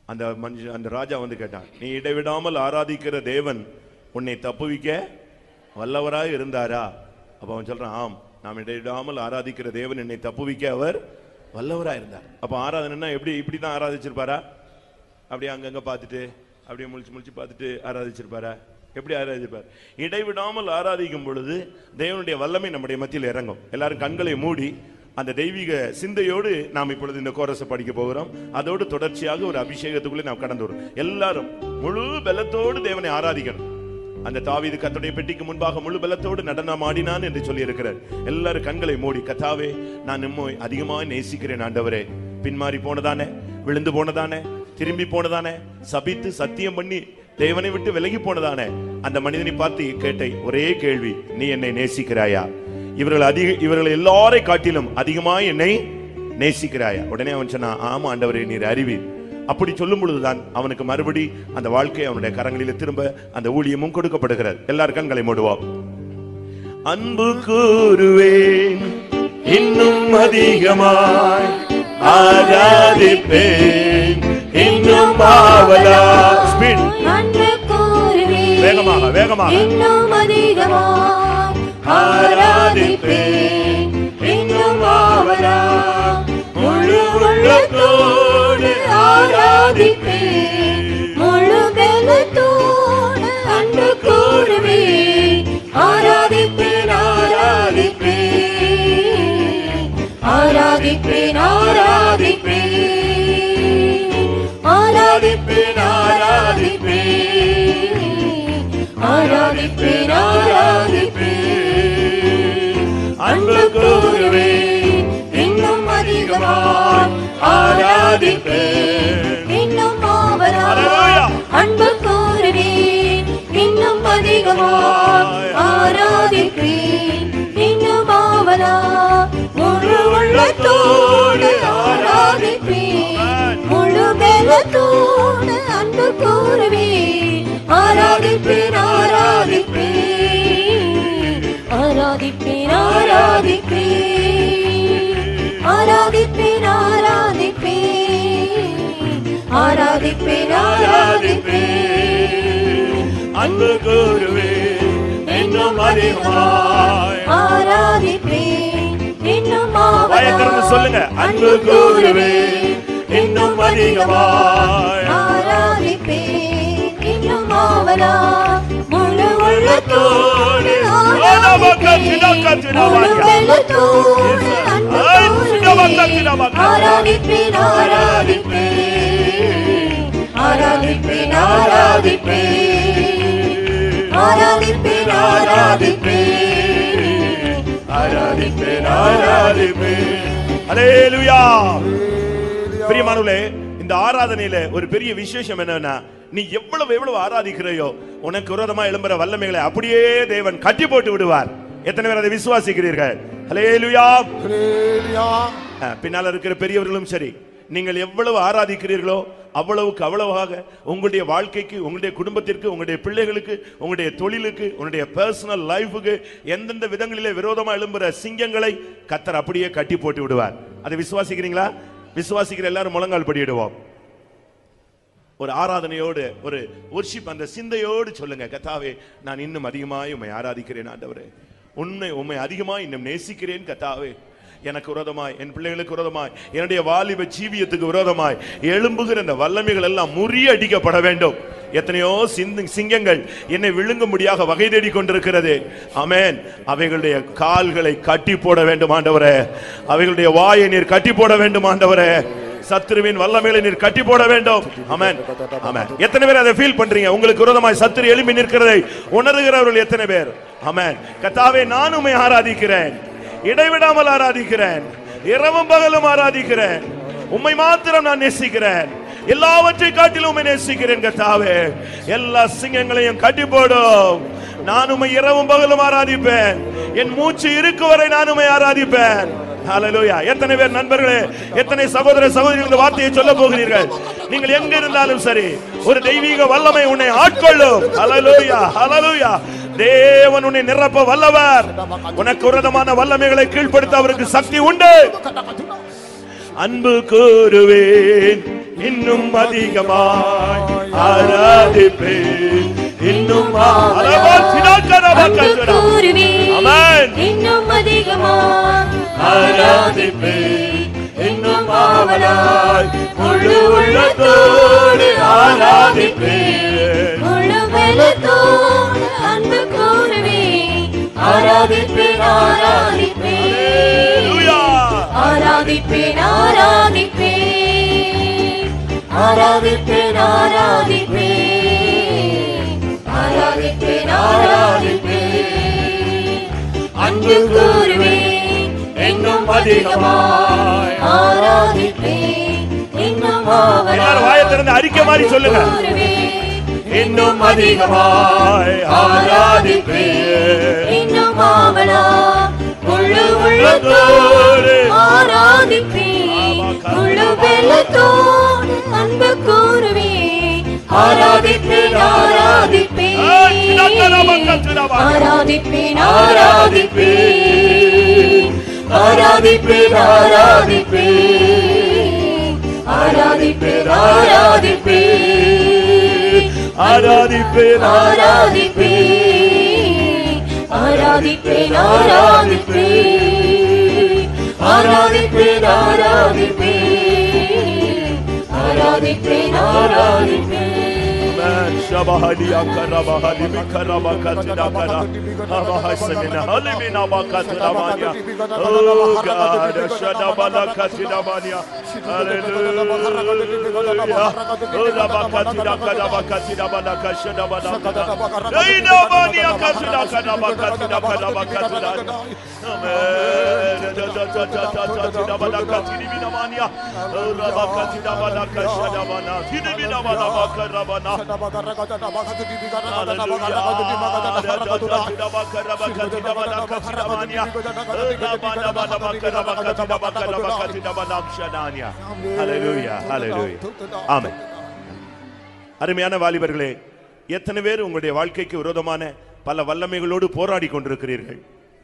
அந்த மனுஷன் அந்த ராஜா வந்து கேட்டான் நீ இடைவிடாமல் ஆராதிக்கிற தேவன் உன்னை தப்புவிக்க வல்லவராய் இருந்தாரா அப்ப அவன் சொல்றான் ஆம் நாம் இடைவிடாமல் ஆராதிக்கிற தேவன் என்னை தப்புவிக்க அவர் வல்லவராய் இருந்தார் அப்ப ஆராதனைன்னா எப்படி இப்படி தான் ஆராதிச்சிருப்பாரா அப்படியே அங்கங்க பார்த்துட்டு அப்படியே முழிச்சு முழிச்சு பார்த்துட்டு ஆராதிச்சிருப்பாரா எப்படி ஆராதிச்சிருப்பார் இடைவிடாமல் ஆராதிக்கும் பொழுது தேவனுடைய வல்லமை நம்முடைய மத்தியில் இறங்கும் எல்லாரும் கண்களை மூடி அந்த தெய்வீக சிந்தையோடு நாம் இப்பொழுது இந்த கோரஸை படிக்க போகிறோம் அதோடு தொடர்ச்சியாக ஒரு அபிஷேகத்துக்குள்ளே நாம் கடந்து வரும் எல்லாரும் முழு பலத்தோடு தேவனை ஆராதிக்கணும் அந்த தாவீது கர்த்தருடைய பெட்டிக்கு முன்பாக முழு பலத்தோடு நடனம் ஆடினான் என்று சொல்லி இருக்கிறார் எல்லாரும் கண்களை மூடி கத்தாவே நான் நம்மை அதிகமாக நேசிக்கிறேன் ஆண்டவரே பின்மாறி போனதானே விழுந்து போனதானே திரும்பி போனதானே சபித்து சத்தியம் பண்ணி தேவனை விட்டு விலகி போனதானே அந்த மனிதனை பார்த்து கேட்ட ஒரே கேள்வி நீ என்னை நேசிக்கிறாயா இவர்கள் அதிக இவர்கள் எல்லாரை காட்டிலும் அதிகமாய் என்னை நேசிக்கிறாயா உடனே அவன் சொன்னான் ஆமா ஆண்டவரே நீர் அறிவீர் அப்படி சொல்லும் பொழுதுதான் அவனுக்கு மறுபடி அந்த வாழ்க்கை அவனுடைய கரங்களில் திரும்ப அந்த ஊழியமும் கொடுக்கப்படுகிறது எல்லார் கண்களை மூடுவோம் அன்பு கூறுவேன் இன்னும் அதிகமாய் ஆராதிப்பேன் இன்னும் ஆவலா ஸ்பீட் அன்பு கூறுவேன். வேகமாக, வேகமாக. இன்னும் அதிகமாய் ஆராதிப்பேன். இன்னும் ஆவலா முழு உள்ளத்தோடு ஆராதிப்பேன். முழு பலத்தோடு அன்பு கூறுவேன். ஆராதிப்பேன், ஆராதிப்பேன். ஆராதிப்பேன், ஆராதிப்பேன். ஆராதிப்பேன், ஆராதிப்பேன். ஆராதிப்பேன், ஆராதிப்பேன். அன்பு கூறுவேன் இன்னும் அதிகமாய் ஆராதிப்பேன் இன்னும் ஆவலா Hallelujah. அன்பு கூறுவேன் இன்னும் அதிகமாய் ஆராதிப்பேன் இன்னும் ஆவலா முழு உள்ளத்தோடு ஆராதிப்பேன் முழு பலத்தோடு அன்பு கூறுவேன் ஆராதிப்பேன் ஆராதிப்பேன் ஆராதிப்பேன் ஆராதிப்பேன் ஆராதிப்பேன் ஆராதிப்பேன் ஆராதிப்பேன் அன்பு கூறுவேன் இன்னும் அதிகமாய் ஆராதிப்பேன் இன்னும் ஆவலா. பயத்திறந்து சொல்லுங்க அன்பு கூறுவேன் இன்னும் அதிகமாய் ஆராதிப்பேன் இன்னும் ஆவலா. முழு உள்ளத்தோடு ஆராதிப்பேன். முழு வெள்ளத்தோடு அன்பு கூறுவேன். ஆராதிப்பேன் ஆராதிப்பேன் ஆராதிப்பேன் ஆராதிப்பேன் ஆராதிப்பேன் ஆராதிப்பேன் ஆராதிப்பேன் ஆராதிப்பேன் அல்லேலூயா பிரியமானவர்களே இந்த ஆராதனையில ஒரு பெரிய விசேஷம் என்னன்னா நீ எவ்வளவு எவ்வளவு ஆராதிக்கிறையோ உனக்கு விரோதமா எழும்புற வல்லமைகளை அப்படியே தேவன் கட்டி போட்டு விடுவார் எத்தனை பேர் அதை விசுவாசிக்கிறீர்கள் அல்லேலூயா அஹ், பின்னால இருக்கிற பெரியவர்களும் சரி நீங்கள் எவ்வளவு ஆராதிக்கிறீர்களோ அவ்வளவுக்கு அவ்வளவாக உங்களுடைய வாழ்க்கைக்கு உங்களுடைய குடும்பத்திற்கு உங்களுடைய பிள்ளைகளுக்கு உங்களுடைய தொழிலுக்கு உங்களுடைய பர்சனல் லைஃபுக்கு எந்தெந்த விதங்களிலே விரோதமா எழும்புற சிங்கங்களை கத்தர் அப்படியே கட்டி போட்டு விடுவார் அதை விசுவாசிக்கிறீங்களா விசுவாசிக்கிற எல்லாரும் முழங்கால் படியிடுவோம் ஒரு ஆராதனையோடு ஒரு worship அந்த சிந்தையோடு சொல்லுங்க கத்தாவே நான் இன்னும் அதிகமாய் உம்மை ஆராதிக்கிறேன் ஆண்டவரே உண்மை உம்மை அதிகமாய் இன்னும் நேசிக்கிறேன் கத்தாவே எனக்கு விரோதமாய் என் பிள்ளைகளுக்கு விரோதமாய் என்னுடைய வாலிப ஜீவியத்துக்கு விரோதமாய் எழும்புகிற இந்த வல்லமைகள் எல்லாம் முறியடிக்கப்பட வேண்டும் எத்தனையோ சிந்து சிங்கங்கள் என்னை விழுங்கும்படியாக வகை தேடி கொண்டிருக்கிறது ஆமென் அவைகளுடைய கால்களை கட்டி போட வேண்டும் ஆண்டவரே அவைகளுடைய வாயை நீர் கட்டி போட வேண்டும் ஆண்டவரே சத்துருவின் வல்லமையில நீர் கட்டி போட வேண்டும் ஆமென் ஆமென் எத்தனை பேர் அதை ஃபீல் பண்றீங்க உங்களுக்கு விரோதமாய் சத்துரு எழும்பி நிற்கிறதை உணர்கிறவர்கள் எத்தனை பேர் ஆமென் கத்தாவே நான் உம்மை ஆராதிக்கிறேன் இடைவிடாமல் ஆராதிக்கிறேன் இரவும் பகலும் ஆராதிக்கிறேன் உம்மை மாத்திரம் நான் நேசிக்கிறேன் எல்லாவற்றை காட்டிலும் உம்மை நேசிக்கிறேன் கத்தாவே எல்லா சிங்கங்களையும் கட்டி போடும் நான் உம்மை இரவும் பகலும் ஆராதிப்பேன் என் மூச்சு இருக்கு வரை நான் உம்மை ஆராதிப்பேன் ஹalleluya எத்தனை பேர் நண்பர்களே எத்தனை சகோதர சகோதரிகள் இந்த வார்த்தையை சொல்ல போகிறீர்கள் நீங்கள் எங்க இருந்தாலும் சரி ஒரு தெய்வீக வல்லமை உன்னை ஆட்கொள்ளும் ஹalleluya ஹalleluya தேவன் உன்னை நிரப்ப வல்லவர் உனக்கு விரோதமான வல்லமைகளை கீழ்ப்படுத்த அவருக்கு சக்தி உண்டு அன்பு கூறுவேன் இன்னும் அதிகமாய் ஆராதிப்பேன் இன்னும் அன்பு கூறுவேன் ஆமென் இன்னும் அதிகமாய் ஆராதிப்பேன் இன்னும் ஆவலாய் முழு உள்ளத்தோடு ஆராதிப்பேன் முழு பலத்தோடு அன்பு கூறுவேன் ஆராதிப்பேன் ஆராதிப்பேன் ஹalleluya ஆராதிப்பேன் ஆராதிப்பேன் ஆராதிப்பேன் ஆராதிப்பேன் ஆராதிப்பேன் ஆராதிப்பேன் அன்பு கூறுவேன் இன்னும் அதிகமாய் ஆராதிப்பேன் இன்னும் எல்லாரும் வாயை திறந்து அறிக்கை மாதிரி சொல்லுங்க இன்னும் அதிகமாய் ஆராதிப்பேன் இன்னும் ஆவலா முழு உள்ளத்தோடு ஆராதிப்பேன் முழு வெள்ளத்தோடு அன்பு கூறுவேன் ஆராதிப்பேன் ஆராதிப்பேன் ஆராதிப்பேன் ஆராதிப்பேன் ஆராதிப்பேன் ஆராதிப்பேன் ஆராதிப்பேன் ஆராதிப்பேன் ஆராதிப்பேன் ஆராதிப்பேன் ஆராதிப்பேன் ஆராதிப்பேன் ஆராதிப்பேன் ஆராதிப்பேன் ஆராதிப்பேன் Amen. Shabahali akarabahali mikarabakatinakara. Abahasamina halimina bakatinamania. Oh God, Shadabalakatinamania. Hallelujah. Oh Rabakatinakarabakatinabaka Shadabalakada. Eidamania katinakarabakatinakarabakatinakara. Amen. Dadadadadadadadadabalakatinibinamania. Oh Rabakatinabakashadabana. Tinibinabalabakarabana. அருமையான வாலிபர்களே எத்தனை பேர் உங்களுடைய வாழ்க்கைக்கு விரோதமான பல வல்லமைகளோடு போராடி கொண்டிருக்கிறீர்கள்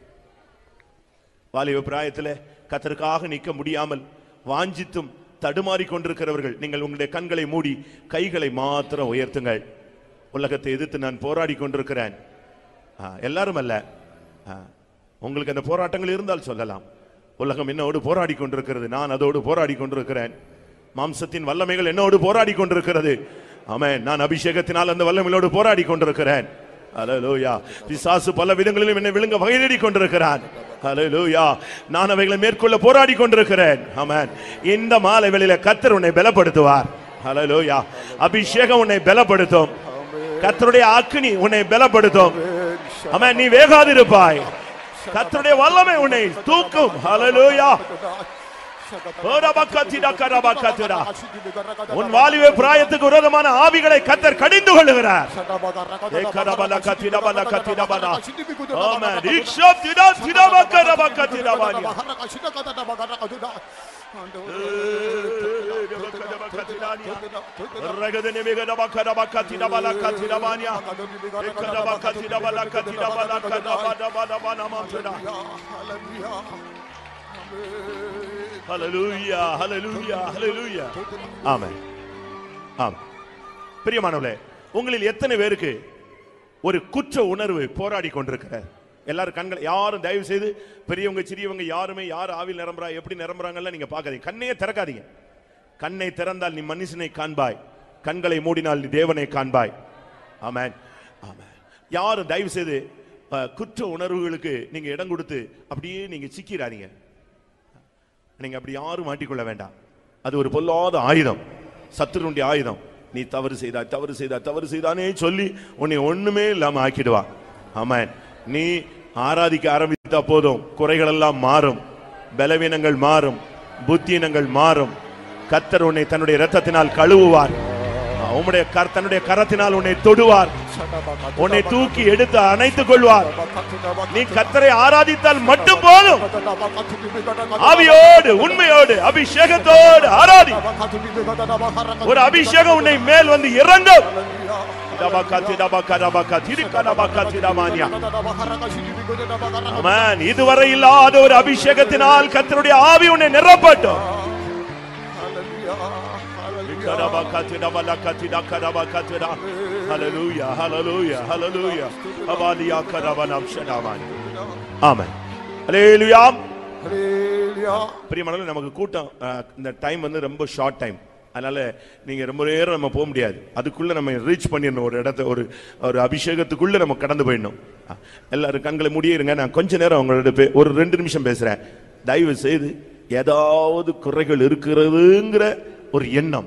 வாலிப பிராயத்தில் கத்தருக்காக நிற்க முடியாமல் வாஞ்சித்தும் தடுமாறி கொண்டிருக்கிறவர்கள் நீங்கள் உங்களுடைய கண்களை மூடி கைகளை மாத்திரம் உயர்த்துங்கள் உலகத்தை எதிர்த்து நான் போராடி கொண்டிருக்கிறேன் ஆ, எல்லாரும் அல்ல ஆ, உங்களுக்கு அந்த போராட்டங்கள் இருந்தால் சொல்லலாம் உலகம் என்னோடு போராடி கொண்டிருக்கிறது நான் அதோடு போராடி கொண்டிருக்கிறேன் மாம்சத்தின் வல்லமைகள் என்னோடு போராடி கொண்டிருக்கிறது ஆமென் நான் அபிஷேகத்தினால் அந்த வல்லமைகளோடு போராடி கொண்டிருக்கிறேன் ஹalleluya பிசாசு பல விதங்களிலும் என்னை விழுங்க வகைதேடி கொண்டிருக்கிறான் ஹalleluya நான் அவைகளை மேற்கொள்ள போராடி கொண்டிருக்கிறேன் ஆமென் இந்த மாலை வேளையில கர்த்தர் உன்னை பலப்படுத்துவார் ஹalleluya அபிஷேகம் உன்னை பலப்படுத்தும் கர்த்தருடைய அக்கினி உன்னை பலப்படுத்தும் ஆமென் நீ வேகாதிருப்பாய் கர்த்தருடைய வல்லமை உன்னை தூக்கும் ஹalleluya உன் வாலிப பிராயத்துக்கு விரோதமான ஆவிகளை கத்தர் கடிந்து கொள்ளுகிறார் ஏகரபல கத்திரபல கத்திரபல. ஆமென். இக்ஷப் திடா திடபக்கரப கத்திரபானியா. ரகதனி மிகதப கரப கத்திரபல கத்திரபானியா. ஏகரப கத்திரபல கத்திரபல கரபடபடப நமசுடா. ஹalleluya ஹalleluya ஹalleluya ஆமென் ஆம் பிரியமானவர்களே உங்களில் எத்தனை பேருக்கு ஒரு குற்ற உணர்வு போராடி கொண்டிருக்கிறார் எல்லாரும் கண்களை யாரும் தயவு செய்து பெரியவங்க சிறியவங்க யாருமே யார் ஆவில் நிரம்புறா எப்படி நிரம்புறாங்கல்ல நீங்க பார்க்காதீங்க கண்ணையே திறக்காதீங்க கண்ணை திறந்தால் நீ மனுஷனை காண்பாய் கண்களை மூடினால் நீ தேவனை காண்பாய் ஆமென் ஆமென் யாரும் தயவு செய்து அஹ், குற்ற உணர்வுகளுக்கு நீங்க இடம் கொடுத்து அப்படியே நீங்க சிக்கிறாதீங்க நீங்க அப்படி யாரும் மாட்டிக்கொள்ள வேண்டாம் அது ஒரு பொல்லாத ஆயுதம் சத்துருடைய ஆயுதம் நீ தவறு செய்தா தவறு செய்தா தவறு செய்தானே சொல்லி உன்னை ஒண்ணுமே இல்லாம ஆக்கிடுவான் ஆமென் நீ ஆராதிக்க ஆரம்பித்தா போதும் குறைகள் எல்லாம் மாறும் பலவீனங்கள் மாறும் புத்தீனங்கள் மாறும் கத்தர் உன்னை தன்னுடைய இரத்தத்தினால் கழுவுவார் உம்முடைய கர- தன்னுடைய கரத்தினால் உன்னை தொடுவார் உன்னை தூக்கி எடுத்து அணைத்துக் கொள்வார் நீ கத்தரை ஆராதித்தால் மட்டும் போதும் ஆவியோடு உண்மையோடு அபிஷேகத்தோடு ஆராதி ஒரு அபிஷேகம் உன்னை மேல் வந்து இறங்கும் டபக்கா திடபக்கா டபக்கா திரிக்கா டபக்கா திடமானியா. ஆமென். இதுவரை இல்லாத ஒரு அபிஷேகத்தினால் கர்த்தருடைய ஆவி உன்னை நிரப்பட்டும் Karabakatida balakatida karabakatida. Hallelujah, hallelujah, hallelujah. Abadiya karabanam shadaman. Amen. Hallelujah. ஹalleluya பிரியமானவர்களே நமக்கு கூட்டம் அஹ், இந்த டைம் வந்து ரொம்ப ஷார்ட் டைம் அதனால நீங்க ரொம்ப நேரம் நம்ம போக முடியாது அதுக்குள்ள நம்ம ரீச் பண்ணிடணும் ஒரு இடத்த ஒரு ஒரு அபிஷேகத்துக்குள்ள நம்ம கடந்து போயிடணும் அஹ், எல்லாரும் கண்களை முடியிருங்க நான் கொஞ்ச நேரம் உங்களோட பே- ஒரு ரெண்டு நிமிஷம் பேசுறேன் தயவு செய்து ஏதாவது குறைகள் இருக்கிறதுங்கிற ஒரு எண்ணம்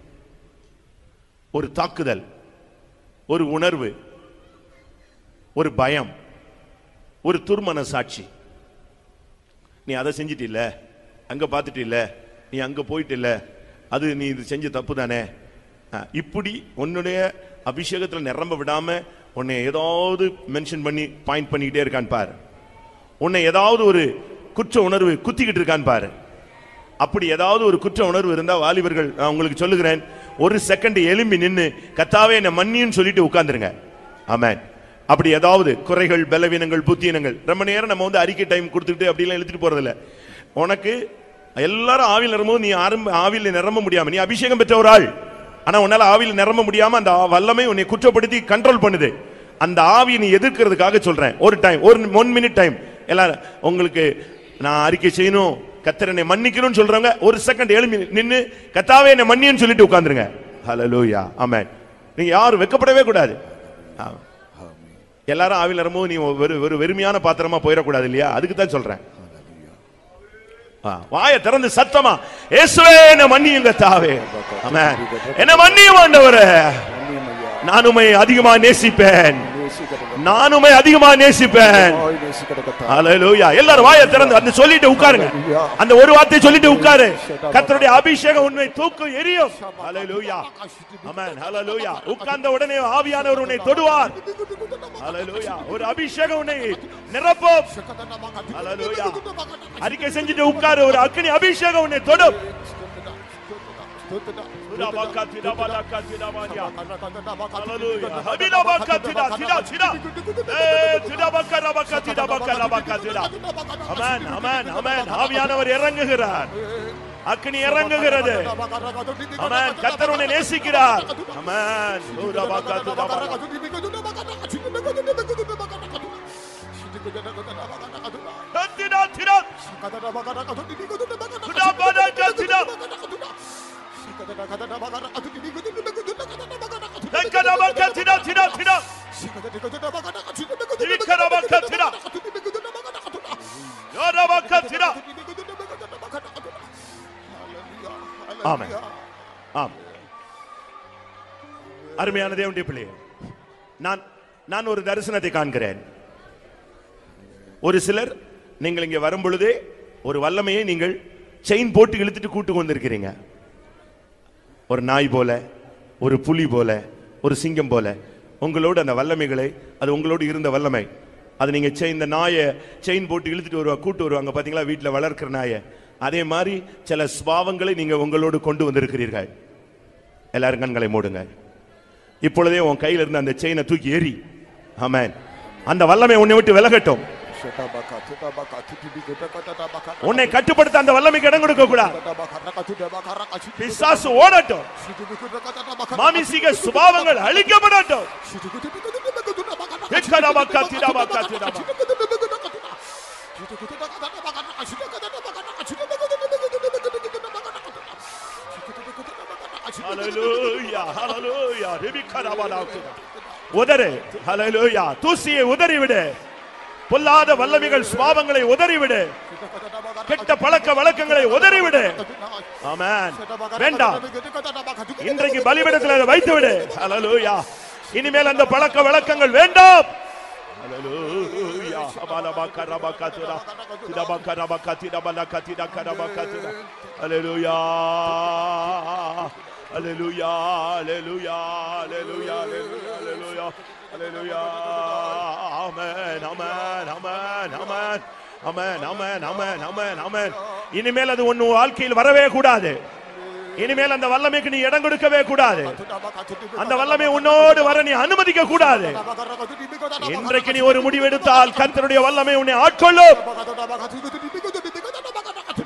ஒரு தாக்குதல் ஒரு உணர்வு ஒரு பயம் ஒரு துர்மன சாட்சி நீ அதை செஞ்சிட்டில்ல அங்க பார்த்துட்டில்ல நீ அங்க போயிட்டில்ல அது நீ இது செஞ்ச தப்பு தானே அஹ், இப்படி உன்னுடைய அபிஷேகத்துல நிரம்ப விடாம உன்னை ஏதாவது மென்ஷன் பண்ணி பாயிண்ட் பண்ணிக்கிட்டே இருக்கான் பாரு உன்னை ஏதாவது ஒரு குற்ற உணர்வு குத்திக்கிட்டு இருக்கான் பாரு அப்படி ஏதாவது ஒரு குற்ற உணர்வு இருந்தா வாலிபர்கள் நான் உங்களுக்கு சொல்லுகிறேன் ஒரு செகண்ட் எலும்பி நின்னு கத்தாவே என்ன மன்னின்னு சொல்லிட்டு உட்கார்ந்துருங்க ஆமென் அப்படி ஏதாவது குறைகள் பலவீனங்கள் புத்தியினங்கள் ரொம்ப நேரம் நம்ம வந்து அறிக்கை டைம் கொடுத்துட்டு அப்படிலாம் இழுத்துட்டு போறதில்ல உனக்கு எல்லாரும் ஆவியில் நிரம்பும் நீ ஆரம்ப ஆவியில் நிரம்ப முடியாம நீ அபிஷேகம் பெற்ற ஒரு ஆள் ஆனா உன்னால ஆவியில் நிரம்ப முடியாம அந்த வல்லமை உன்னை குற்றப்படுத்தி கண்ட்ரோல் பண்ணுது அந்த ஆவியை நீ எதிர்க்கிறதுக்காக சொல்றேன் ஒரு டைம் ஒரு ஒன் மினிட் டைம் எல்லாரும் உங்களுக்கு நான் அறிக்கை செய்யணும் கத்தர் என்னை மன்னிக்கணும்னு சொல்றவங்க ஒரு செகண்ட் எழுப்பி நின்னு கத்தாவே என்னை மன்னின்னு சொல்லிட்டு உட்கார்ந்துருங்க ஹalleluya ஆமென் நீங்க யாரும் வெக்கப்படவே கூடாது ஆமா. எல்லாரும் ஆவியில் வரும்போது நீ ஒரு ஒரு வெறுமையான பாத்திரமா போயிடக்கூடாது இல்லையா அதுக்கு தான் சொல்றேன் ஆ, வாயை திறந்து சத்தமா இயேசுவே என்ன மன்னியுங்க தாவே ஆமென் என்ன மன்னியும் ஆண்டவரே நான் உம்மை அதிகமா நேசிப்பேன் நான் உம்மை அதிகமா நேசிப்பேன் ஹalleluya எல்லாரும் வாயை திறந்து அந்த சொல்லிட்டு உட்காருங்க அந்த ஒரு வார்த்தையை சொல்லிட்டு உட்காரு கர்த்தருடைய அபிஷேகம் உன்னை தூக்கும் எரியும் ஹalleluya ஆமென் ஹalleluya உட்கார்ந்த உடனே ஆவியானவர் உன்னை தொடுவார் ஹalleluya ஒரு அபிஷேகம் உன்னை நிரப்பும் ஹalleluya அறிக்கை செஞ்சுட்டு உட்காரு ஒரு அக்னி அபிஷேகம் உன்னை தொடும் துடாபாக்கா, துடாபாலாக்கா, துடாபாலியா. Hallelujah. Habidabaka, tida, tida, tida. Eh, tudabaka, rabaka, tidabaka, rabaka, tida. Amen, amen, amen. ஆவியானவர் இறங்குகிறார் அக்னி இறங்குகிறது அமேன் கர்த்தர் உன்னை நேசிக்கிறார் அமேன் துடாபாக்கா, துடாபாலா. திடா, திடா. துடாபாலாக்கா, திடா. தெக்கடாபாக்கா, திடா, திடா, திடா. திவிக்கடாபாக்கா, திடா. யோடாபாக்கா, திடா. ஆமென். ஆம் அருமையான தேவனுடைய பிள்ளையே நான் நான் ஒரு தரிசனத்தை காண்கிறேன் ஒரு சிலர் நீங்கள் இங்கே வரும் பொழுதே ஒரு வல்லமையை நீங்கள் செயின் போட்டு இழுத்துட்டு கூட்டு வந்திருக்கிறீங்க ஒரு நாய் போல ஒரு புலி போல ஒரு சிங்கம் போல உங்களோடு அந்த வல்லமைகளை அது உங்களோடு இருந்த வல்லமை அது நீங்க செயின் இந்த நாயை செயின் போட்டு இழுத்துட்டு வருவா கூட்டு வருவாங்க பாத்தீங்களா வீட்டில் வளர்க்கிற நாயை அதே மாதிரி சில ஸ்வாவங்களை நீங்க உங்களோடு கொண்டு வந்திருக்கிறீர்கள் எல்லாரும் கண்களை மூடுங்க இப்பொழுதே உன் கையில இருந்த அந்த செயினை தூக்கி எறி ஆமென் அந்த வல்லமை உன்னை விட்டு விலகட்டும் உன்னை கட்டுப்படுத்த அந்த வல்லமைக்கு இடம் கொடுக்க கூடாது பிசாசு ஓடட்டும் மாமிசீக சுபாவங்கள் அழிக்கப்படட்டும் திக்கடபக்க, திடபக்க, திடபக்க. Hallelujah, hallelujah. ரிபிக்கடபலாக்குதா. உதறு ஹalleluya தூசியை உதறிவிடு பொல்லாத வல்லமைகள் சுபாவங்களை உதறிவிடு கெட்ட பழக்க வழக்கங்களை உதறிவிடு ஆமென் வேண்டாம் இன்றைக்கு பலிபீடத்தில் அதை வைத்து விடு ஹalleluya இனிமேல் அந்த பழக்க வழக்கங்கள் வேண்டாம் ஹalleluya அபலபக்க ரபக்க துரா திடபக்க ரபக்க திடபலக்க திடக்க ரபக்க துரா ஹalleluya ஹalleluya ஹalleluya ஹalleluya ஹalleluya ஹalleluya ஆமென் ஆமென் ஆமென் ஆமென் ஆமென் ஆமென் ஆமென் ஆமென் ஆமென் இனிமேல் அது உன் வாழ்க்கையில் வரவே கூடாது இனிமேல் அந்த வல்லமைக்கு நீ இடம் கொடுக்கவே கூடாது அந்த வல்லமை உன்னோடு வர நீ அனுமதிக்க கூடாது இன்றைக்கு நீ ஒரு முடிவெடுத்தால் கர்த்தருடைய வல்லமை உன்னை ஆட்கொள்ளும்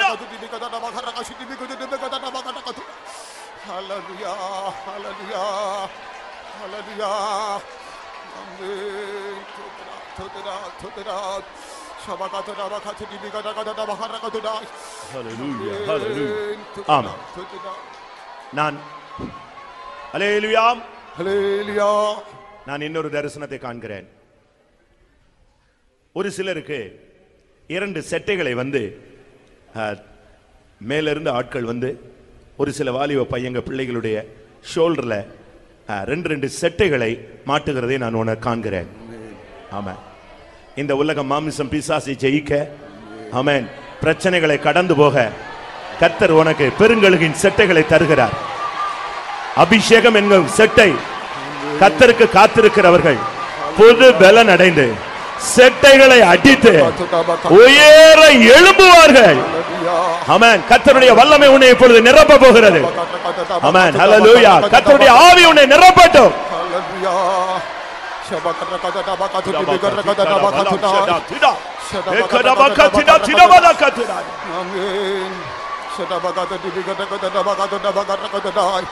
Hallelujah, hallelujah. ஆமா. நான் அலேலுயாம் நான் இன்னொரு தரிசனத்தை காண்கிறேன் ஒரு சிலருக்கு இரண்டு செட்டைகளை வந்து அஹ், மேலிருந்து ஆட்கள் வந்து ஒரு சில வாலிப பையங்க பிள்ளைகளுடைய ஷோல்டர்ல அஹ், ரெண்டு ரெண்டு செட்டைகளை மாட்டுகிறதை நான் உனக்கு காண்கிறேன் ஆமா இந்த உலகம் மாமிசம் பிசாசை ஜெயிக்க ஆமென் பிரச்சனைகளை கடந்து போக கர்த்தர் உனக்கு பெருங்கழுகின் செட்டைகளை தருகிறார் அபிஷேகம் என்கும் செட்டை கத்தருக்கு காத்திருக்கிறவர்கள் புது பலன் அடைந்து செட்டைகளை அடித்து உயர எழும்புவார்கள் ஆமென் கர்த்தருடைய வல்லமை உன்னை இப்பொழுது நிரப்ப போகிறது ஆமென் ஹalleluya கர்த்தருடைய ஆவி உன்னை நிரப்பட்டும் Amen. Shadabagada dibigada gada dabagada dabagada gada dai.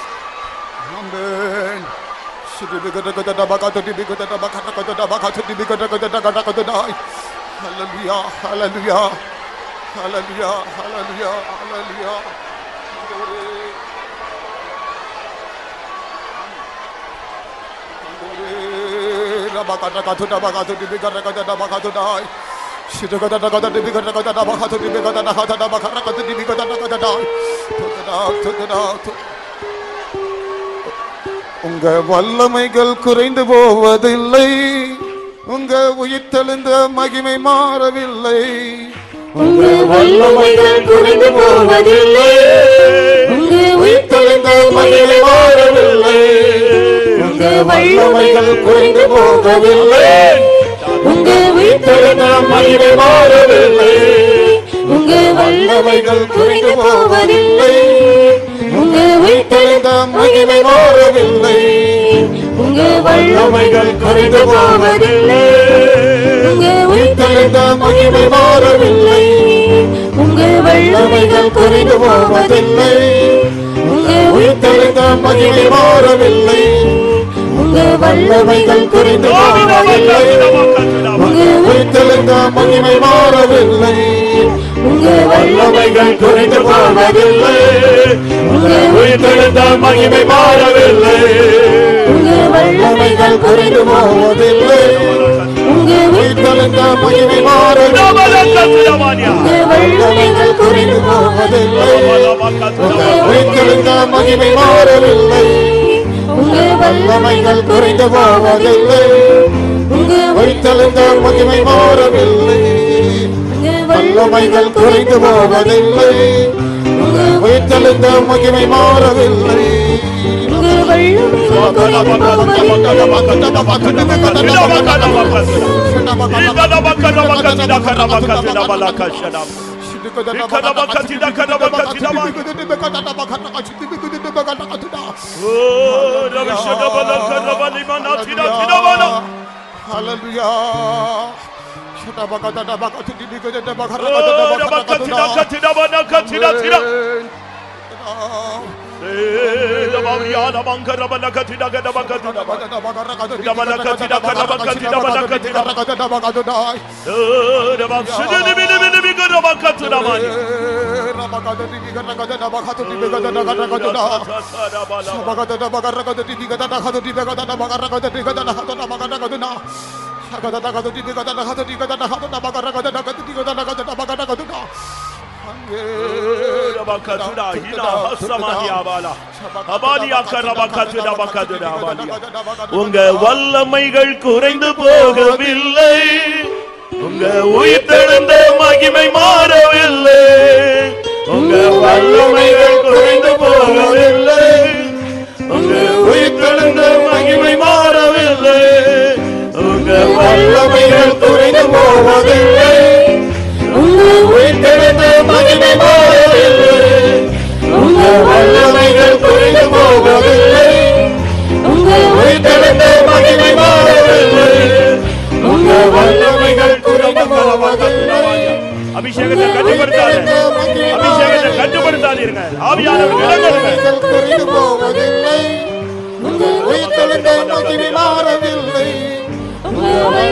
Amen. Shadibigada gada dabagada dibigada dabagada gada dabagada dibigada gada dabagada gada dai. Hallelujah, hallelujah, hallelujah, hallelujah, hallelujah. Rabagada gada dabagada dibigada gada dabagada dai. Shidagada dabagada dibigada gada dabagada dibigada dabagada dabagada dibigada gada dai. Took it out, took it out. உங்க வல்லமைகள் குறைந்து போவதில்லை உங்க உயிர்த்தெழுந்த மகிமை மாறவில்லை உங்க வல்லமைகள் குறைந்து போவதில்லை உங்க உயிர்த்தெழுந்த மகிமை மாறவில்லை உங்க வல்லமைகள் குறைந்து போவதில்லை உங்க உயிர்த்தெழுந்த மகிமை மாறவில்லை உங்க வல்லமைகள் குறைந்து போவதில்லை உங்க உயிர்த்தெழுந்த மகிமை மாறவில்லை உங்க வல்லமைகள் குறைந்து போவதில்லை உங்க உயிர்த்தெழுந்த மகிமை மாறவில்லை உங்க வல்லமைகள் குறைந்து போவதில்லை உங்க உயிர்த்தெழுந்த மகிமை மாறவில்லை உங்க வல்லமைகள் குறைந்து போவதில்லை உங்க உயிர்த்தெழுந்த மகிமை மாறவில்லை உங்க வல்லமைகள் குறைந்து போவதில்லை உங்க உயிர்த்தெழுந்த மகிமை மாறவில்லை உங்க வல்லமைகள் குறைந்து போவதில்லை உங்க உயிர்த்தெழுந்த மகிமை மாறவில்லை உங்க வல்லமைகள் குறைந்து போவதில்லை உங்க உயிர்த்தெழுந்த மகிமை மாறவில்லை உங்க வல்லமைகள் குறைந்து போவதில்லை உங்க உயிர்த்தெழுந்த மகிமை மாறவில்லை உங்க வல்லமைகள் குறைந்து போவதில்லை உயிர்த்தெழுந்த மகிமை மாறவில்லை உங்க வல்லமைகள் குறைந்து போவதில்லை Hallelujah. உங்க வல்லமைகள் குறைந்து போகவில்லை உங்க உயிர்த்தெழுந்த மகிமை மாறவில்லை உங்க வல்லமைகள் குறைந்து போகவில்லை உங்க உயிர்த்தெழுந்த மகிமை மாறவில்லை உங்க வல்லமைகள் குறைந்து போவதில்லை உங்க உயிர்த்தெழுந்த மகிமை மாறவில்லை உங்க வல்லமைகள் குறைந்து போகவில்லை உங்க உயிர்த்தெழுந்த மகிமை மாறவில்லை உங்க வல்லமைகள் குறைந்து போவதில்லை அபிஷேகத்தை கட்டுப்படுத்தாது அபிஷேகத்தை கட்டுப்படுத்தாதீர்கள் ஆவியானவர் இடங்களுங்க குறைந்து போவதில்லை உயிர்த்தெழுந்த மகிமை மாறவில்லை உங்க வல்லமைகள்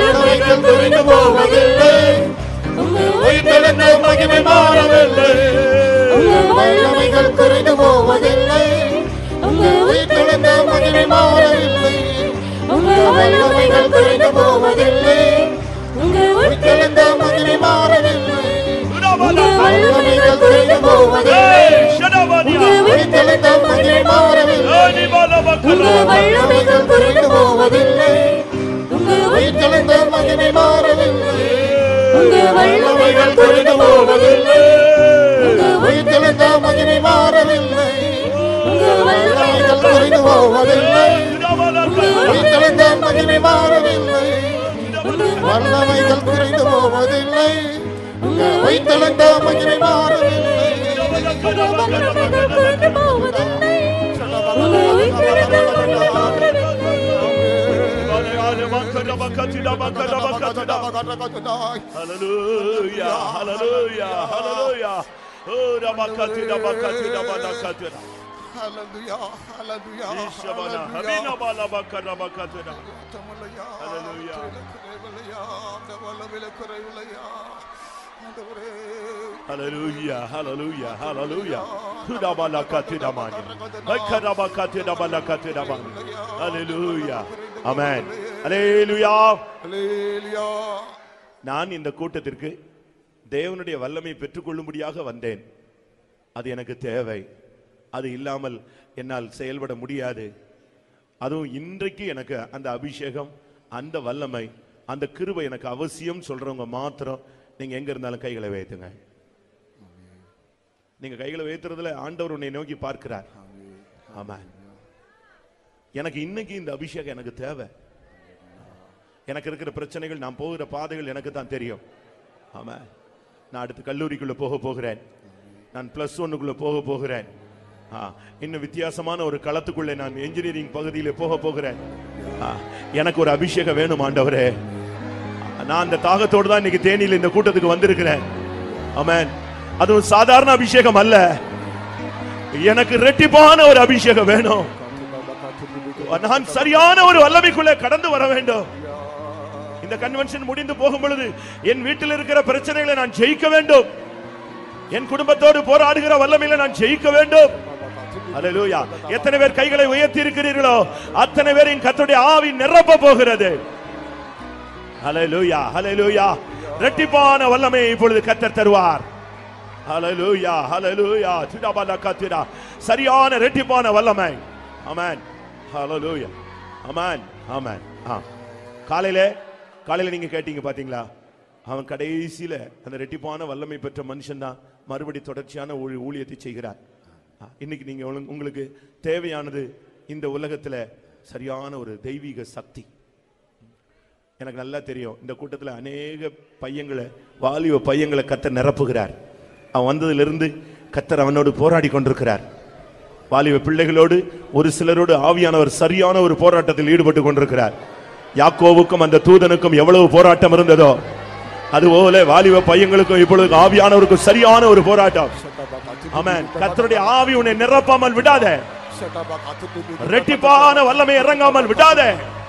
வல்லமைகள் குறைந்து போவதில்லை உங்க உயிர்த்தெழுந்த மகிமை மாறவில்லை உங்க வல்லமைகள் குறைந்து போவதில்லை உங்க உயிர்த்தெழுந்த மகிமை மாறவில்லை உங்க வல்லமைகள் குறைந்து போவதில்லை உங்க உயிர்த்தெழுந்த மகிமை மாறவில்லை உங்க வல்லமைகள் குறைந்து போவதில்லை உங்க உயிர்த்தெழுந்த மகிமை மாறவில்லை உங்க வல்லமைகள் குறைந்து போவதில்லை உங்க உயிர்த்தெழுந்த மகிமை மாறவில்லை உங்க வல்லமைகள் குறைந்து போவதில்லை உங்க உயிர்த்தெழுந்த மகிமை மாறவில்லை உங்க வல்லமைகள் வல்லமைகள் குறைந்து போவதில்லை உயிர்த்தெழுந்த மகிமை மாறவில்லை உங்க வல்லமைகள் குறைந்து போவதில்லை வைத்தெழுந்த மகிமை மாறவில்லை வல்லமைகள் குறைந்து போவதில்லை உங்க உயிர்த்தெழுந்த மகிமை மாறவில்லை Hallelujah, hallelujah, hallelujah. Oh, Rabakati, Rabakati, Rabakati. Hallelujah, hallelujah, Ishabana, hallelujah. Habina Balabaka, Rabakati. தமிழையா, Hallelujah. குறைவில்லையா, அந்த வல்லமையில குறைவில்லையா. ஆண்டவரே, Hallelujah, hallelujah, hallelujah. Tudabalakati, Damani. Hakarabakati, Dabalakati, Damani. Hallelujah. Amen. Hallelujah. ஹல்லேலூயா. நான் இந்த கூட்டத்திற்கு தேவனுடைய வல்லமை பெற்றுக்கொள்ளும்படியாக வந்தேன் அது எனக்கு தேவை அது இல்லாமல் என்னால் செயல்பட முடியாது அதுவும் இன்றைக்கு எனக்கு அந்த அபிஷேகம் அந்த வல்லமை அந்த கிருபை எனக்கு அவசியம் சொல்றவங்க மாத்திரம் நீங்க எங்க இருந்தாலும் கைகளை வைத்துங்க நீங்க கைகளை வைத்துறதுல ஆண்டவர் உன்னை நோக்கி பார்க்கிறார் ஆமா எனக்கு இன்னைக்கு இந்த அபிஷேகம் எனக்கு தேவை எனக்கு இருக்கிற பிரச்சனைகள் நான் போகிற பாதைகள் எனக்கு தான் தெரியும் ஆமா நான் அடுத்து கல்லூரிக்குள்ள போக போகிறேன் நான் பிளஸ் ஒன்னுக்குள்ள போக போகிறேன் ஆ, இன்னும் வித்தியாசமான ஒரு களத்துக்குள்ளே நான் என்ஜினியரிங் பகுதியில போக போகிறேன் ஆ, எனக்கு ஒரு அபிஷேகம் வேணும் ஆண்டவரே நான் அந்த தாகத்தோடு தான் இன்னைக்கு தேனியில் இந்த கூட்டத்துக்கு வந்திருக்கிறேன் ஆமென் அதுவும் சாதாரண அபிஷேகம் அல்ல எனக்கு ரெட்டிப்பான ஒரு அபிஷேகம் வேணும் நான் சரியான ஒரு வல்லமைக்குள்ளே கடந்து வர வேண்டும் இந்த கன்வென்ஷன் முடிந்து போகும் பொழுது என் வீட்டில் இருக்கிற பிரச்சனைகளை நான் ஜெயிக்க வேண்டும் என் குடும்பத்தோடு போராடுகிற வல்லமையில நான் ஜெயிக்க வேண்டும் அல்லேலூயா எத்தனை பேர் கைகளை உயர்த்தி இருக்கிறீர்களோ அத்தனை பேரின் கர்த்தருடைய ஆவி நிரப்ப போகிறது ஹalleluya ஹalleluya இரட்டிப்பான வல்லமையை இப்பொழுது கர்த்தர் தருவார் ஹalleluya ஹalleluya துடபல கத்திரா சரியான இரட்டிப்பான வல்லமை ஆமென் ஹalleluya ஆமென் ஆமென் ஆ காலையில காலையில நீங்க கேட்டீங்க பாத்தீங்களா அவன் கடைசியில அந்த ரெட்டிப்பான வல்லமை பெற்ற மனுஷன் தான் மறுபடி தொடர்ச்சியான ஊழி- ஊழியத்தை செய்கிறார் ஆ, இன்னைக்கு நீங்க உங்க- உங்களுக்கு தேவையானது இந்த உலகத்துல சரியான ஒரு தெய்வீக சக்தி எனக்கு நல்லா தெரியும் இந்த கூட்டத்துல அநேக பையங்களை வாலிப பையங்களை கத்தர் நிரப்புகிறார் அவன் வந்ததிலிருந்து கத்தர் அவனோடு போராடி கொண்டிருக்கிறார் வாலிப பிள்ளைகளோடு ஒரு சிலரோடு ஆவியானவர் சரியான ஒரு போராட்டத்தில் ஈடுபட்டு கொண்டிருக்கிறார் யாக்கோவுக்கும் அந்த தூதனுக்கும் எவ்வளவு போராட்டம் இருந்ததோ அதுபோல வாலிப பையங்களுக்கும் இப்பொழுது ஆவியானவருக்கும் சரியான ஒரு போராட்டம் ஆமென் கர்த்தருடைய ஆவி உன்னை நிரப்பாமல் விடாத ரெட்டிப்பான வல்லமை இறங்காமல் விடாத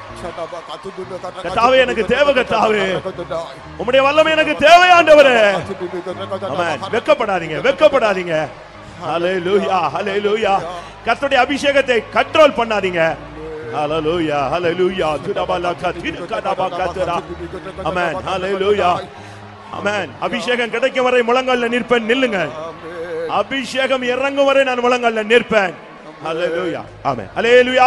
கர்த்தாவே, எனக்கு தேவை, கர்த்தாவே. உம்முடைய வல்லமை எனக்கு தேவையாண்டவரே ஆமென் வெக்கப்படாதீங்க வெக்கப்படாதீங்க ஹalleluya ஹalleluya கர்த்தருடைய அபிஷேகத்தை கண்ட்ரோல் பண்ணாதீங்க ஹalleluya ஹalleluya துடபலக திருக்கடபகதரா ஆமென் ஹalleluya ஆமென் அபிஷேகம் கிடைக்கும் வரை முழங்கால்ல நிற்பேன் நில்லுங்க அபிஷேகம் இறங்கும் வரை நான் முழங்கால்ல நிற்பேன் ஹalleluya ஆமென் ஹalleluya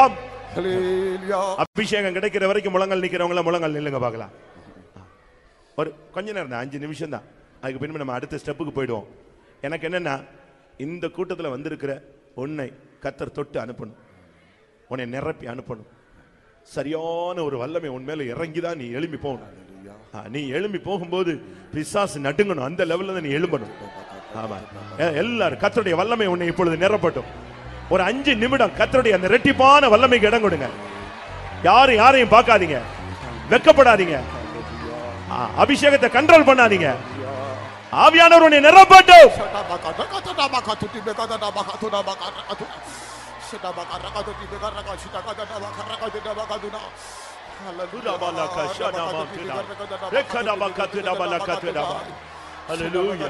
அபிஷேகம் கிடைக்கிற வரைக்கும் முழங்கால் நிக்கிறவங்கள முழங்கால் நில்லுங்க பார்க்கலாம் ஒரு கொஞ்ச நேரம் தான் அஞ்சு நிமிஷம் தான் அதுக்கு பின்பு நம்ம அடுத்த ஸ்டெப்புக்கு போயிடுவோம் எனக்கு என்னன்னா இந்த கூட்டத்தில் வந்திருக்கிற உன்னை கத்தர் தொட்டு அனுப்பணும் உன்னை நிரப்பி அனுப்பணும் சரியான ஒரு வல்லமை உன் மேல இறங்கி தான் நீ எழும்பி போகணும் ஆ, நீ எழும்பி போகும்போது பிசாசு நடுங்கணும் அந்த லெவல்ல தான் நீ எழும்பணும் ஆமா எ- எல்லாரும் கத்தருடைய வல்லமை உன்னை இப்பொழுது நிரப்பட்டும் ஒரு அஞ்சு நிமிடம் கத்தருடைய அந்த ரெட்டிப்பான வல்லமைக்கு இடம் கொடுங்க யாரும் யாரையும் பார்க்காதீங்க வெக்கப்படாதீங்க ஆ, அபிஷேகத்தை கண்ட்ரோல் பண்ணாதீங்க ஆவியானவர் உன்னை நிரப்பட்டும் Hallelujah.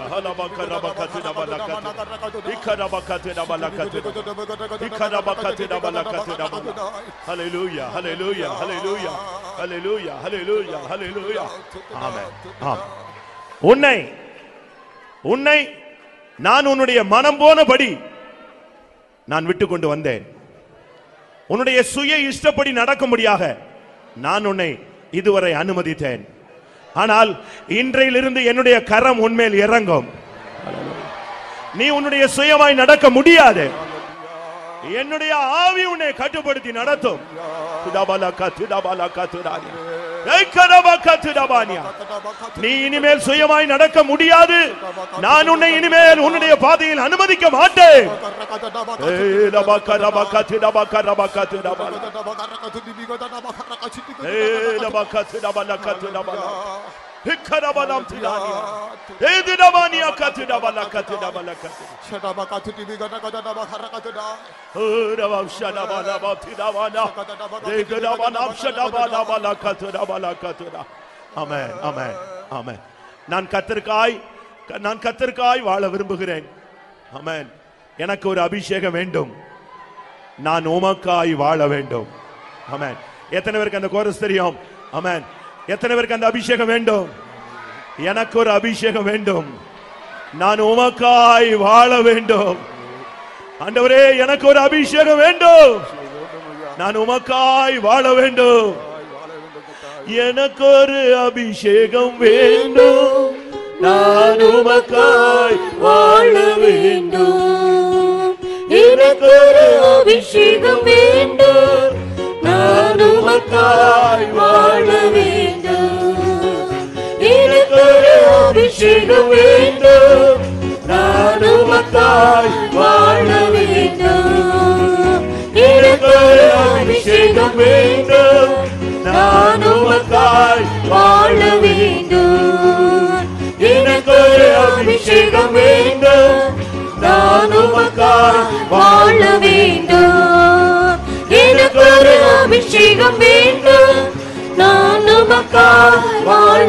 Hallelujah. Hallelujah. Hallelujah. Hallelujah. Hallelujah. Hallelujah. Amen. ஆம். உன்னை உன்னை நான் உன்னுடைய மனம் போனபடி நான் விட்டு கொண்டு வந்தேன் உன்னுடைய சுய இஷ்டப்படி நடக்கும்படியாக நான் உன்னை இதுவரை அனுமதித்தேன் ஆனால் இன்றையிலிருந்து என்னுடைய கரம் உன்மேல் இறங்கும் நீ உன்னுடைய சுயமாய் நடக்க முடியாது என்னுடைய ஆவி உன்னை கட்டுப்படுத்தி நடத்தும் துடாபாலாக்கா, துடாபாலாக்கா, துடானியா. ஏய், கரபாக்கா, துடாபானியா. நீ இனிமேல் சுயமாய் நடக்க முடியாது நான் உன்னை இனிமேல் உன்னுடைய பாதையில் அனுமதிக்க மாட்டேன் ஏய், ரபாக்கா, ரபாக்கா, துடாபாக்கா, ரபாக்கா, துடாபாலா. ஏய், ரபாக்கா, துடாபாலாக்கா, துடாபாலா. ஹிக்கரபாலாம் துடானியா. ஏய், துடாபானியாக்கா, துடாபாலாக்கா, துடாபாலாக்கா. Oh, ரபாம் ஷடாபாலாபா, துடாபாலா. ஏய், துடாபாலாம் ஷடாபாலாபாலாக்கா, துடாபாலாக்கா, துடா. ஆமென், ஆமென், ஆமென். நான் கத்தருக்காய் நான் கத்தருக்காய் வாழ விரும்புகிறேன் ஆமென் எனக்கு ஒரு அபிஷேகம் வேண்டும் நான் உமக்காய் வாழ வேண்டும் ஆமென் எத்தனை பேருக்கு அந்த கோரஸ் தெரியும் ஆமென் எத்தனை பேருக்கு அந்த அபிஷேகம் வேண்டும் எனக்கு ஒரு அபிஷேகம் வேண்டும் நான் உமக்காய் வாழ வேண்டும் ஆண்டவரே எனக்கு ஒரு அபிஷேகம் வேண்டும் நான் உமக்காய் வாழ வேண்டும் எனக்கு ஒரு அபிஷேகம் வேண்டும் நான் உமக்காய் வாழ வேண்டும் எனக்கு ஒரு அபிஷேகம் வேண்டும் நான் உமக்காய் வாழ வேண்டும் எனக்கு ஒரு அபிஷேகம் வேண்டும் நான் உமக்காய் வாழ வேண்டும் எனக்கு ஒரு அபிஷேகம் வேண்டும் நான் உமக்காய் வாழ வேண்டும் எனக்கு ஒரு அபிஷேகம் வேண்டும் நான் உமக்காய் வாழ வேண்டும் எனக்கு ஒரு அபிஷேகம் வேண்டும் நான் உமக்காய் வாழ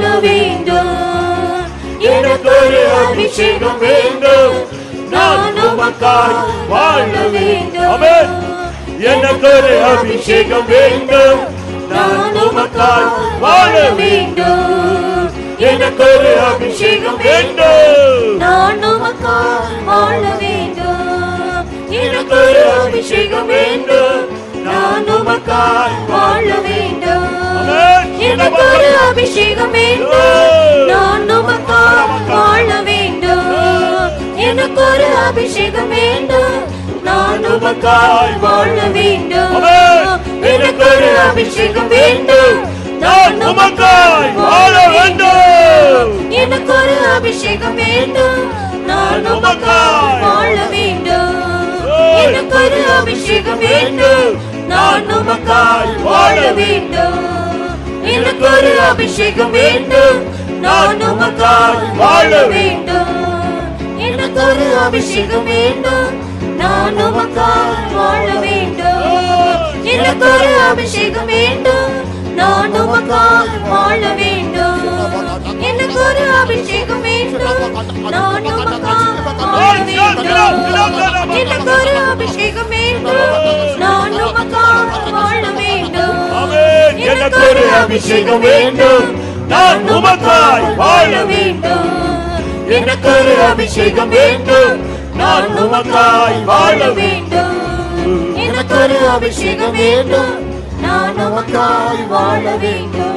வேண்டும் எனக்கு ஒரு அபிஷேகம் வேண்டும் நான் உமக்காய் வாழ வேண்டும் ஆமென். எனக்கு ஒரு அபிஷேகம் வேண்டும் நான் உமக்காய் வாழ வேண்டும் எனக்கு ஒரு அபிஷேகம் வேண்டும் நான் உமக்காய் வாழ வேண்டும் எனக்கு ஒரு அபிஷேகம் வேண்டும் நான் உமக்காய் வாழ வேண்டும் ஆமென். எனக்கு ஒரு அபிஷேகம் வேண்டும் நான் உமக்காய் வாழ வேண்டும் எனக்கு ஒரு அபிஷேகம் வேண்டும் நான் உமக்காய் வாழ வேண்டும் எனக்கு ஒரு அபிஷேகம் வேண்டும் நான் உமக்காய் வாழ வேண்டும் எனக்கு ஒரு அபிஷேகம் வேண்டும் நான் உமக்காய் வாழ வேண்டும் எனக்கு ஒரு அபிஷேகம் வேண்டும் நான் உமக்காய் வாழ வேண்டும் எனக்கு ஒரு அபிஷேகம் வேண்டும் நான் உமக்காய் வாழ வேண்டும் எனக்கு ஒரு அபிஷேகம் வேண்டும் நான் உமக்காய் வாழ வேண்டும் எனக்கு ஒரு அபிஷேகம் வேண்டும் நான் உமக்காய் வாழ வேண்டும் எனக்கு ஒரு அபிஷேகம் வேண்டும் நான் உமக்காய் வாழ வேண்டும் எனக்கு ஒரு அபிஷேகம் வேண்டும் நான் உமக்காய் வாழ வேண்டும் ஆமென். எனக்கு ஒரு அபிஷேகம் வேண்டும் நான் உமக்காய் வாழ வேண்டும் எனக்கு ஒரு அபிஷேகம் வேண்டும் நான் உமக்காய் வாழ வேண்டும் எனக்கு ஒரு அபிஷேகம் வேண்டும் நான் உமக்காய் வாழ வேண்டும்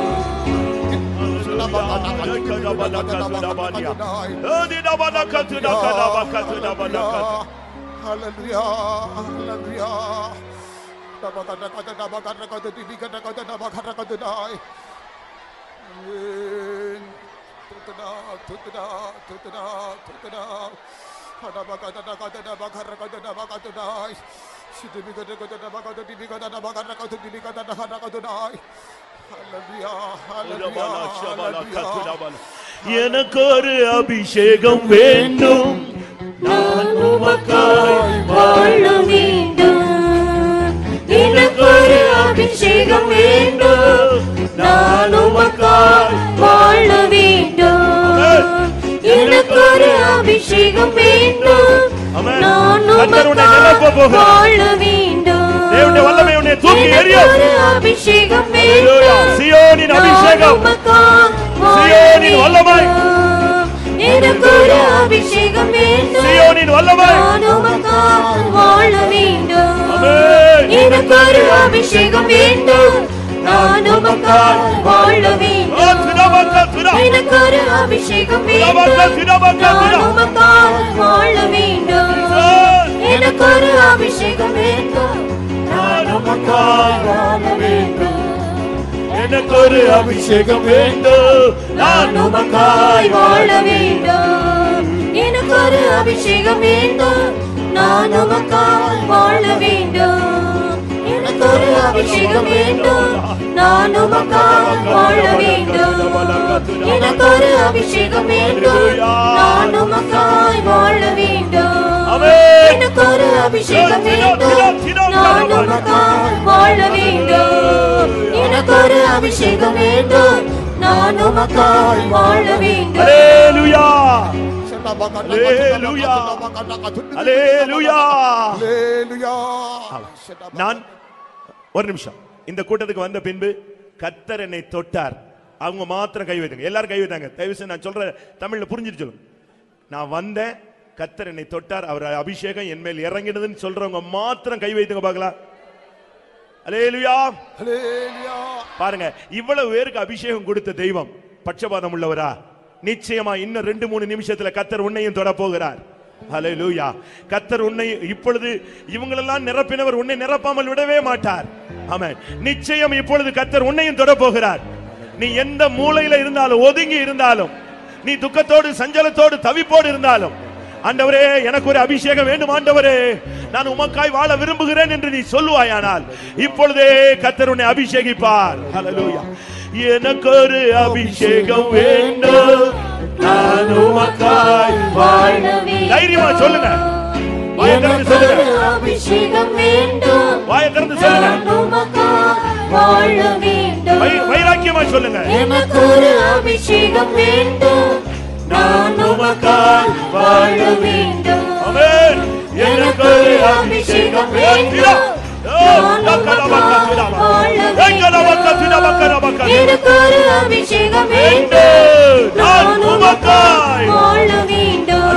Hallelujah, hallelujah. Dabakata, dabakata, dabakata, dibikata, dabakata, dabakata. Amen. Tutada, tutada, tutada, tutada. Dabakata, dabakata, dabakata, dabakata, dabakata. Shidibikata, dabakata, dibikata, dabakata, dibikata, dabakata. Hallelujah, hallelujah, hallelujah. எனக்கு ஒரு அபிஷேகம் வேண்டும் நான் உமக்காய் வாழ வேண்டும் எனக்கு ஒரு அபிஷேகம் வேண்டும் நான் உமக்காய் வாழ வேண்டும் எனக்கு ஒரு அபிஷேகம் வேண்டும் ஆமென். நான் கர்த்தர் உன்னை நிரப்ப உமக்காய் போகிறார். வாழ வேண்டும் தேவனுடைய வல்லமை உன்னை தூக்கி எனக்கு எறியும். ஒரு அபிஷேகம் அல்லேலூயா. வேண்டும் சியோனின் அபிஷேகம். நான் உமக்காய் வாழ சியோனின் வல்லமை. வேண்டும். எனக்கு ஒரு அபிஷேகம் வேண்டும் சியோனின் வல்லமை நான் உமக்காய் வாழ வேண்டும் ஆமென். எனக்கு ஒரு அபிஷேகம் வேண்டும் நான் உமக்காய் வாழ ஓ, வேண்டும் திடமக்க, திட. எனக்கு ஒரு அபிஷேகம் திடமக்க, வேண்டும் திடமக்க, நான் திட. உமக்காய் வாழ வேண்டும் ஆமென். எனக்கு ஒரு அபிஷேகம் வேண்டும் நான் உமக்காய் வாழ வேண்டும் எனக்கு ஒரு அபிஷேகம் வேண்டும் நான் உமக்காய் வாழ வேண்டும் எனக்கு ஒரு அபிஷேகம் வேண்டும் நான் உமக்காய் வாழ வேண்டும் எனக்கு ஒரு அபிஷேகம் வேண்டும் நான் உமக்காய் வாழ வேண்டும் எனக்கு ஒரு அபிஷேகம் வேண்டும் நான் உமக்காய் வாழ வேண்டும் ஆமென். எனக்கு ஒரு அபிஷேகம் வேண்டும் நான் உமக்காய் வாழ வேண்டும் எனக்கு ஒரு அபிஷேகம் வேண்டும் நான் உமக்காய் வாழ வேண்டும் அல்லேலூயா அல்லேலூயா நான் ஒரு நிமிஷம் இந்த கூட்டத்துக்கு வந்த பின்பு கத்தர் என்னை தொட்டார் அவங்க மாத்திரம் கை வைத்தாங்க எல்லாரும் கை வைத்தாங்க தயவு செய்து நான் சொல்ற தமிழ்ல புரிஞ்சிட்டு சொல்லுங்க நான் வந்தேன் கத்தர் என்னை தொட்டார் அவர் அபிஷேகம் என் மேல் இறங்கினதுன்னு சொல்றவங்க மாத்திரம் கை வைத்துங்க பார்க்கலாம் அல்லேலூயா பாருங்க இவ்வளவு பேருக்கு அபிஷேகம் கொடுத்த தெய்வம் பட்சபாதம் உள்ளவரா நிச்சயமா இன்னும் ரெண்டு மூணு நிமிஷத்துல கத்தர் உன்னையும் தொட போகிறார் ஹalleluya கத்தர் உன்னை இப்பொழுது இவங்களெல்லாம் நிரப்பினவர் உன்னை நிரப்பாமல் விடவே மாட்டார் ஆமென் நிச்சயம் இப்பொழுது கத்தர் உன்னையும் தொட போகிறார் நீ எந்த மூலையில இருந்தாலும் ஒதுங்கி இருந்தாலும் நீ துக்கத்தோடு சஞ்சலத்தோடு தவிப்போடு இருந்தாலும் ஆண்டவரே எனக்கு ஒரு அபிஷேகம் வேண்டும் ஆண்டவரே நான் உமக்காய் வாழ விரும்புகிறேன் என்று நீ சொல்லுவாயானால் இப்பொழுதே கத்தர் உன்னை அபிஷேகிப்பார் ஹalleluya எனக்கு ஒரு அபிஷேகம் வேண்டும் நான் உமக்காய் வாழ தைரியமா சொல்லுங்க வாயை திறந்து எனக்கு சொல்லுங்க ஒரு அபிஷேகம் வேண்டும் வாயை திறந்து சொல்லுங்க நான் உமக்காய் வாழ வேண்டும் வை- வைராக்கியமா சொல்லுங்க எனக்கு ஒரு அபிஷேகம் வேண்டும் நான் உமக்காய் வாழ வேண்டும் ஆமென் எனக்கு ஒரு அபிஷேகம் வேண்டும் நான் உமக்காய் வாழ வேண்டும் எனக்கு ஒரு அபிஷேகம் வேண்டும் நான் உமக்காய் வாழ வேண்டும்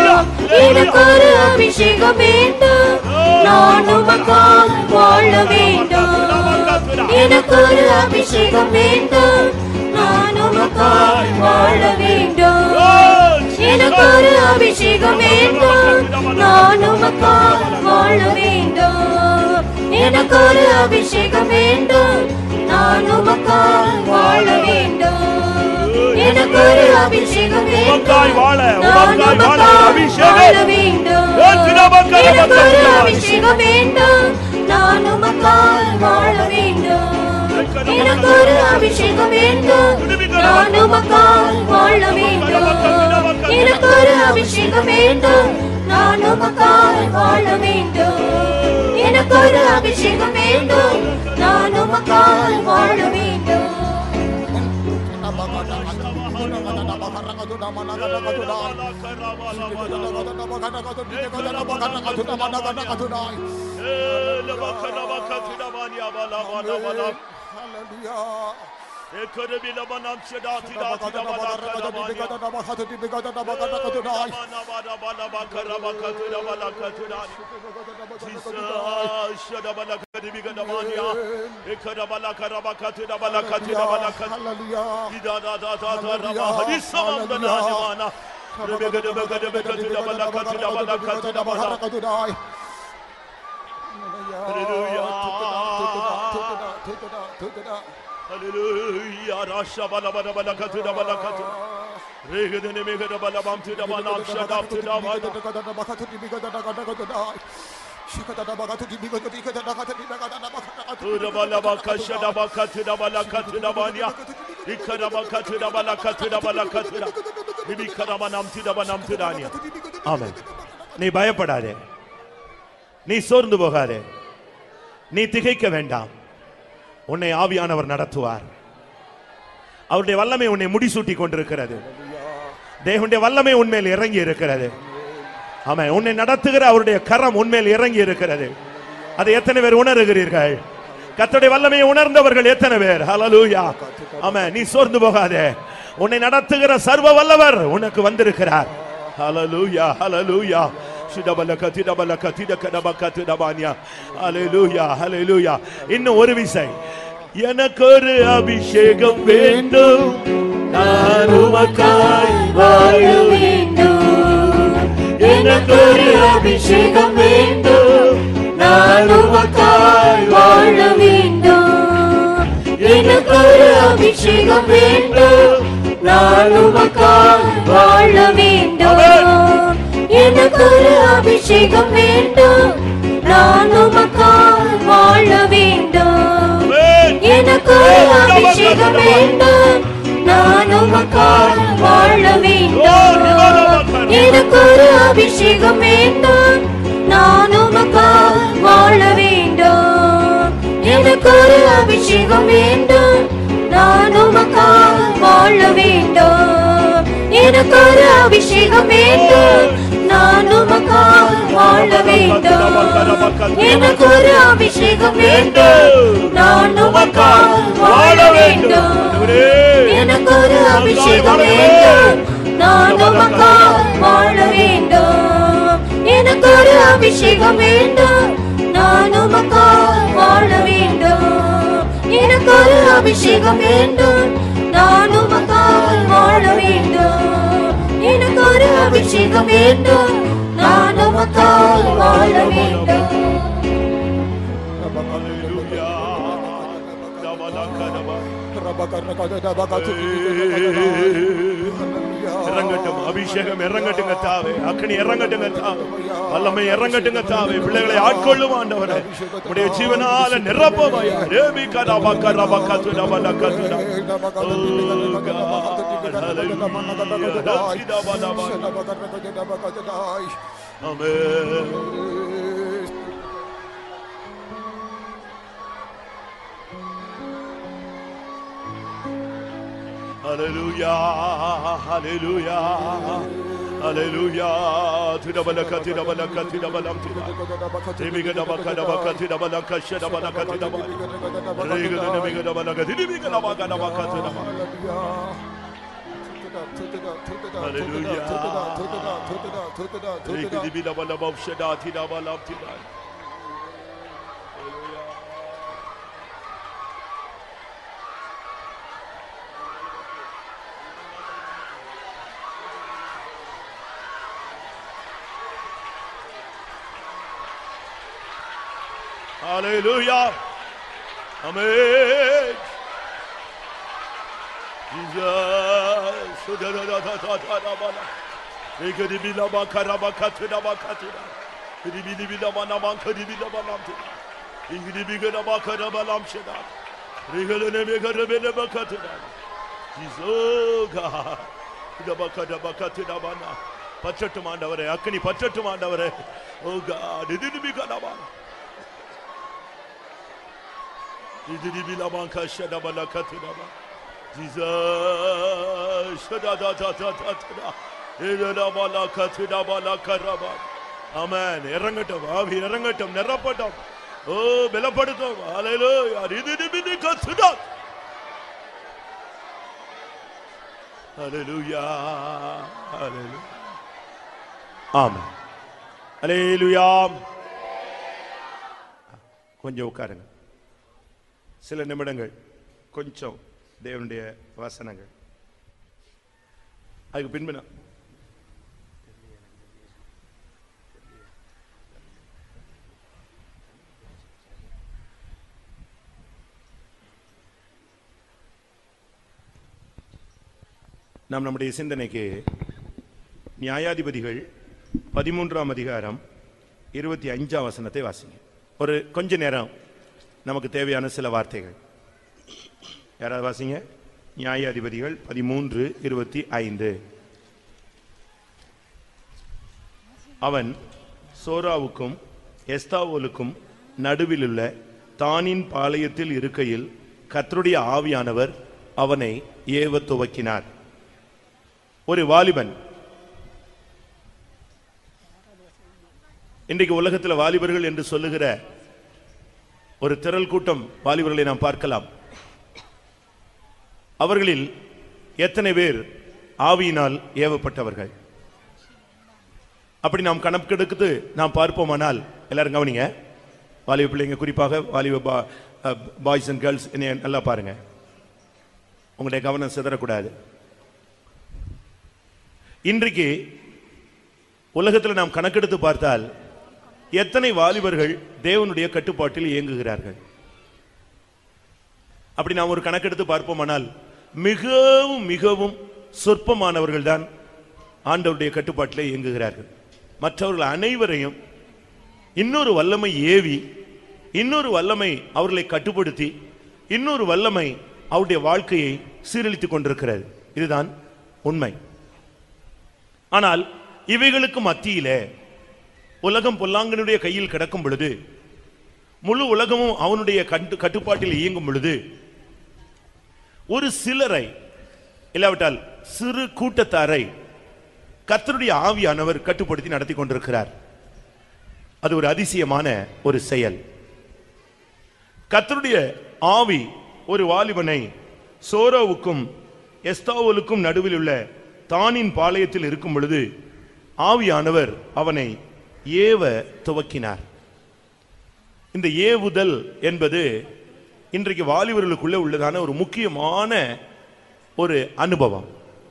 எனக்கு ஒரு அபிஷேகம் வேண்டும் நான் உமக்காய் வாழ வேண்டும் எனக்கு ஒரு அபிஷேகம் வேண்டும் நான் உமக்காய் வாழ வேண்டும் எனக்கு ஒரு அபிஷேகம் வேண்டும் நான் உமக்காய் வாழ வேண்டும் எனக்கு ஒரு அபிஷேகம் வேண்டும் நான் உமக்காய் வாழ வேண்டும் எனக்கு ஒரு அபிஷேகம் உமக்காய் வேண்டும் வாழ, நான் உமக்காய் வாழ ஒரு உமக்காய் அபிஷேகம். வாழ வேண்டும் ஏன் தினமக்கள் எனக்கு ஒரு மக்கள் அபிஷேகம் வேண்டும் நான் உமக்காய் வாழ வேண்டும் எனக்கு ஒரு அபிஷேகம் வேண்டும் நான் உமக்காய் வாழ வேண்டும் எனக்கு ஒரு அபிஷேகம் வேண்டும் நான் உமக்காய் வாழ வேண்டும் எனக்கு ஒரு அபிஷேகம் வேண்டும் நான் உமக்காய் வாழ வேண்டும் Hallelujah. Rasha bala bala bala katu da bala katu. Regedene megede bala bam tu da bala shadap tu da bala. Tu da bala baka shada baka tu da bala katu da bala. Ikara baka tu da bala katu da bala katu da. Bibi kara manam tu da banam tu da niya. ஆமென் நீ பயப்படாதே நீ சோர்ந்து போகாதே நீ திகைக்க வேண்டாம் உன்னை ஆவியானவர் நடத்துவார் அவருடைய வல்லமை உன்னை முடிசூட்டி கொண்டிருக்கிறது தேவனுடைய வல்லமை உன்மேல் இறங்கி இருக்கிறது ஆமா உன்னை நடத்துகிற அவருடைய கரம் உன்மேல் இறங்கி இருக்கிறது அதை எத்தனை பேர் உணர்கிறீர்கள் கர்த்தருடைய வல்லமையை உணர்ந்தவர்கள் எத்தனை பேர் ஹalleluya ஆமா நீ சோர்ந்து போகாதே உன்னை நடத்துகிற சர்வ வல்லவர் உனக்கு வந்திருக்கிறார் ஹalleluya ஹalleluya சிடபலக திடபலக திடகடபக திடபானியா ஹalleluya ஹalleluya இன்னும் ஒரு விசை எனக்கு ஒரு அபிஷேகம் வேண்டும் நான் உமக்காய் வாழ வேண்டும் எனக்கு ஒரு அபிஷேகம் வேண்டும் நான் உமக்காய் வாழ வேண்டும் எனக்கு ஒரு அபிஷேகம் வேண்டும் நான் உமக்காய் வாழ வேண்டும் எனக்கு ஒரு அபிஷேகம் வேண்டும் நான் உமக்காய் வாழ வேண்டும் எனக்கு ஒரு அபிஷேகம் வேண்டும் நான் உமக்காய் வாழ வேண்டும் எனக்கு ஒரு அபிஷேகம் வேண்டும் நான் உமக்காய் வாழ வேண்டும் எனக்கு ஒரு அபிஷேகம் வேண்டும் நான் உமக்காய் வாழ வேண்டும் எனக்கு ஒரு அபிஷேகம் வேண்டும் நான் உமக்காய் வாழ வேண்டும் எனக்கு ஒரு அபிஷேகம் வேண்டும் நான் உமக்காய் வாழ வேண்டும் எனக்கு ஒரு அபிஷேகம் வேண்டும் நான் உமக்காய் வாழ வேண்டும் எனக்கு ஒரு அபிஷேகம் வேண்டும் நான் உமக்காய் வாழ வேண்டும் எனக்கு ஒரு அபிஷேகம் வேண்டும் நான் உமக்காய் வாழ வேண்டும் எனக்கு ஒரு அபிஷேகம் வேண்டும் நான் உமக்காய் வாழ வேண்டும் இறங்கட்டும் அபிஷேகம் இறங்கட்டுங்க தாவே அக்கனி இறங்கட்டுங்க தாவே வல்லமை இறங்கட்டுங்க தாவே பிள்ளைகளை ஆட்கொள்ளும் ஆண்டவரே உடைய ஜீவனால நிரப்பவாயா ரேபி கரபா கரபா கத்துடா பல கத்துடா ஆமென் Hallelujah, hallelujah, hallelujah. Tidabalaka, tidabalaka, tidabalam, tidabalaka. Timigadabaka, dabaka, tidabalaka, shadabalaka, tidabalaka. Rigadanabigadabalaga, tidibigadabaka, tidabalaka. Rigidibidabalabab, shada, tidabalam, tidabalaka. Hallelujah. Amen. Jesus. Shudadadadadadadabala. Ikadibilabakarabakatidabakatida. Idibilibilabanamankadibilabanamtida. Idibigadabakadabalamshida. Rigalanebekadabenebakatida. Jesus, oh God. Idabakadabakatidabana. பற்றட்டும் ஆண்டவரே அக்கனி பற்றட்டும் ஆண்டவரே ஓ God இது நிமிகடவா Idilibilabanka shadabalakatinaba. Jesus. Shadadadadadadada. Idalabalakatinabalakaraba. Amen. இறங்கட்டும் ஆவி இறங்கட்டும் நிரப்பட்டும் ஓ பலப்படுத்தும் ஹalleluya இதுதிபிதி கத்துடா ஹalleluya ஹalleluya ஆமென் ஹalleluya கொஞ்சம் உட்காருங்க சில நிமிடங்கள் கொஞ்சம் தேவனுடைய வசனங்கள் அதுக்கு பின்பு நான் நாம் நம்முடைய சிந்தனைக்கு நியாயாதிபதிகள் பதிமூன்றாம் அதிகாரம் இருபத்தி அஞ்சாம் வசனத்தை வாசிங்க ஒரு கொஞ்ச நேரம் நமக்கு தேவையான சில வார்த்தைகள் யாராவது வாசிங்க நியாயாதிபதிகள் பதிமூன்று இருபத்தி ஐந்து அவன் சோராவுக்கும் எஸ்தாவோலுக்கும் நடுவிலுள்ள தானின் பாளையத்தில் இருக்கையில் கர்த்தருடைய ஆவியானவர் அவனை ஏவ துவக்கினார் ஒரு வாலிபன் இன்றைக்கு உலகத்தில் வாலிபர்கள் என்று சொல்லுகிற ஒரு திரள் கூட்டம் வாலிபர்களை நாம் பார்க்கலாம் அவர்களில் எத்தனை பேர் ஆவியினால் ஏவப்பட்டவர்கள் அப்படி நாம் கணக்கெடுத்து நாம் பார்ப்போமானால் எல்லாரும் கவனிங்க வாலிப பிள்ளைங்க குறிப்பாக வாலிப பாய்ஸ் அண்ட் கேர்ள்ஸ் என்னைய நல்லா பாருங்க உங்களுடைய கவனம் சிதறக்கூடாது இன்றைக்கு உலகத்தில் நாம் கணக்கெடுத்து பார்த்தால் எத்தனை வாலிபர்கள் தேவனுடைய கட்டுப்பாட்டில் இயங்குகிறார்கள் அப்படி நாம் ஒரு கணக்கெடுத்து பார்ப்போமானால் மிகவும் மிகவும் சொற்பமானவர்கள் தான் ஆண்டவருடைய கட்டுப்பாட்டிலே இயங்குகிறார்கள் மற்றவர்கள் அனைவரையும் இன்னொரு வல்லமை ஏவி இன்னொரு வல்லமை அவர்களை கட்டுப்படுத்தி இன்னொரு வல்லமை அவருடைய வாழ்க்கையை சீரழித்துக் கொண்டிருக்கிறது இதுதான் உண்மை ஆனால் இவைகளுக்கு மத்தியிலே உலகம் பொல்லாங்கனுடைய கையில் கிடக்கும் பொழுது முழு உலகமும் அவனுடைய கட்டு கட்டுப்பாட்டில் இயங்கும் பொழுது ஒரு சிலரை இல்லாவிட்டால் சிறு கூட்டத்தாரை கர்த்தருடைய ஆவியானவர் கட்டுப்படுத்தி நடத்தி கொண்டிருக்கிறார் அது ஒரு அதிசயமான ஒரு செயல் கர்த்தருடைய ஆவி ஒரு வாலிபனை சோரோவுக்கும் எஸ்தாவோலுக்கும் நடுவில் உள்ள தானின் பாளையத்தில் இருக்கும் பொழுது ஆவியானவர் அவனை ஏவ துவக்கினார் இந்த ஏவுதல் என்பது இன்றைக்கு வாலிபர்களுக்குள்ள உள்ளதான ஒரு முக்கியமான ஒரு அனுபவம்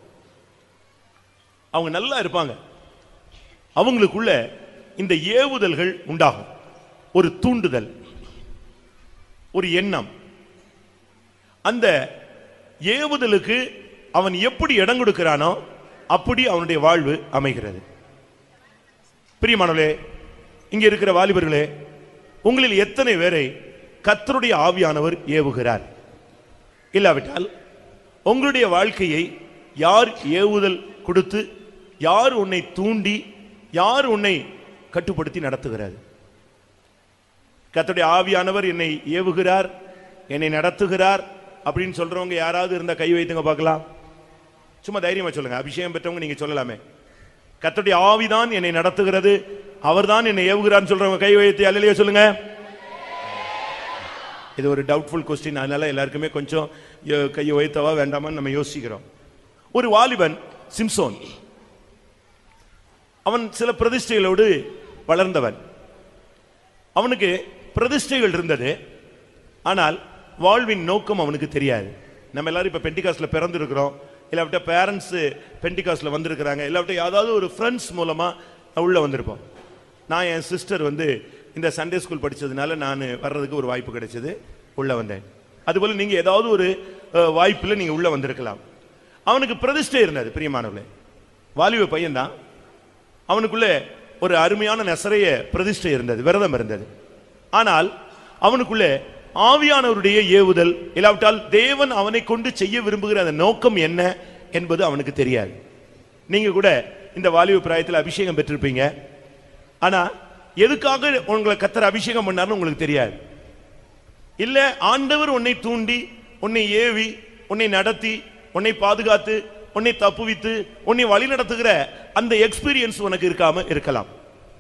அவங்க நல்லா இருப்பாங்க அவங்களுக்குள்ள இந்த ஏவுதல்கள் உண்டாகும் ஒரு தூண்டுதல் ஒரு எண்ணம் அந்த ஏவுதலுக்கு அவன் எப்படி இடம் கொடுக்கிறானோ அப்படி அவனுடைய வாழ்வு அமைகிறது பிரியமானவர்களே இங்க இருக்கிற வாலிபர்களே உங்களில் எத்தனை பேரை கர்த்தருடைய ஆவியானவர் ஏவுகிறார் இல்லாவிட்டால் உங்களுடைய வாழ்க்கையை யார் ஏவுதல் கொடுத்து யார் உன்னை தூண்டி யார் உன்னை கட்டுப்படுத்தி நடத்துகிறார் கர்த்தருடைய ஆவியானவர் என்னை ஏவுகிறார் என்னை நடத்துகிறார் அப்படின்னு சொல்றவங்க யாராவது இருந்தா கை வைத்துங்க பார்க்கலாம் சும்மா தைரியமா சொல்லுங்க அபிஷேகம் பெற்றவங்க நீங்க சொல்லலாமே கர்த்தருடைய ஆவிதான் என்னை நடத்துகிறது அவர்தான் என்னை ஏவுகிறார்னு சொல்றவங்க கை வைத்து அல்லையே சொல்லுங்க இது ஒரு டவுட்ஃபுல் கொஸ்டின் அதனால எல்லாருக்குமே கொஞ்சம் யோ- கையை உயர்த்தவா வேண்டாமான்னு நம்ம யோசிக்கிறோம் ஒரு வாலிபன் சிம்சோன் அவன் சில பிரதிஷ்டைகளோடு வளர்ந்தவன் அவனுக்கு பிரதிஷ்டைகள் இருந்தது ஆனால் வாழ்வின் நோக்கம் அவனுக்கு தெரியாது நம்ம எல்லாரும் இப்ப பெண்டிகாஸ்ல பிறந்திருக்கிறோம் இல்லாவிட்ட பேரண்ட்ஸ் பெண்டிகாஸ்ல வந்திருக்கிறாங்க இல்லாவிட்ட ஏதாவது ஒரு ஃப்ரெண்ட்ஸ் மூலமா உள்ள வந்திருப்போம் நான் என் சிஸ்டர் வந்து இந்த சண்டே ஸ்கூல் படிச்சதுனால நான் வர்றதுக்கு ஒரு வாய்ப்பு கிடைச்சது உள்ள வந்தேன் அதுபோல நீங்க ஏதாவது ஒரு அஹ், வாய்ப்புல நீங்க உள்ள வந்திருக்கலாம் அவனுக்கு பிரதிஷ்டை இருந்தது பிரியமானவர்களே வாலிப பையன்தான் அவனுக்குள்ள ஒரு அருமையான நெசரைய பிரதிஷ்டை இருந்தது விரதம் இருந்தது ஆனால் அவனுக்குள்ள ஆவியானவருடைய ஏவுதல் இல்லாவிட்டால் தேவன் அவனை கொண்டு செய்ய விரும்புகிற அந்த நோக்கம் என்ன என்பது அவனுக்கு தெரியாது நீங்க கூட இந்த வாலிப பிராயத்தில் அபிஷேகம் பெற்றிருப்பீங்க ஆனா எதுக்காக உங்களை கத்தர் அபிஷேகம் பண்ணாருன்னு உங்களுக்கு தெரியாது இல்ல ஆண்டவர் உன்னை தூண்டி உன்னை ஏவி உன்னை நடத்தி உன்னை பாதுகாத்து உன்னை தப்புவித்து உன்னை வழி நடத்துகிற அந்த எக்ஸ்பீரியன்ஸ் உனக்கு இருக்காம இருக்கலாம்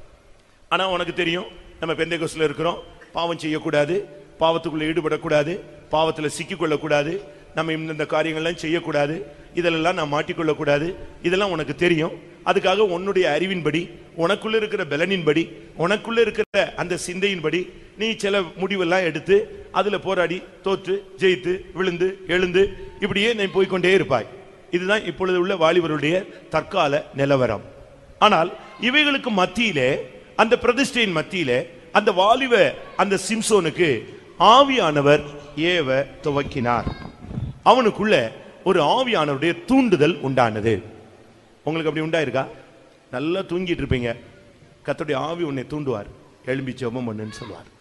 ஆனா உனக்கு தெரியும் நம்ம பெந்தைகோஸ்ல இருக்கிறோம் பாவம் செய்யக்கூடாது பாவத்துக்குள்ள ஈடுபடக்கூடாது பாவத்துல சிக்கிக்கொள்ளக்கூடாது நம்ம இந்த காரியங்கள்லாம் செய்யக்கூடாது இதெல்லாம் நான் மாட்டிக்கொள்ளக்கூடாது இதெல்லாம் உனக்கு தெரியும் அதுக்காக உன்னுடைய அறிவின்படி உனக்குள்ள இருக்கிற பலனின்படி உனக்குள்ள இருக்கிற அந்த சிந்தையின்படி நீ சில முடிவெல்லாம் எடுத்து அதுல போராடி தோற்று ஜெயித்து விழுந்து எழுந்து இப்படியே நீ போய்க்கொண்டே இருப்பாய் இதுதான் இப்பொழுது உள்ள வாலிபருடைய தற்கால நிலவரம் ஆனால் இவைகளுக்கு மத்தியிலே அந்த பிரதிஷ்டையின் மத்தியிலே அந்த வாலிப அந்த சிம்சோனுக்கு ஆவியானவர் ஏவ துவக்கினார் அவனுக்குள்ள ஒரு ஆவியானவருடைய தூண்டுதல் உண்டானது உங்களுக்கு அப்படி உண்டாயிருக்கா நல்லா தூங்கிட்டு இருப்பீங்க கர்த்தருடைய ஆவி உன்னை தூண்டுவார் எழும்பி ஜெபம் பண்ணுன்னு சொல்லுவார்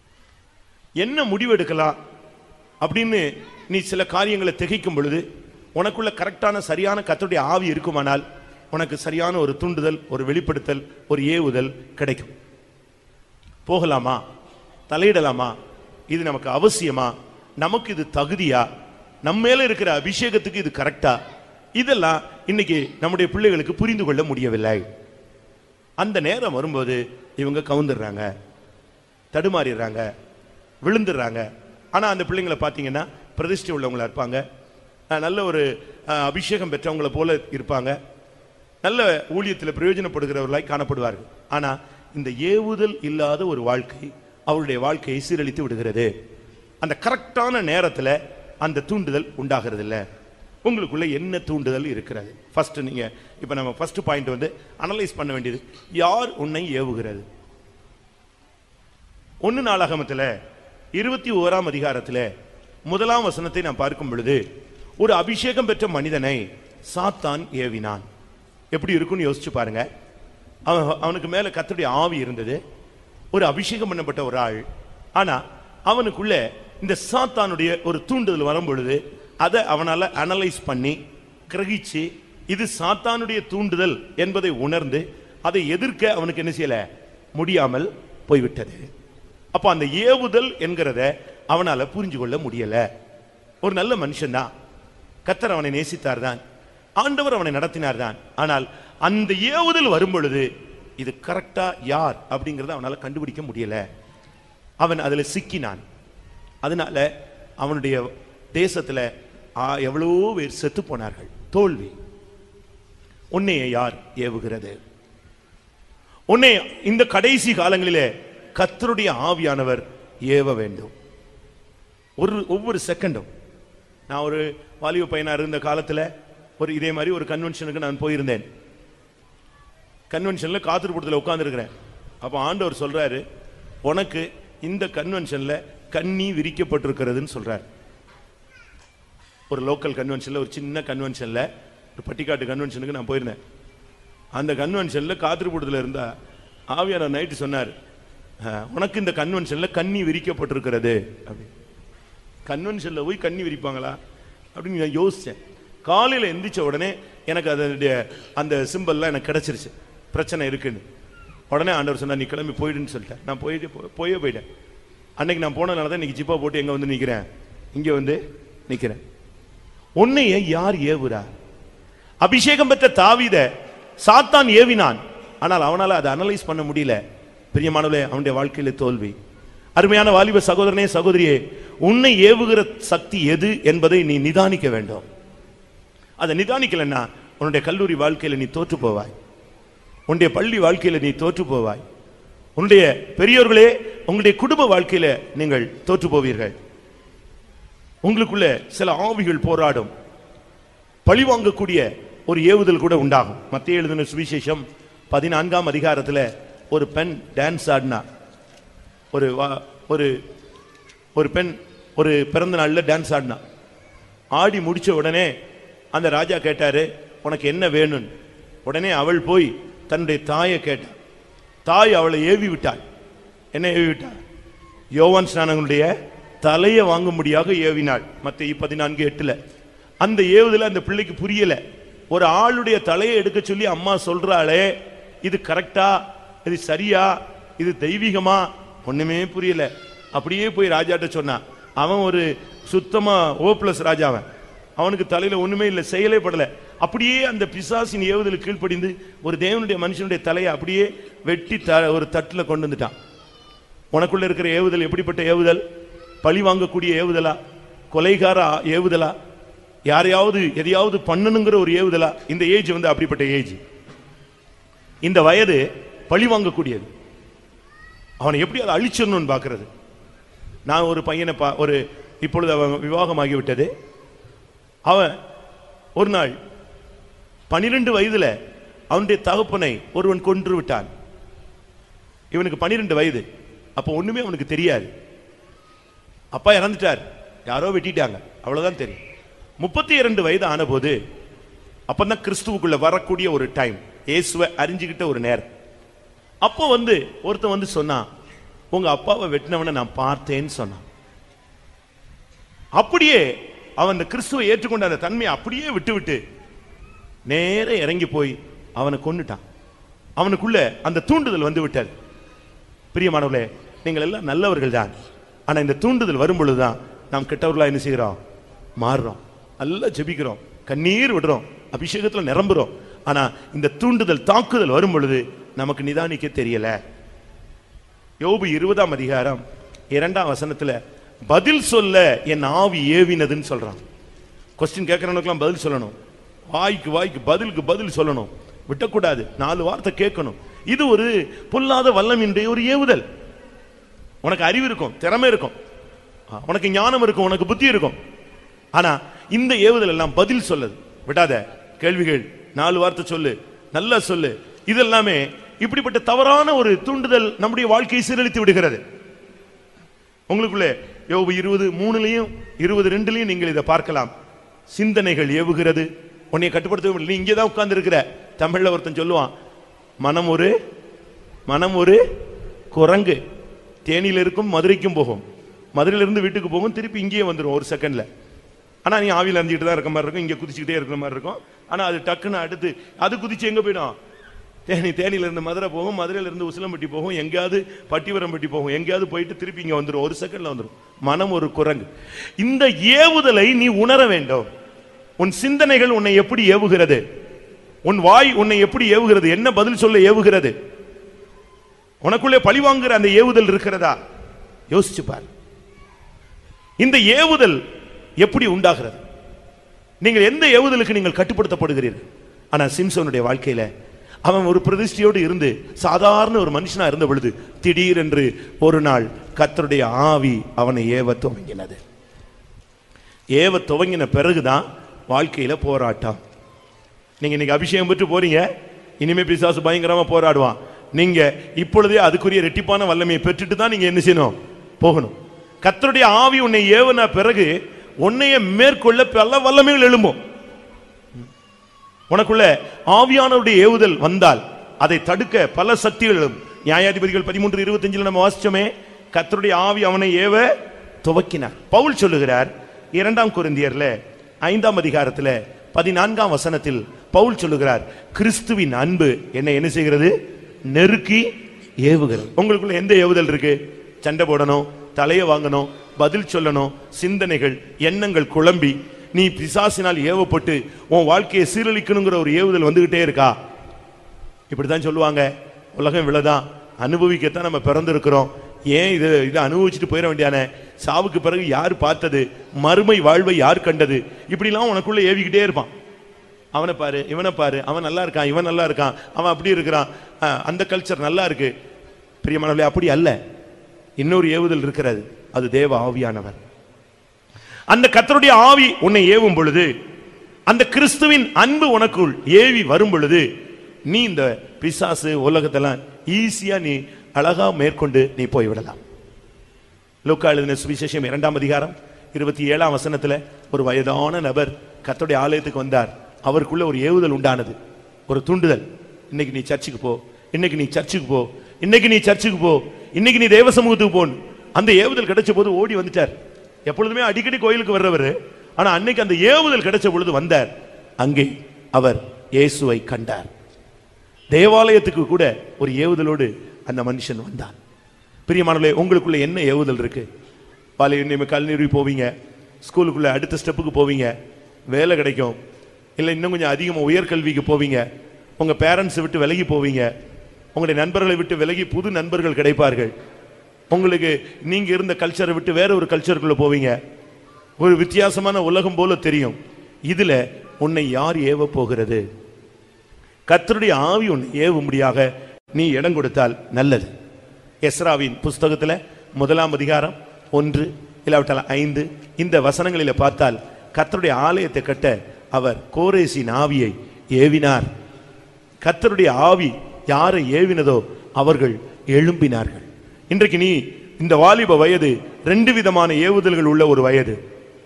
என்ன முடிவெடுக்கலாம் அப்படின்னு நீ சில காரியங்களை திகைக்கும் பொழுது உனக்குள்ள கரெக்டான சரியான கர்த்தருடைய ஆவி இருக்குமானால் உனக்கு சரியான ஒரு தூண்டுதல் ஒரு வெளிப்படுத்தல் ஒரு ஏவுதல் கிடைக்கும் போகலாமா தலையிடலாமா இது நமக்கு அவசியமா நமக்கு இது தகுதியா நம்ம மேல இருக்கிற அபிஷேகத்துக்கு இது கரெக்டா இதெல்லாம் இன்னைக்கு நம்முடைய பிள்ளைகளுக்கு புரிந்து கொள்ள முடியவில்லை அந்த நேரம் வரும்போது இவங்க கவுந்துடுறாங்க தடுமாறிடுறாங்க விழுந்துடுறாங்க ஆனா அந்த பிள்ளைங்களை பார்த்தீங்கன்னா பிரதிஷ்டை உள்ளவங்களா இருப்பாங்க அஹ் நல்ல ஒரு அஹ், அபிஷேகம் பெற்றவங்கள போல இருப்பாங்க நல்ல ஊழியத்தில் பிரயோஜனப்படுகிறவர்களாய் காணப்படுவார்கள் ஆனா இந்த ஏவுதல் இல்லாத ஒரு வாழ்க்கை அவருடைய வாழ்க்கையை சீரழித்து விடுகிறது அந்த கரெக்டான நேரத்துல அந்த தூண்டுதல் உண்டாகிறது இல்ல உங்களுக்குள்ள என்ன தூண்டுதல் இருக்கிறது ஃபர்ஸ்ட் நீங்க இப்ப நம்ம ஃபர்ஸ்ட் பாயிண்ட் வந்து அனலைஸ் பண்ண வேண்டியது யார் உன்னை ஏவுகிறது ஒன்னு நாளாகமத்துல இருபத்தி ஓராம் அதிகாரத்துல முதலாம் வசனத்தை நான் பார்க்கும் பொழுது ஒரு அபிஷேகம் பெற்ற மனிதனை சாத்தான் ஏவினான் எப்படி இருக்கும்னு யோசிச்சு பாருங்க அவன் அவனுக்கு மேல கர்த்தருடைய ஆவி இருந்தது ஒரு அபிஷேகம் பண்ணப்பட்ட ஒரு ஆள் ஆனா அவனுக்குள்ள இந்த சாத்தானுடைய ஒரு தூண்டுதல் வரும் பொழுது அதை அவனால அனலைஸ் பண்ணி கிரகிச்சு இது சாத்தானுடைய தூண்டுதல் என்பதை உணர்ந்து அதை எதிர்க்க அவனுக்கு என்ன செய்யல முடியாமல் போய்விட்டது அப்ப அந்த ஏவுதல் என்கிறத அவனால புரிஞ்சு கொள்ள முடியல ஒரு நல்ல மனுஷன்தான் கத்தர் அவனை நேசித்தார் தான் ஆண்டவர் அவனை நடத்தினார் தான் ஆனால் அந்த ஏவுதல் வரும் பொழுது இது கரெக்டா யார் அப்படிங்கறத அவனால கண்டுபிடிக்க முடியல அவன் அதுல சிக்கினான் அதனால அவனுடைய தேசத்துல ஆ, எவ்வளவோ பேர் செத்து போனார்கள் தோல்வி உன்னைய யார் ஏவுகிறது உன்னை இந்த கடைசி காலங்களிலே கத்தருடைய ஆவியானவர் ஏவ வேண்டும் ஒரு ஒவ்வொரு செகண்டும் நான் ஒரு வாலிப பையனா இருந்த காலத்துல ஒரு இதே மாதிரி ஒரு கன்வென்ஷனுக்கு நான் போயிருந்தேன் கன்வென்ஷன்ல காத்திருப்பூடத்தில் உட்கார்ந்துருக்கிறேன் அப்போ ஆண்டவர் சொல்றாரு உனக்கு இந்த கன்வென்ஷன்ல கண்ணி விரிக்கப்பட்டிருக்கிறதுன்னு சொல்றாரு ஒரு லோக்கல் கன்வென்ஷன்ல ஒரு சின்ன கன்வென்ஷன்ல ஒரு பட்டிக்காட்டு கன்வென்ஷனுக்கு நான் போயிருந்தேன் அந்த கன்வென்ஷன்ல காத்திருப்பூடத்தில் இருந்தா ஆவியானவர் நைட்டு சொன்னார் "அஹ், உனக்கு இந்த கன்வென்ஷன்ல கண்ணி விரிக்கப்பட்டிருக்கிறது அப்படி கன்வென்ஷன்ல போய் கண்ணி விரிப்பாங்களா அப்படின்னு நான் யோசிச்சேன் காலையில எந்திரிச்ச உடனே எனக்கு அதனுடைய அந்த சிம்பல்லாம் எனக்கு கிடைச்சிருச்சு பிரச்சனை இருக்குன்னு உடனே ஆண்டவர் சொன்னா நீ கிளம்பி போயிடுன்னு சொல்லிட்டேன் நான் போயிட்டு போ- போயே போயிட்டேன் அன்னைக்கு நான் போனதுனால தான் இன்னைக்கு ஜிப்பா போட்டு எங்க வந்து நிக்கிறேன் இங்க வந்து நிக்கிறேன் உன்னைய யார் ஏவுறா அபிஷேகம் பெற்ற தாவீத சாத்தான் ஏவினான் ஆனால் அவனால அதை அனலைஸ் பண்ண முடியல பிரியமானவளே அவனுடைய வாழ்க்கையில தோல்வி அருமையான வாலிப சகோதரனே சகோதரியே உன்னை ஏவுகிற சக்தி எது என்பதை நீ நிதானிக்க வேண்டும் அதை நிதானிக்கலைன்னா உன்னுடைய கல்லூரி வாழ்க்கையில நீ தோற்று போவாய் உன்னுடைய பள்ளி வாழ்க்கையில நீ தோற்று போவாய் உன்னுடைய பெரியோர்களே உங்களுடைய குடும்ப வாழ்க்கையில நீங்கள் தோற்று போவீர்கள் உங்களுக்குள்ள சில ஆவிகள் போராடும் பழிவாங்கக்கூடிய ஒரு ஏவுதல் கூட உண்டாகும் மத்திய எழுதின சுவிசேஷம் பதினான்காம் அதிகாரத்துல ஒரு பெண் டான்ஸ் ஆடினா ஒரு வா- ஒரு ஒரு பெண் ஒரு பிறந்த நாள்ல டான்ஸ் ஆடினா ஆடி முடிச்ச உடனே அந்த ராஜா கேட்டாரு உனக்கு என்ன வேணும்னு உடனே அவள் போய் தன்னுடைய தாயை கேட்டாள் தாய் அவளை ஏவி விட்டாள் என்ன ஏவி விட்டாள் யோவான் ஸ்நானங்களுடைய தலையை வாங்கும்படியாக ஏவினாள் மத்த பதினான்கு எட்டுல அந்த ஏவுதல அந்த பிள்ளைக்கு புரியல ஒரு ஆளுடைய தலையை எடுக்க சொல்லி அம்மா சொல்றாளே இது கரெக்டா இது சரியா இது தெய்வீகமா ஒண்ணுமே புரியல அப்படியே போய் ராஜாட்ட சொன்னான் அவன் ஒரு சுத்தமா ஓ பிளஸ் ராஜாவன் அவனுக்கு தலையில ஒண்ணுமே இல்லை செயலே படல அப்படியே அந்த பிசாசின் ஏவுதல் கீழ்ப்படிந்து ஒரு தேவனுடைய மனுஷனுடைய தலையை அப்படியே வெட்டி த- ஒரு தட்டுல கொண்டு வந்துட்டான் உனக்குள்ள இருக்கிற ஏவுதல் எப்படிப்பட்ட ஏவுதல் பழி வாங்கக்கூடிய ஏவுதலா கொலைகார ஏவுதலா யாரையாவது எதையாவது பண்ணணுங்கிற ஒரு ஏவுதலா இந்த ஏஜ் வந்து அப்படிப்பட்ட ஏஜ் இந்த வயது பழி வாங்கக்கூடியது அவனை எப்படி அதை அழிச்சிடணும்னு பார்க்கிறது நான் ஒரு பையனை பா ஒரு இப்பொழுது அவன் விவாகமாகி விட்டது அவன் ஒரு நாள் பனிரெண்டு வயதுல அவனுடைய தகப்பனை ஒருவன் கொன்று விட்டான் இவனுக்கு பனிரெண்டு வயது அப்போ ஒண்ணுமே அவனுக்கு தெரியாது அப்பா இறந்துட்டார் யாரோ வெட்டிட்டாங்க அவ்வளவுதான் தெரியும் முப்பத்தி இரண்டு வயது ஆனபோது அப்பதான் கிறிஸ்துவுக்குள்ள வரக்கூடிய ஒரு டைம் இயேசுவை அறிஞ்சுக்கிட்ட ஒரு நேரம் அப்போ வந்து ஒருத்தன் வந்து சொன்னான் உங்க அப்பாவை வெட்டினவனை நான் பார்த்தேன்னு சொன்னான் அப்படியே அவன் அந்த கிறிஸ்துவை ஏற்றுக்கொண்ட அந்த தன்மையை அப்படியே விட்டு விட்டு நேர இறங்கி போய் அவனை கொன்னுட்டான் அவனுக்குள்ள அந்த தூண்டுதல் வந்து விட்டது பிரியமானவர்களே நீங்கள் எல்லாம் நல்லவர்கள் தான் ஆனா இந்த தூண்டுதல் வரும் பொழுதுதான் நாம் கெட்டவர்களா என்ன செய்கிறோம் மாறுறோம் நல்லா ஜெபிக்கிறோம் கண்ணீர் விடுறோம் அபிஷேகத்துல நிரம்புறோம் ஆனா இந்த தூண்டுதல் தாக்குதல் வரும் பொழுது நமக்கு நிதானிக்க தெரியல யோபு இருபதாம் அதிகாரம் இரண்டாம் வசனத்துல பதில் சொல்ல என் ஆவி ஏவினதுன்னு சொல்றான் கொஸ்டின் கேட்கறவனுக்குலாம் பதில் சொல்லணும் வாய்க்கு வாய்க்கு பதிலுக்கு பதில் சொல்லணும் விட்டக்கூடாது நாலு வார்த்தை கேட்கணும் இது ஒரு பொல்லாத வல்லமின்றைய ஒரு ஏவுதல் உனக்கு அறிவு இருக்கும் திறமை இருக்கும் ஆ, உனக்கு ஞானம் இருக்கும் உனக்கு புத்தி இருக்கும் ஆனா இந்த ஏவுதல் எல்லாம் பதில் சொல்லுது விடாத கேள்விகள் நாலு வார்த்தை சொல்லு நல்லா சொல்லு இது எல்லாமே இப்படிப்பட்ட தவறான ஒரு தூண்டுதல் நம்முடைய வாழ்க்கையை சீரழித்து விடுகிறது உங்களுக்குள்ளே யோபு இருபது மூணுலையும் இருபது ரெண்டுலையும் நீங்கள் இதை பார்க்கலாம் சிந்தனைகள் ஏவுகிறது உன்னை கட்டுப்படுத்த முடியல நீ இங்கே தான் உட்கார்ந்து இருக்கிற தமிழ்ல ஒருத்தன் சொல்லுவான் மனம் ஒரு மனம் ஒரு குரங்கு தேனியில இருக்கும் மதுரைக்கும் போகும் மதுரையில இருந்து வீட்டுக்கு போகும் திருப்பி இங்கேயே வந்துடும் ஒரு செகண்ட்ல ஆனா நீ ஆவியில் அறிஞ்சிட்டு தான் இருக்க மாதிரி இருக்கும் இங்க குதிச்சுக்கிட்டே இருக்கிற மாதிரி இருக்கும் ஆனா அது டக்குன்னு அடுத்து அது குதிச்சு எங்க போயிடும் தேனி தேனியில இருந்து மதுரை போகும் மதுரையில இருந்து உசிலம்பட்டி போகும் எங்கேயாவது பட்டிவரம்பட்டி போகும் எங்கேயாவது போயிட்டு திருப்பி இங்க வந்துடும் ஒரு செகண்ட்ல வந்துடும் மனம் ஒரு குரங்கு இந்த ஏவுதலை நீ உணர வேண்டும் உன் சிந்தனைகள் உன்னை எப்படி ஏவுகிறது உன் வாய் உன்னை எப்படி ஏவுகிறது என்ன பதில் சொல்ல ஏவுகிறது உனக்குள்ளே பழிவாங்குற அந்த ஏவுதல் இருக்கிறதா யோசிச்சு பார் இந்த ஏவுதல் எப்படி உண்டாகிறது நீங்கள் எந்த ஏவுதலுக்கு நீங்கள் கட்டுப்படுத்தப்படுகிறீர்கள் ஆனா சிம்சோனுடைய வாழ்க்கையில அவன் ஒரு பிரதிஷ்டையோடு இருந்து சாதாரண ஒரு மனுஷனா இருந்த பொழுது திடீரென்று ஒரு நாள் கர்த்தருடைய ஆவி அவனை ஏவ துவங்கினது ஏவ துவங்கின பிறகுதான் வாழ்க்கையில போராட்டம் நீங்க இன்னைக்கு அபிஷேகம் பெற்று போறீங்க இனிமே பிசாசு பயங்கரமா போராடுவான் நீங்க இப்பொழுதே அதுக்குரிய ரெட்டிப்பான வல்லமையை பெற்றுட்டு தான் நீங்க என்ன செய்யணும் போகணும் கர்த்தருடைய ஆவி உன்னை ஏவன பிறகு உன்னைய மேற்கொள்ள பல வல்லமைகள் எழும்பும் உனக்குள்ள ஆவியானவருடைய ஏவுதல் வந்தால் அதை தடுக்க பல சக்திகள் எழும் நியாயாதிபதிகள் பதிமூன்று இருபத்தஞ்சில் நம்ம வாசிச்சோமே கர்த்தருடைய ஆவி அவனை ஏவ துவக்கினார் பவுல் சொல்லுகிறார் இரண்டாம் குருந்தியர்ல ஐந்தாம் அதிகாரத்துல பதினான்காம் வசனத்தில் பவுல் சொல்லுகிறார் கிறிஸ்துவின் அன்பு என்ன என்ன செய்கிறது நெருக்கி ஏவுகிறது உங்களுக்குள்ள எந்த ஏவுதல் இருக்கு சண்டை போடணும் தலையை வாங்கணும் பதில் சொல்லணும் சிந்தனைகள் எண்ணங்கள் குழம்பி நீ பிசாசினால் ஏவப்பட்டு உன் வாழ்க்கையை சீரழிக்கணுங்கிற ஒரு ஏவுதல் வந்துகிட்டே இருக்கா இப்படித்தான் சொல்லுவாங்க உலகம் இவ்வளவுதான் அனுபவிக்கத்தான் நம்ம பிறந்திருக்கிறோம் ஏன் இது இதை அனுபவிச்சுட்டு போயிட வேண்டியானே சாவுக்கு பிறகு யார் பார்த்தது மறுமை வாழ்வை யார் கண்டது இப்படிலாம் உனக்குள்ள ஏவிக்கிட்டே இருப்பான் அவனை பாரு இவனை பாரு அவன் நல்லா இருக்கான் இவன் நல்லா இருக்கான் அவன் அப்படி இருக்கிறான் அஹ், அந்த கல்ச்சர் நல்லா இருக்கு பிரியமானவர்களே அப்படி அல்ல இன்னொரு ஏவுதல் இருக்கிறது அது தேவ ஆவியானவர் அந்த கர்த்தருடைய ஆவி உன்னை ஏவும் பொழுது அந்த கிறிஸ்துவின் அன்பு உனக்குள் ஏவி வரும் பொழுது நீ இந்த பிசாசு உலகத்தெல்லாம் ஈஸியா நீ அழகா மேற்கொண்டு நீ போய் விடலாம் லூக்கா எழுதின சுவிசேஷம் இரண்டாம் அதிகாரம் இருபத்தி ஏழாம் வசனத்துல ஒரு வயதான நபர் கர்த்தருடைய ஆலயத்துக்கு வந்தார் அவருக்குள்ள ஒரு ஏவுதல் உண்டானது ஒரு தூண்டுதல் இன்னைக்கு நீ சர்ச்சுக்கு போ இன்னைக்கு நீ சர்ச்சுக்கு போ இன்னைக்கு நீ சர்ச்சுக்கு போ இன்னைக்கு நீ தேவ சமூகத்துக்கு போன் அந்த ஏவுதல் கிடைச்ச போது ஓடி வந்துட்டார் எப்பொழுதுமே அடிக்கடி கோயிலுக்கு வர்றவர் ஆனா அன்னைக்கு அந்த ஏவுதல் கிடைச்ச பொழுது வந்தார் அங்கே அவர் இயேசுவை கண்டார் தேவாலயத்துக்கு கூட ஒரு ஏவுதலோடு அந்த மனுஷன் வந்தான் பிரியமானவர்களே உங்களுக்குள்ள என்ன ஏவுதல் இருக்கு பாலை இனிமே கல்லூரி போவீங்க ஸ்கூலுக்குள்ள அடுத்த ஸ்டெப்புக்கு போவீங்க வேலை கிடைக்கும் இல்லை இன்னும் கொஞ்சம் அதிகமாக உயர்கல்விக்கு போவீங்க உங்க பேரண்ட்ஸை விட்டு விலகி போவீங்க உங்களுடைய நண்பர்களை விட்டு விலகி புது நண்பர்கள் கிடைப்பார்கள் உங்களுக்கு நீங்க இருந்த கல்ச்சரை விட்டு வேற ஒரு கல்ச்சருக்குள்ள போவீங்க ஒரு வித்தியாசமான உலகம் போல தெரியும் இதுல உன்னை யார் ஏவ போகிறது கர்த்தருடைய ஆவி உன்னை ஏவும்படியாக நீ இடம் கொடுத்தால் நல்லது எஸ்ராவின் புஸ்தகத்துல முதலாம் அதிகாரம் ஒன்று இல்லாவிட்டால் ஐந்து இந்த வசனங்களில பார்த்தால் கர்த்தருடைய ஆலயத்தை கட்ட அவர் கோரேசின் ஆவியை ஏவினார் கர்த்தருடைய ஆவி யாரை ஏவினதோ அவர்கள் எழும்பினார்கள் இன்றைக்கு நீ இந்த வாலிப வயது ரெண்டு விதமான ஏவுதல்கள் உள்ள ஒரு வயது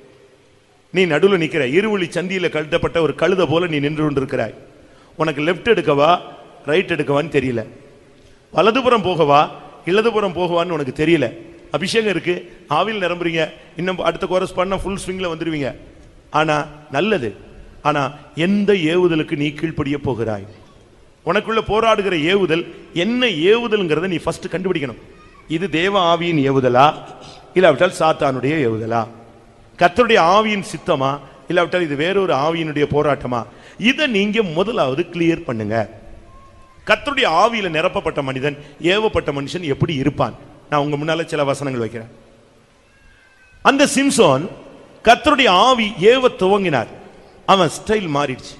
நீ நடுவில் நிக்கிற இருவழி சந்தியில கழுத்தப்பட்ட ஒரு கழுத போல நீ நின்று கொண்டிருக்கிறாய் உனக்கு லெஃப்ட் எடுக்கவா ரைட் எடுக்கவான்னு தெரியல வலதுபுறம் போகவா இடதுபுறம் போகவான்னு உனக்கு தெரியல அபிஷேகம் இருக்கு ஆவில் நிரம்புறீங்க இன்னும் அடுத்த கோரஸ் பண்ண ஃபுல் ஸ்விங்ல வந்துருவீங்க ஆனா நல்லது ஆனா எந்த ஏவுதலுக்கு நீ கீழ்ப்படிய போகிறாய் உனக்குள்ள போராடுகிற ஏவுதல் என்ன ஏவுதல்ங்கிறத நீ ஃபர்ஸ்ட் கண்டுபிடிக்கணும் இது தேவ ஆவியின் ஏவுதலா இல்லாவிட்டால் சாத்தானுடைய ஏவுதலா கர்த்தருடைய ஆவியின் சித்தமா இல்லாவிட்டால் இது வேறொரு ஆவியினுடைய போராட்டமா இதை நீங்க முதலாவது கிளியர் பண்ணுங்க கர்த்தருடைய ஆவியில நிரப்பப்பட்ட மனிதன் ஏவப்பட்ட மனுஷன் எப்படி இருப்பான் நான் உங்க முன்னால சில வசனங்கள் வைக்கிறேன் அந்த சிம்சோன் கர்த்தருடைய ஆவி ஏவ துவங்கினார் அவன் ஸ்டைல் மாறிடுச்சு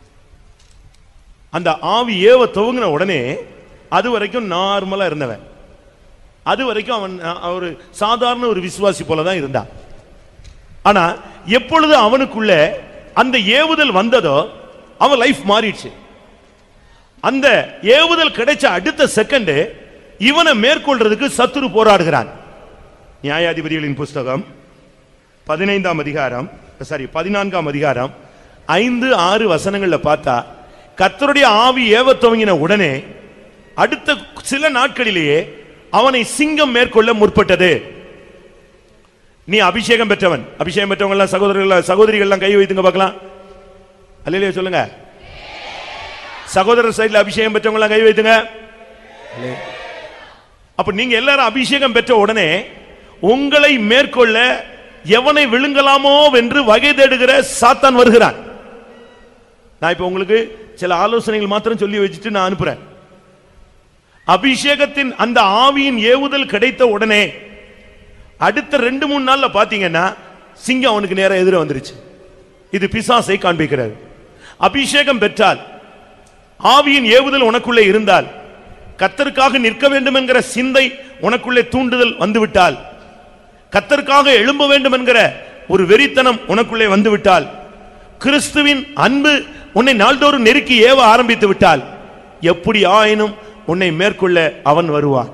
அந்த ஆவி ஏவ துவங்கின உடனே அது வரைக்கும் நார்மலா இருந்தவன் அது வரைக்கும் அவன் அஹ், ஒரு சாதாரண ஒரு விசுவாசி போல தான் இருந்தான் ஆனா எப்பொழுது அவனுக்குள்ள அந்த ஏவுதல் வந்ததோ அவன் லைஃப் மாறிடுச்சு அந்த ஏவுதல் கிடைச்ச அடுத்த செகண்ட் இவனை மேற்கொள்றதுக்கு சத்துரு போராடுகிறான் நியாயாதிபதிகளின் புஸ்தகம் பதினைந்தாம் அதிகாரம் சாரி பதினான்காம் அதிகாரம் ஐந்து ஆறு வசனங்கள்ல பார்த்தா கர்த்தருடைய ஆவி ஏவ துவங்கின உடனே அடுத்த சில நாட்களிலேயே அவனை சிங்கம் மேற்கொள்ள முற்பட்டது நீ அபிஷேகம் பெற்றவன் அபிஷேகம் பெற்றவங்க எல்லாம் சகோதரர்கள் சகோதரிகள் எல்லாம் கை வைத்துங்க பார்க்கலாம் அல்லையா சொல்லுங்க சகோதரர் சைடுல அபிஷேகம் பெற்றவங்க எல்லாம் கை வைத்துங்க அப்ப நீங்க எல்லாரும் அபிஷேகம் பெற்ற உடனே உங்களை மேற்கொள்ள எவனை விழுங்கலாமோ என்று வகை தேடுகிற சாத்தான் வருகிறான் நான் இப்ப உங்களுக்கு சில ஆலோசனைகள் மாத்திரம் சொல்லி வச்சுட்டு நான் அனுப்புறேன் அபிஷேகத்தின் அந்த ஆவியின் ஏவுதல் கிடைத்த உடனே அடுத்த ரெண்டு மூணு நாள்ல பாத்தீங்கன்னா சிங்கம் அவனுக்கு நேரா எதிர வந்துருச்சு இது பிசாசை காண்பிக்கிறது அபிஷேகம் பெற்றால் ஆவியின் ஏவுதல் உனக்குள்ளே இருந்தால் கத்தருக்காக நிற்க வேண்டும் என்கிற சிந்தை உனக்குள்ளே தூண்டுதல் வந்துவிட்டால் கத்தருக்காக எழும்ப வேண்டும் என்கிற ஒரு வெறித்தனம் உனக்குள்ளே வந்துவிட்டால் கிறிஸ்துவின் அன்பு உன்னை நாள்தோறும் நெருக்கி ஏவ ஆரம்பித்து விட்டால் எப்படி ஆயினும் உன்னை மேற்கொள்ள அவன் வருவான்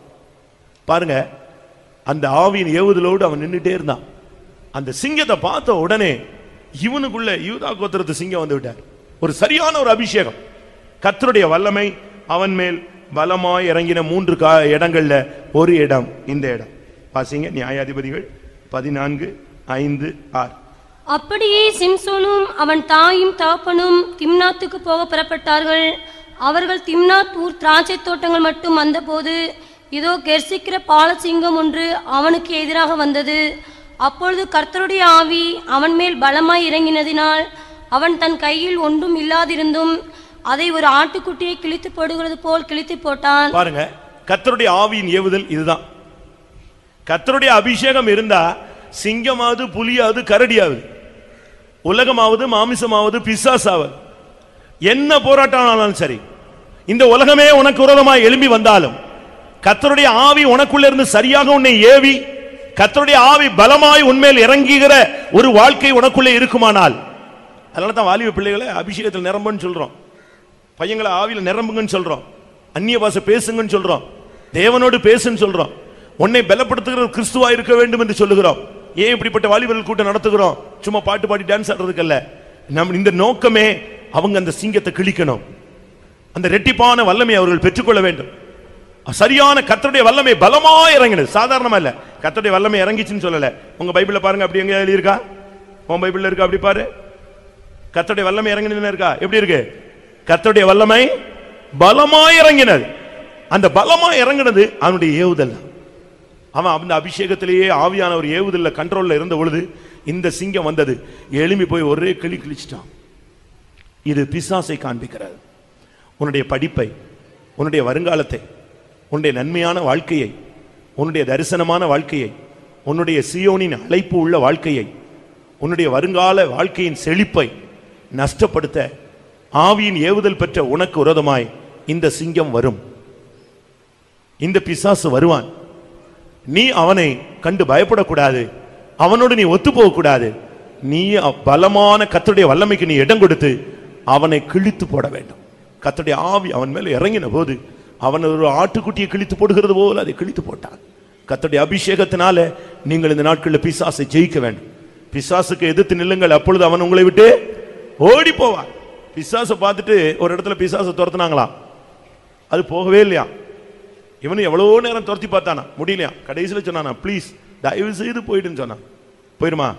பாருங்க அந்த ஆவியின் ஏவுதலோடு அவன் நின்னுட்டே இருந்தான் அந்த சிங்கத்தை பார்த்த உடனே இவனுக்குள்ள யூதா கோத்திரத்து சிங்கம் வந்து விட்டார் ஒரு சரியான ஒரு அபிஷேகம் கர்த்தருடைய வல்லமை அவன் மேல் பலமாய் இறங்கின மூன்று கா இடங்கள்ல ஒரு இடம் இந்த இடம் பாசிங்க நியாயாதிபதிகள் பதினான்கு ஐந்து ஆறு அப்படியே சிம்சோனும் அவன் தாயும் தகப்பனும் திம்னாத்துக்கு போக புறப்பட்டார்கள் அவர்கள் திம்னாத் ஊர் திராட்சை தோட்டங்கள் மட்டும் வந்தபோது இதோ கெர்சிக்கிற பாலசிங்கம் ஒன்று அவனுக்கு எதிராக வந்தது அப்பொழுது கர்த்தருடைய ஆவி அவன் மேல் பலமாய் இறங்கினதினால் அவன் தன் கையில் ஒன்றும் இல்லாதிருந்தும் அதை ஒரு ஆட்டுக்குட்டியை கிழித்து போடுகிறது போல் கிழித்து போட்டான் பாருங்க கர்த்தருடைய ஆவியின் ஏவுதல் இதுதான் கர்த்தருடைய அபிஷேகம் இருந்தா சிங்கமாவது புலியாவது கரடியாவது உலகமாவது மாமிசமாவது பிசாசாவது என்ன போராட்டம் ஆனாலும் சரி இந்த உலகமே உனக்கு விரோதமாய் எழும்பி வந்தாலும் கர்த்தருடைய ஆவி உனக்குள்ள இருந்து சரியாக உன்னை ஏவி கர்த்தருடைய ஆவி பலமாய் உன்மேல் இறங்குகிற ஒரு வாழ்க்கை உனக்குள்ளே இருக்குமானால் அதனால தான் வாலிப பிள்ளைகளை அபிஷேகத்தில் நிரம்புன்னு சொல்றோம் பையங்களை ஆவியில நிரம்புங்கன்னு சொல்றோம் அந்நிய பாஷை பேசுங்கன்னு சொல்றோம் தேவனோடு பேசுன்னு சொல்றோம் உன்னை பலப்படுத்துகிற ஒரு கிறிஸ்துவா இருக்க வேண்டும் என்று சொல்லுகிறோம் ஏன் இப்படிப்பட்ட வாலிபர்கள் கூட்டம் நடத்துகிறோம் சும்மா பாட்டு பாடி டான்ஸ் ஆடுறதுக்கு அல்ல நம் இந்த நோக்கமே அவங்க அந்த சிங்கத்தை கிழிக்கணும் அந்த ரெட்டிப்பான வல்லமை அவர்கள் பெற்றுக்கொள்ள வேண்டும் சரியான கர்த்தருடைய வல்லமை பலமா இறங்கினது சாதாரணமா இல்ல கர்த்தருடைய வல்லமை இறங்கிச்சுன்னு சொல்லல உங்க பைபிள்ல பாருங்க அப்படி எங்க எழுதி இருக்கா உன் பைபிள்ல இருக்கா அப்படி பாரு கர்த்தருடைய வல்லமை இறங்கினதுன்னு இருக்கா எப்படி இருக்கு கர்த்தருடைய வல்லமை பலமாய் இறங்கினது அந்த பலமாய் இறங்கினது அவனுடைய ஏவுதல் தான். அவன் அந்த அபிஷேகத்திலேயே ஆவியான ஒரு ஏவுதல்ல கண்ட்ரோல்ல இருந்த பொழுது இந்த சிங்கம் வந்தது எழும்பி போய் ஒரே கிளி கிழிச்சிட்டான் இது பிசாசை காண்பிக்கிறது உன்னுடைய படிப்பை உன்னுடைய வருங்காலத்தை உன்னுடைய நன்மையான வாழ்க்கையை உன்னுடைய தரிசனமான வாழ்க்கையை உன்னுடைய சியோனின் அழைப்பு உள்ள வாழ்க்கையை உன்னுடைய வருங்கால வாழ்க்கையின் செழிப்பை நஷ்டப்படுத்த ஆவியின் ஏவுதல் பெற்ற உனக்கு விரோதமாய் இந்த சிங்கம் வரும் இந்த பிசாசு வருவான் நீ அவனை கண்டு பயப்படக்கூடாது அவனோடு நீ ஒத்து போகக்கூடாது நீ அ- பலமான கர்த்தருடைய வல்லமைக்கு நீ இடம் கொடுத்து அவனை கிழித்து போட வேண்டும் கர்த்தருடைய ஆவி அவன் மேல இறங்கின போது அவன் ஒரு ஆட்டுக்குட்டியை கிழித்து போடுகிறது போல அதை கிழித்து போட்டான் கர்த்தருடைய அபிஷேகத்தினால நீங்கள் இந்த நாட்களில் பிசாசை ஜெயிக்க வேண்டும் பிசாசுக்கு எதிர்த்து நில்லுங்கள் அப்பொழுது அவன் உங்களை விட்டு ஓடி போவான் பிசாசை பார்த்துட்டு ஒரு இடத்துல பிசாசை துரத்துனாங்களாம் அது போகவே இல்லையா இவனு எவ்வளவோ நேரம் துரத்தி பார்த்தானா முடியலையா கடைசியில் சொன்னானா ப்ளீஸ் தயவு செய்து போயிடுன்னு சொன்னான் போயிடுமா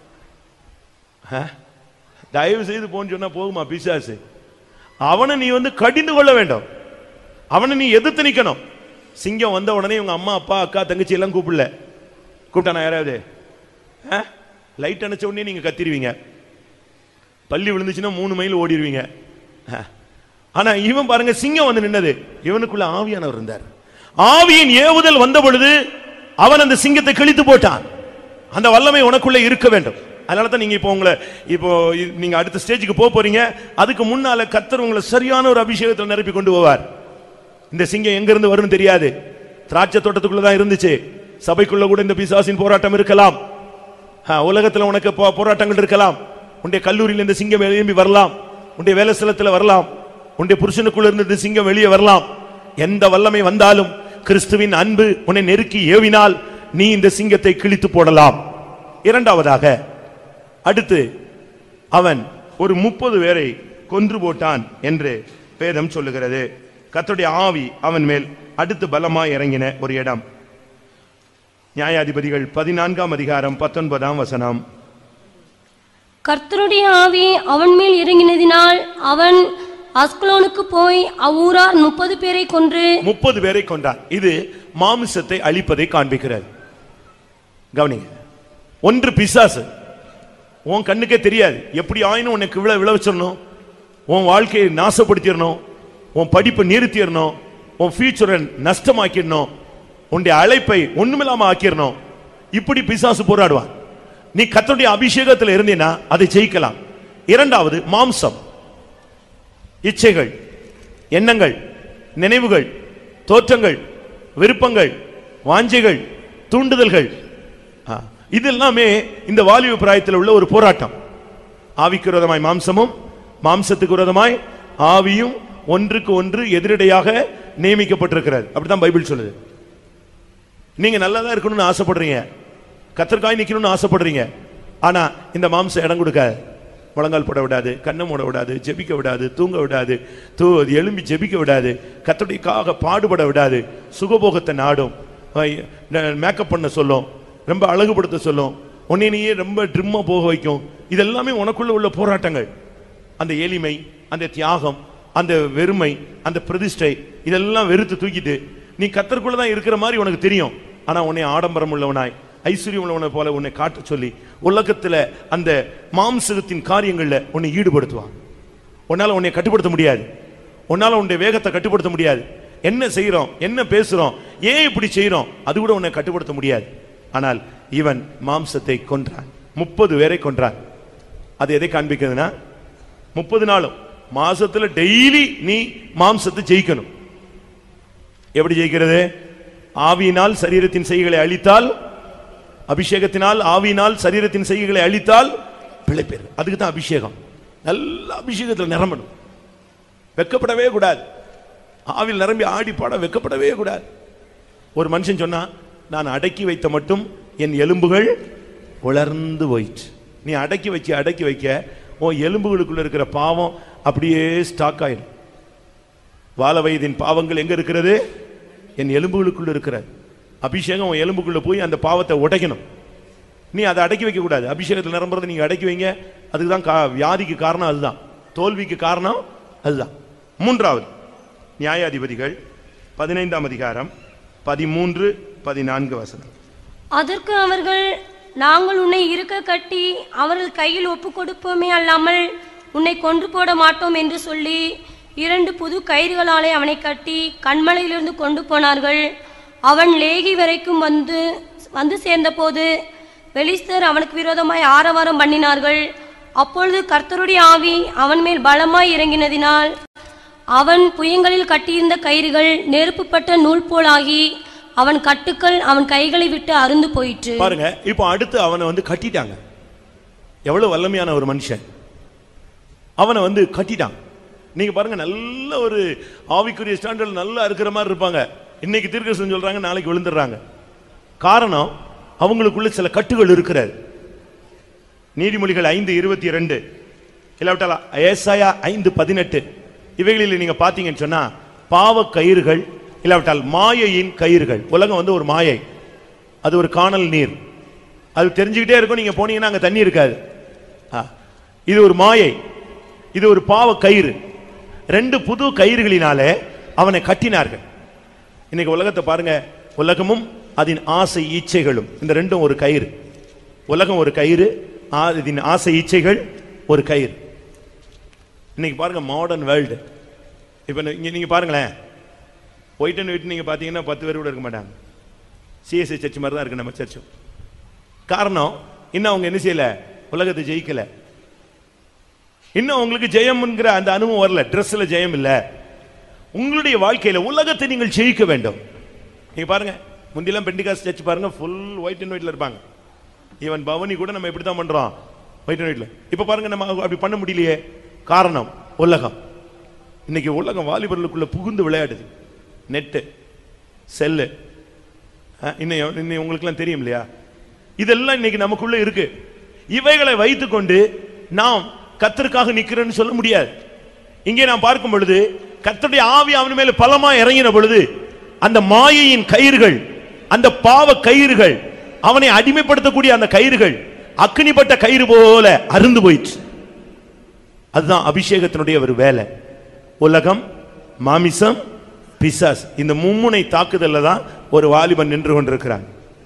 ஆ? தயவு செய்து போன்னு சொன்னா போகுமா பிசாசு அவனை நீ வந்து கடிந்து கொள்ள வேண்டும் அவனை நீ எதிர்த்து நிக்கணும் சிங்கம் வந்த உடனே இவங்க அம்மா அப்பா அக்கா தங்கச்சி எல்லாம் கூப்பிடல கூப்பிட்டானா யாராவது ஆ? லைட் அணைச்ச உடனே நீங்க கத்திருவீங்க பள்ளி விழுந்துச்சுன்னா மூணு மைல் ஓடிடுவீங்க அஹ். ஆனா இவன் பாருங்க சிங்கம் வந்து நின்னது இவனுக்குள்ள ஆவியானவர் இருந்தார் ஆவியின் ஏவுதல் வந்த பொழுது அவன் அந்த சிங்கத்தை கிழித்து போட்டான் அந்த வல்லமை உனக்குள்ள இருக்க வேண்டும் அதனால தான் நீங்க இப்போ உங்களை இப்போ இ- நீங்க அடுத்த ஸ்டேஜுக்கு போக போறீங்க அதுக்கு முன்னால கத்தர் உங்களை சரியான ஒரு அபிஷேகத்தில் நிரப்பி கொண்டு போவார் இந்த சிங்கம் எங்க இருந்து வரும்னு தெரியாது திராட்சை தோட்டத்துக்குள்ள தான் இருந்துச்சு சபைக்குள்ள கூட இந்த பிசாசின் போராட்டம் இருக்கலாம் ஆ, உலகத்துல உனக்கு போ- போராட்டங்கள் இருக்கலாம் உன்னுடைய கல்லூரியில் இந்த சிங்கம் எழும்பி வரலாம் உன்னுடைய வேலை ஸ்தலத்துல வரலாம் உன்னுடைய புருஷனுக்குள்ள இருந்து இந்த சிங்கம் வெளியே வரலாம் எந்த வல்லமை வந்தாலும் கிறிஸ்துவின் அன்பு உன்னை நெருக்கி ஏவினால் நீ இந்த சிங்கத்தை கிழித்து போடலாம் இரண்டாவதாக அடுத்து அவன் ஒரு முப்பது பேரை கொன்று போட்டான் என்று வேதம் சொல்லுகிறது கர்த்தருடைய ஆவி அவன் மேல் அடுத்து பலமாய் இறங்கின ஒரு இடம் நியாயாதிபதிகள் பதினான்காம் அதிகாரம் பத்தொன்பதாம் வசனம் கர்த்தருடைய ஆவி அவன் மேல் இறங்கினதினால் அவன் அஸ்கலோனுக்கு போய் அவ்வூரார் முப்பது பேரை கொன்று முப்பது பேரை கொன்றான் இது மாமிசத்தை அழிப்பதை காண்பிக்கிறது கவனிங்க ஒன்று பிசாசு உன் கண்ணுக்கே தெரியாது எப்படி ஆயினும் உனக்கு விழ விழ வச்சிடணும் உன் வாழ்க்கையை நாசப்படுத்திடணும் உன் படிப்பை நிறுத்திடணும் உன் ஃபியூச்சரை நஷ்டமாக்கிடணும் உன்னுடைய அழைப்பை ஒண்ணுமில்லாம ஆக்கிடணும் இப்படி பிசாசு போராடுவான் நீ கர்த்தருடைய அபிஷேகத்தில் இருந்தீன்னா அதை ஜெயிக்கலாம் இரண்டாவது மாம்சம் இச்சைகள் எண்ணங்கள் நினைவுகள் தோற்றங்கள் விருப்பங்கள் வாஞ்சைகள் தூண்டுதல்கள் ஆ, இது எல்லாமே இந்த வாலிப பிராயத்தில் உள்ள ஒரு போராட்டம் ஆவிக்கு விரோதமாய் மாம்சமும் மாம்சத்துக்கு விரோதமாய் ஆவியும் ஒன்றுக்கு ஒன்று எதிரடையாக நியமிக்கப்பட்டிருக்கிறது அப்படிதான் பைபிள் சொல்லுது நீங்க நல்லதா இருக்கணும்னு ஆசைப்படுறீங்க கத்தர்காய் நிக்கணும்னு ஆசைப்படுறீங்க ஆனா இந்த மாம்சம் இடம் கொடுக்காது முழங்கால் போட விடாது கண்ணை மூட விடாது ஜெபிக்க விடாது தூங்க விடாது தூ எலும்பி ஜெபிக்க விடாது கத்தடிக்காக பாடுபட விடாது சுகபோகத்தை நாடும் மேக்கப் பண்ண சொல்லும் ரொம்ப அழகுபடுத்த சொல்லும் உன்னை நீயே ரொம்ப ட்ரிம்மா போக வைக்கும் இதெல்லாமே உனக்குள்ள உள்ள போராட்டங்கள் அந்த எளிமை அந்த தியாகம் அந்த வெறுமை அந்த பிரதிஷ்டை இதெல்லாம் வெறுத்து தூக்கிட்டு நீ கத்தருக்குள்ள தான் இருக்கிற மாதிரி உனக்கு தெரியும் ஆனா உன்னை ஆடம்பரம் உள்ளவனாய் ஐஸ்வர்யம் உள்ளவனை போல உன்னை காட்ட சொல்லி உலகத்துல அந்த மாம்சகத்தின் காரியங்கள்ல உன்னை ஈடுபடுத்துவான் உன்னால உன்னை கட்டுப்படுத்த முடியாது உன்னால உன்னுடைய வேகத்தை கட்டுப்படுத்த முடியாது என்ன செய்றோம் என்ன பேசுறோம் ஏன் இப்படி செய்றோம் அது கூட உன்னை கட்டுப்படுத்த முடியாது ஆனால் இவன் மாம்சத்தை கொன்றான் முப்பது பேரை கொன்றான் அது எதை காண்பிக்கிறதுனா முப்பது நாளும் மாசத்துல டெய்லி நீ மாம்சத்தை ஜெயிக்கணும் எப்படி ஜெயிக்கிறது ஆவியினால் சரீரத்தின் செய்களை அழித்தால் அபிஷேகத்தினால் ஆவியினால் சரீரத்தின் செய்கைகளை அழித்தால் பிழைப்பேர் அதுக்கு தான் அபிஷேகம் நல்ல அபிஷேகத்தில் நிரம்பணும் வெக்கப்படவே கூடாது ஆவில் நிரம்பி ஆடி பாட வெக்கப்படவே கூடாது ஒரு மனுஷன் சொன்னா நான் அடக்கி வைத்த மட்டும் என் எலும்புகள் உலர்ந்து போயிற்று நீ அடக்கி வச்சு அடக்கி வைக்க உன் எலும்புகளுக்குள்ள இருக்கிற பாவம் அப்படியே ஸ்டாக் ஆயிடும் வாழ வயதின் பாவங்கள் எங்க இருக்கிறது என் எலும்புகளுக்குள்ள இருக்கிறது அபிஷேகம் உன் எலும்புக்குள்ள போய் அந்த பாவத்தை உடைக்கணும் நீ அதை அடக்கி வைக்க கூடாது அபிஷேகத்தில் நிரம்புறதை நீங்க அடக்கி வைங்க அதுக்கு தான் கா- வியாதிக்கு காரணம் அதுதான் தோல்விக்கு காரணம் அதுதான் மூன்றாவது நியாயாதிபதிகள் பதினைந்தாம் அதிகாரம் பதிமூன்று பதினான்கு வசனம் அதற்கு அவர்கள் நாங்கள் உன்னை இருக்க கட்டி அவர்கள் கையில் ஒப்பு கொடுப்போமே அல்லாமல் உன்னை கொன்று போட மாட்டோம் என்று சொல்லி இரண்டு புது கயிறுகளாலே அவனை கட்டி கண்மலையிலிருந்து கொண்டு போனார்கள் அவன் லேகி வரைக்கும் வந்து வந்து சேர்ந்தபோது பெலிஸ்தர் அவனுக்கு விரோதமாய் ஆரவாரம் பண்ணினார்கள் அப்பொழுது கர்த்தருடைய ஆவி அவன் மேல் பலமாய் இறங்கினதினால் அவன் புயங்களில் கட்டியிருந்த கயிறுகள் நெருப்புப்பட்ட நூல் போலாகி அவன் கட்டுக்கள் அவன் கைகளை விட்டு அருந்து போயிற்று பாருங்க இப்போ அடுத்து அவனை வந்து கட்டிட்டாங்க எவ்வளவு வல்லமையான ஒரு மனுஷன் அவனை வந்து கட்டிட்டான் நீங்க பாருங்க நல்ல ஒரு ஆவிக்குரிய ஸ்டாண்டர்ட் நல்லா இருக்கிற மாதிரி இருப்பாங்க இன்னைக்கு தீர்க்கதரிசனம் சொல்றாங்க நாளைக்கு விழுந்துடுறாங்க காரணம் அவங்களுக்குள்ள சில கட்டுகள் இருக்கிறது நீதிமொழிகள் ஐந்து இருபத்தி ரெண்டு இல்லாவிட்டால் ஏசாயா ஐந்து பதினெட்டு இவைகளில் நீங்க பார்த்தீங்கன்னு சொன்னா பாவ கயிறுகள் இல்லாவிட்டால் மாயையின் கயிறுகள் உலகம் வந்து ஒரு மாயை அது ஒரு காணல் நீர் அது தெரிஞ்சுக்கிட்டே இருக்கும் நீங்க போனீங்கன்னா அங்க தண்ணி இருக்காது ஆ. இது ஒரு மாயை இது ஒரு பாவ கயிறு ரெண்டு புது கயிறுகளினாலே அவனை கட்டினார்கள் இன்னைக்கு உலகத்தை பாருங்க உலகமும் அதன் ஆசை ஈச்சைகளும் இந்த ரெண்டும் ஒரு கயிறு உலகம் ஒரு கயிறு ஆதியின் ஆசை இச்சைகள் ஒரு கயிறு இன்னைக்கு பாருங்க மாடர்ன் வேர்ல்டு இப்போ இங்க நீங்க பாருங்களேன் ஒயிட் அண்ட் ஒயிட் நீங்க பாத்தீங்கன்னா பத்து பேர் கூட இருக்க மாட்டாங்க சிஎஸ்ஐ சர்ச் மாதிரி தான் இருக்கு நம்ம சர்ச்சும் காரணம் இன்னும் அவங்க என்ன செய்யல உலகத்தை ஜெயிக்கல இன்னும் உங்களுக்கு ஜெயம்ங்கிற அந்த அனுபவம் வரல ட்ரெஸ்ல ஜெயம் இல்ல உங்களுடைய வாழ்க்கையில உலகத்தை நீங்கள் ஜெயிக்க வேண்டும் நீங்க பாருங்க முந்திலாம் பெண்டிகாஸ் சர்ச் பாருங்க ஃபுல் ஒயிட் அண்ட் ஒயிட்ல இருப்பாங்க ஈவன் பவனி கூட நம்ம இப்படி தான் பண்றோம் ஒயிட் அண்ட் ஒயிட்ல இப்ப பாருங்க நம்ம அப்படி பண்ண முடியலையே காரணம் உலகம் இன்னைக்கு உலகம் வாலிபர்களுக்குள்ள புகுந்து விளையாடுது நெட்டு செல்லு இன்னும் இன்னும் உங்களுக்குலாம் தெரியும் இல்லையா இதெல்லாம் இன்னைக்கு நமக்குள்ள இருக்கு இவைகளை வைத்துக்கொண்டு நாம் கத்தருக்காக நிக்கிறேன்னு சொல்ல முடியாது இங்கே நாம் பார்க்கும் பொழுது கர்த்தருடைய ஆவி அவன் மேல பலமா இறங்கின பொழுது அந்த மாயையின் கயிறுகள் அந்த பாவ கயிறுகள் அவனை அடிமைப்படுத்தக்கூடிய அந்த கயிறுகள் அக்கினிப்பட்ட கயிறு போல அருந்து போயிற்று அதுதான் அபிஷேகத்தினுடைய ஒரு வேலை உலகம் மாமிசம் பிசாஸ் இந்த மும்முனை தாக்குதல்ல தான் ஒரு வாலிபன் நின்று கொண்டிருக்கிறான்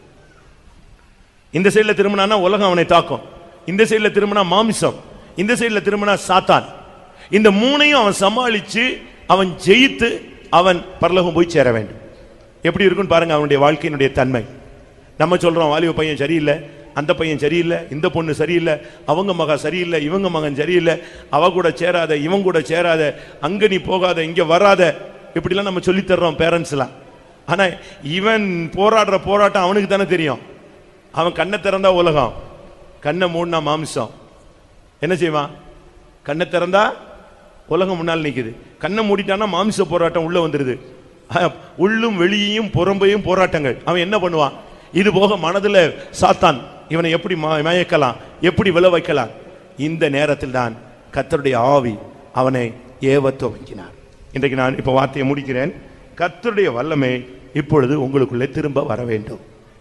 இந்த சைடுல திரும்பினா உலகம் அவனை தாக்கும் இந்த சைடுல திரும்பினா மாமிசம் இந்த சைடுல திரும்பினா சாத்தான் இந்த மூணையும் அவன் சமாளிச்சு அவன் ஜெயித்து அவன் பரலோகம் போய் சேர வேண்டும் எப்படி இருக்குன்னு பாருங்க அவனுடைய வாழ்க்கையினுடைய தன்மை நம்ம சொல்றோம் வாலிப பையன் சரியில்லை அந்த பையன் சரியில்லை இந்த பொண்ணு சரியில்லை அவங்க மகன் சரியில்லை இவங்க மகன் சரியில்லை அவ கூட சேராத இவன் கூட சேராத அங்க நீ போகாத இங்க வராத இப்படிலாம் நம்ம சொல்லித் தர்றோம் பேரண்ட்ஸ்லாம் ஆனா இவன் போராடுற போராட்டம் அவனுக்கு தானே தெரியும் அவன் கண்ணை திறந்தா உலகம் கண்ணை மூடினா மாமிசம் என்ன செய்வான் கண்ணை திறந்தா உலகம் முன்னால் நிக்குது கண்ணை மூடிட்டானா மாமிச போராட்டம் உள்ள வந்துருது அஹ், உள்ளும் வெளியையும் புறம்பையும் போராட்டங்கள் அவன் என்ன பண்ணுவான் இது போக மனதுல சாத்தான் இவனை எப்படி ம- மயக்கலாம் எப்படி விழ வைக்கலாம் இந்த நேரத்தில் தான் கர்த்தருடைய ஆவி அவனை ஏவ துவங்கினார் இன்றைக்கு நான் இப்ப வார்த்தையை முடிக்கிறேன் கர்த்தருடைய வல்லமை இப்பொழுது உங்களுக்குள்ளே திரும்ப வர வேண்டும்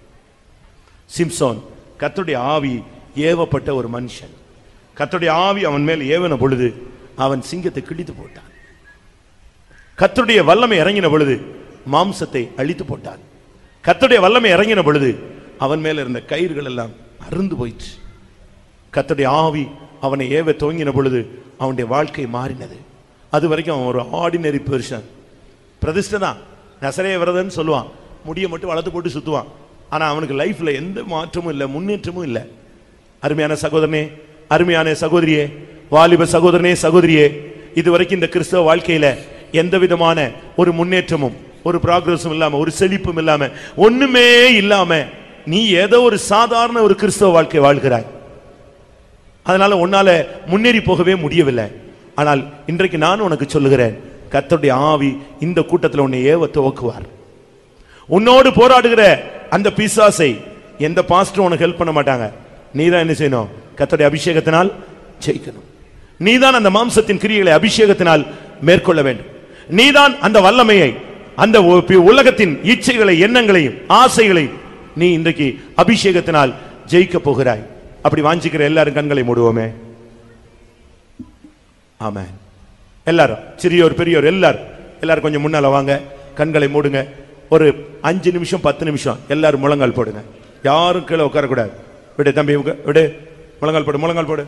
சிம்சோன் கர்த்தருடைய ஆவி ஏவப்பட்ட ஒரு மனுஷன் கர்த்தருடைய ஆவி அவன் மேல் ஏவன பொழுது அவன் சிங்கத்தை கிழித்து போட்டான் கர்த்தருடைய வல்லமை இறங்கின பொழுது மாம்சத்தை அழித்து போட்டான் கர்த்தருடைய வல்லமை இறங்கின பொழுது அவன் மேல இருந்த கயிறுகள் எல்லாம் அருந்து போயிற்று கர்த்தருடைய ஆவி அவனை ஏவ துவங்கின பொழுது அவனுடைய வாழ்க்கை மாறினது அது வரைக்கும் அவன் ஒரு ஆர்டினரி பெர்சன் பிரதிஷ்டை தான் நசரே விரதன்னு சொல்லுவான் முடியை மட்டும் வளர்த்து போட்டு சுத்துவான் ஆனா அவனுக்கு லைஃப்ல எந்த மாற்றமும் இல்லை முன்னேற்றமும் இல்லை அருமையான சகோதரனே அருமையான சகோதரியே வாலிப சகோதரனே சகோதரியே இதுவரைக்கும் இந்த கிறிஸ்தவ வாழ்க்கையில எந்த விதமான ஒரு முன்னேற்றமும் ஒரு ப்ராக்ரஸும் இல்லாம ஒரு செழிப்பும் இல்லாம ஒண்ணுமே இல்லாம நீ ஏதோ ஒரு சாதாரண ஒரு கிறிஸ்தவ வாழ்க்கை வாழ்கிறாய் அதனால உன்னால முன்னேறி போகவே முடியவில்லை ஆனால் இன்றைக்கு நான் உனக்கு சொல்லுகிறேன் கர்த்தருடைய ஆவி இந்த கூட்டத்தில் உன்னை ஏவ துவக்குவார் உன்னோடு போராடுகிற அந்த பிசாசை எந்த பாஸ்டரும் உனக்கு ஹெல்ப் பண்ண மாட்டாங்க நீ தான் என்ன செய்யணும் கர்த்தருடைய அபிஷேகத்தினால் ஜெயிக்கணும் நீதான் அந்த மாம்சத்தின் கிரியைகளை அபிஷேகத்தினால் மேற்கொள்ள வேண்டும் நீதான் அந்த வல்லமையை அந்த உ- பி- உலகத்தின் இச்சைகளை எண்ணங்களையும் ஆசைகளையும் நீ இன்றைக்கு அபிஷேகத்தினால் ஜெயிக்க போகிறாய் அப்படி வாஞ்சிக்கிற எல்லாரும் கண்களை மூடுவோமே ஆமென் எல்லாரும் சிறியோர் பெரியோர் எல்லாரும் எல்லாரும் கொஞ்சம் முன்னால வாங்க கண்களை மூடுங்க ஒரு அஞ்சு நிமிஷம் பத்து நிமிஷம் எல்லாரும் முழங்கால் போடுங்க யாரும் கீழே உட்காரக்கூடாது விடு தம்பி உங்க- விடு முழங்கால் போடு முழங்கால் போடு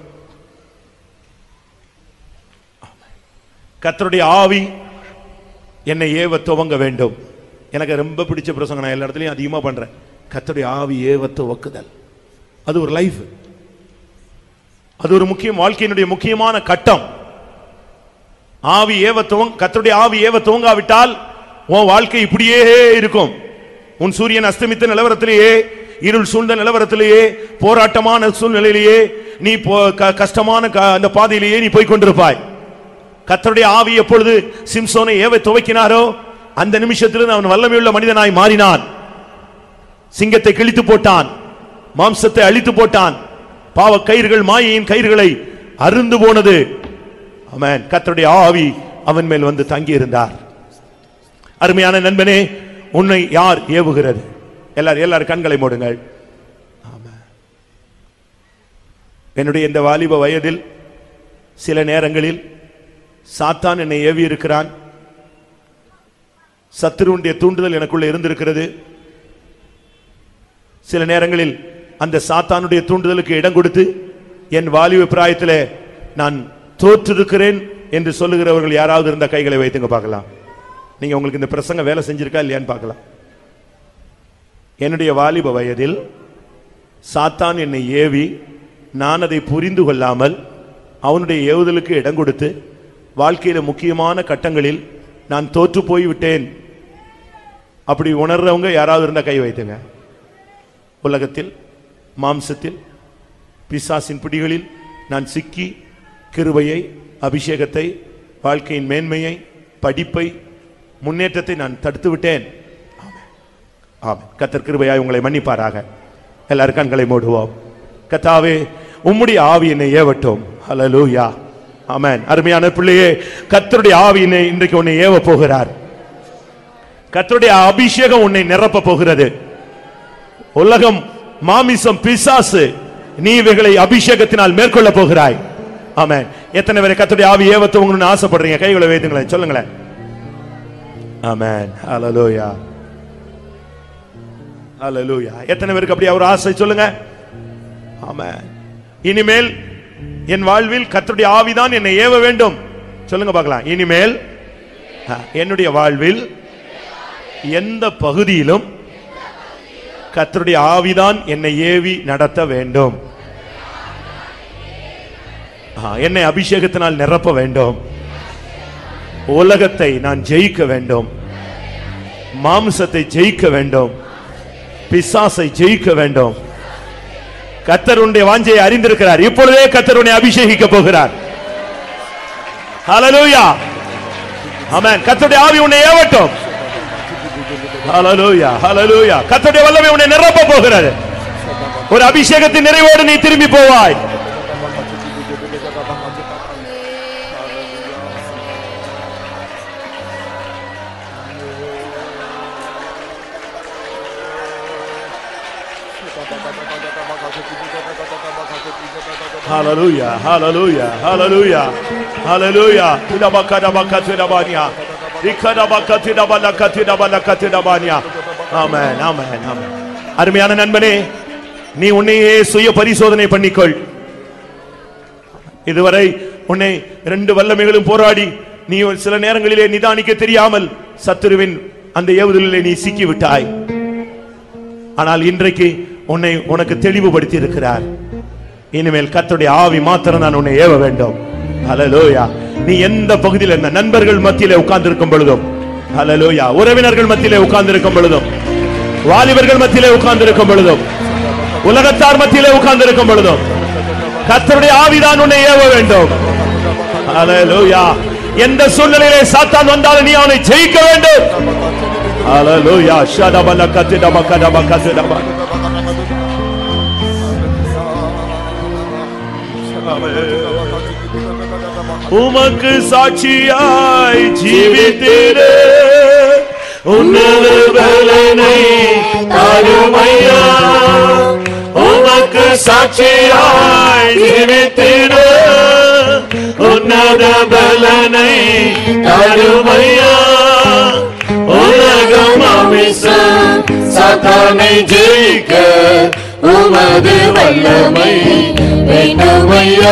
கர்த்தருடைய ஆவி என்னை ஏவ துவங்க வேண்டும் எனக்கு ரொம்ப பிடிச்ச பிரசங்கம் நான் எல்லா இடத்துலையும் அதிகமா பண்றேன் கர்த்தருடைய ஆவி ஏவ துவக்குதல் அது ஒரு லைஃப் அது ஒரு முக்கியம் வாழ்க்கையினுடைய முக்கியமான கட்டம் ஆவி ஏவ துவங் கர்த்தருடைய ஆவி ஏவ துவங்காவிட்டால் உன் வாழ்க்கை இப்படியே இருக்கும் உன் சூரியன் அஸ்தமித்த நிலவரத்திலேயே இருள் சூழ்ந்த நிலவரத்திலேயே போராட்டமான சூழ்நிலையிலேயே நீ போ- க- கஷ்டமான க- அந்த பாதையிலேயே நீ போய் கொண்டிருப்பாய் கர்த்தருடைய ஆவி எப்பொழுது சிம்சோனை ஏவ துவக்கினாரோ அந்த நிமிஷத்திலிருந்து அவன் வல்லமையுள்ள மனிதனாய் மாறினான் சிங்கத்தை கிழித்து போட்டான் மாம்சத்தை அழித்து போட்டான் பாவ கயிறுகள் மாயையின் கயிறுகளை அருந்து போனது ஆமென் கர்த்தருடைய ஆவி அவன் மேல் வந்து தங்கி இருந்தார் அருமையான நண்பனே உன்னை யார் ஏவுகிறது எல்லாரும் எல்லாரும் கண்களை மூடுங்கள் ஆமென். என்னுடைய இந்த வாலிப வயதில் சில நேரங்களில் சாத்தான் என்னை ஏவி இருக்கிறான் சத்துருவுடைய தூண்டுதல் எனக்குள்ள இருந்திருக்கிறது சில நேரங்களில் அந்த சாத்தானுடைய தூண்டுதலுக்கு இடம் கொடுத்து என் வாலிப பிராயத்திலே நான் தோற்றிருக்கிறேன் என்று சொல்லுகிறவர்கள் யாராவது இருந்த கைகளை வைத்துங்க பார்க்கலாம் நீங்க உங்களுக்கு இந்த பிரசங்க வேலை செஞ்சிருக்கா இல்லையான்னு பார்க்கலாம் என்னுடைய வாலிப வயதில் சாத்தான் என்னை ஏவி நான் அதை புரிந்து கொள்ளாமல் அவனுடைய ஏவுதலுக்கு இடம் கொடுத்து வாழ்க்கையில முக்கியமான கட்டங்களில் நான் தோற்று போய் விட்டேன் அப்படி உணர்றவங்க யாராவது இருந்தா கை வைத்துங்க உலகத்தில் மாம்சத்தில் பிசாசின் பிடிகளில் நான் சிக்கி கிருபையை அபிஷேகத்தை வாழ்க்கையின் மேன்மையை படிப்பை முன்னேற்றத்தை நான் தடுத்து விட்டேன் ஆமென் கத்தர் கிருபையாய் உங்களை மன்னிப்பாராக எல்லாரும் கண்களை மூடுவோம் கத்தாவே உம்முடைய ஆவி என்னை ஏவட்டும் ஹalleluya ஆமென் அருமையான பிள்ளையே கத்தருடைய ஆவியினை இன்றைக்கு உன்னை ஏவ போகிறார் கத்தருடைய அபிஷேகம் உன்னை நிரப்ப போகிறது உலகம் மாமிசம் பிசாசு நீ இவைகளை அபிஷேகத்தினால் மேற்கொள்ள போகிறாய் ஆமென் எத்தனை பேரை கத்தருடைய ஆவி ஏவ துவங்கணும்னு ஆசைப்படுறீங்க கைகளை வைத்துங்களேன் சொல்லுங்களேன் ஆமென் ஹalleluya ஹalleluya எத்தனை பேருக்கு அப்படி ஒரு ஆசை சொல்லுங்க ஆமென் இனிமேல் என் வாழ்வில் கர்த்தருடைய ஆவிதான் என்னை ஏவ வேண்டும் சொல்லுங்க பார்க்கலாம் இனிமேல் ஆ, என்னுடைய வாழ்வில் எந்த பகுதியிலும் கர்த்தருடைய ஆவிதான் என்னை ஏவி நடத்த வேண்டும் ஆ, என்னை அபிஷேகத்தினால் நிரப்ப வேண்டும் உலகத்தை நான் ஜெயிக்க வேண்டும் மாம்சத்தை ஜெயிக்க வேண்டும் பிசாசை ஜெயிக்க வேண்டும் கத்தர் உன்னுடைய வாஞ்சையை அறிந்திருக்கிறார் இப்பொழுதே கத்தர் உன்னை அபிஷேகிக்க போகிறார் ஹalleluya ஆமென் கர்த்தருடைய ஆவி உன்னை ஏவட்டும் ஹalleluya ஹalleluya கர்த்தருடைய வல்லமை உன்னை நிரப்ப போகிறது ஒரு அபிஷேகத்தின் நிறைவோடு நீ திரும்பி போவாய் Hallelujah, hallelujah, hallelujah, hallelujah. Tidabakadabakatidabania. Ikadabakatidabalakatidabalakatidabania. Amen, amen, amen. அருமையான நண்பனே நீ உன்னையே சுய பரிசோதனை பண்ணிக்கொள் இதுவரை உன்னை ரெண்டு வல்லமைகளும் போராடி நீ ஒரு சில நேரங்களிலே நிதானிக்க தெரியாமல் சத்துருவின் அந்த ஏவுதலிலே நீ சிக்கி விட்டாய் ஆனால் இன்றைக்கு உன்னை உனக்கு தெளிவுபடுத்தி இருக்கிறார் இனிமேல் கர்த்தருடைய ஆவி மாத்திரம் நான் உன்னை ஏவ வேண்டும் ஹalleluya நீ எந்த பகுதியில் இருந்த நண்பர்கள் மத்தியிலே உட்கார்ந்து இருக்கும் பொழுதும் ஹalleluya உறவினர்கள் மத்தியிலே உட்கார்ந்து இருக்கும் பொழுதும் வாலிபர்கள் மத்தியிலே உட்கார்ந்து இருக்கும் பொழுதும் உலகத்தார் மத்தியிலே உட்கார்ந்து இருக்கும் பொழுதும் கர்த்தருடைய ஆவிதான் உன்னை ஏவ வேண்டும் ஹalleluya எந்த சூழ்நிலையிலே சாத்தான் வந்தாலும் நீ அவனை ஜெயிக்க வேண்டும் ஹalleluya ஷடபல கத்திடப கடப கத்திடப உமக்கு சாட்சியாய் ஜீவித்திரு உன்னத பலனை தாருமையா உமக்கு சாட்சியாய் ஜீவித்திரு உன்னத பலனை தாருமையா உலகம் அமிசம் சாத்தானை ஜெயிக்க உமது வல்லமை வேண்டுமையா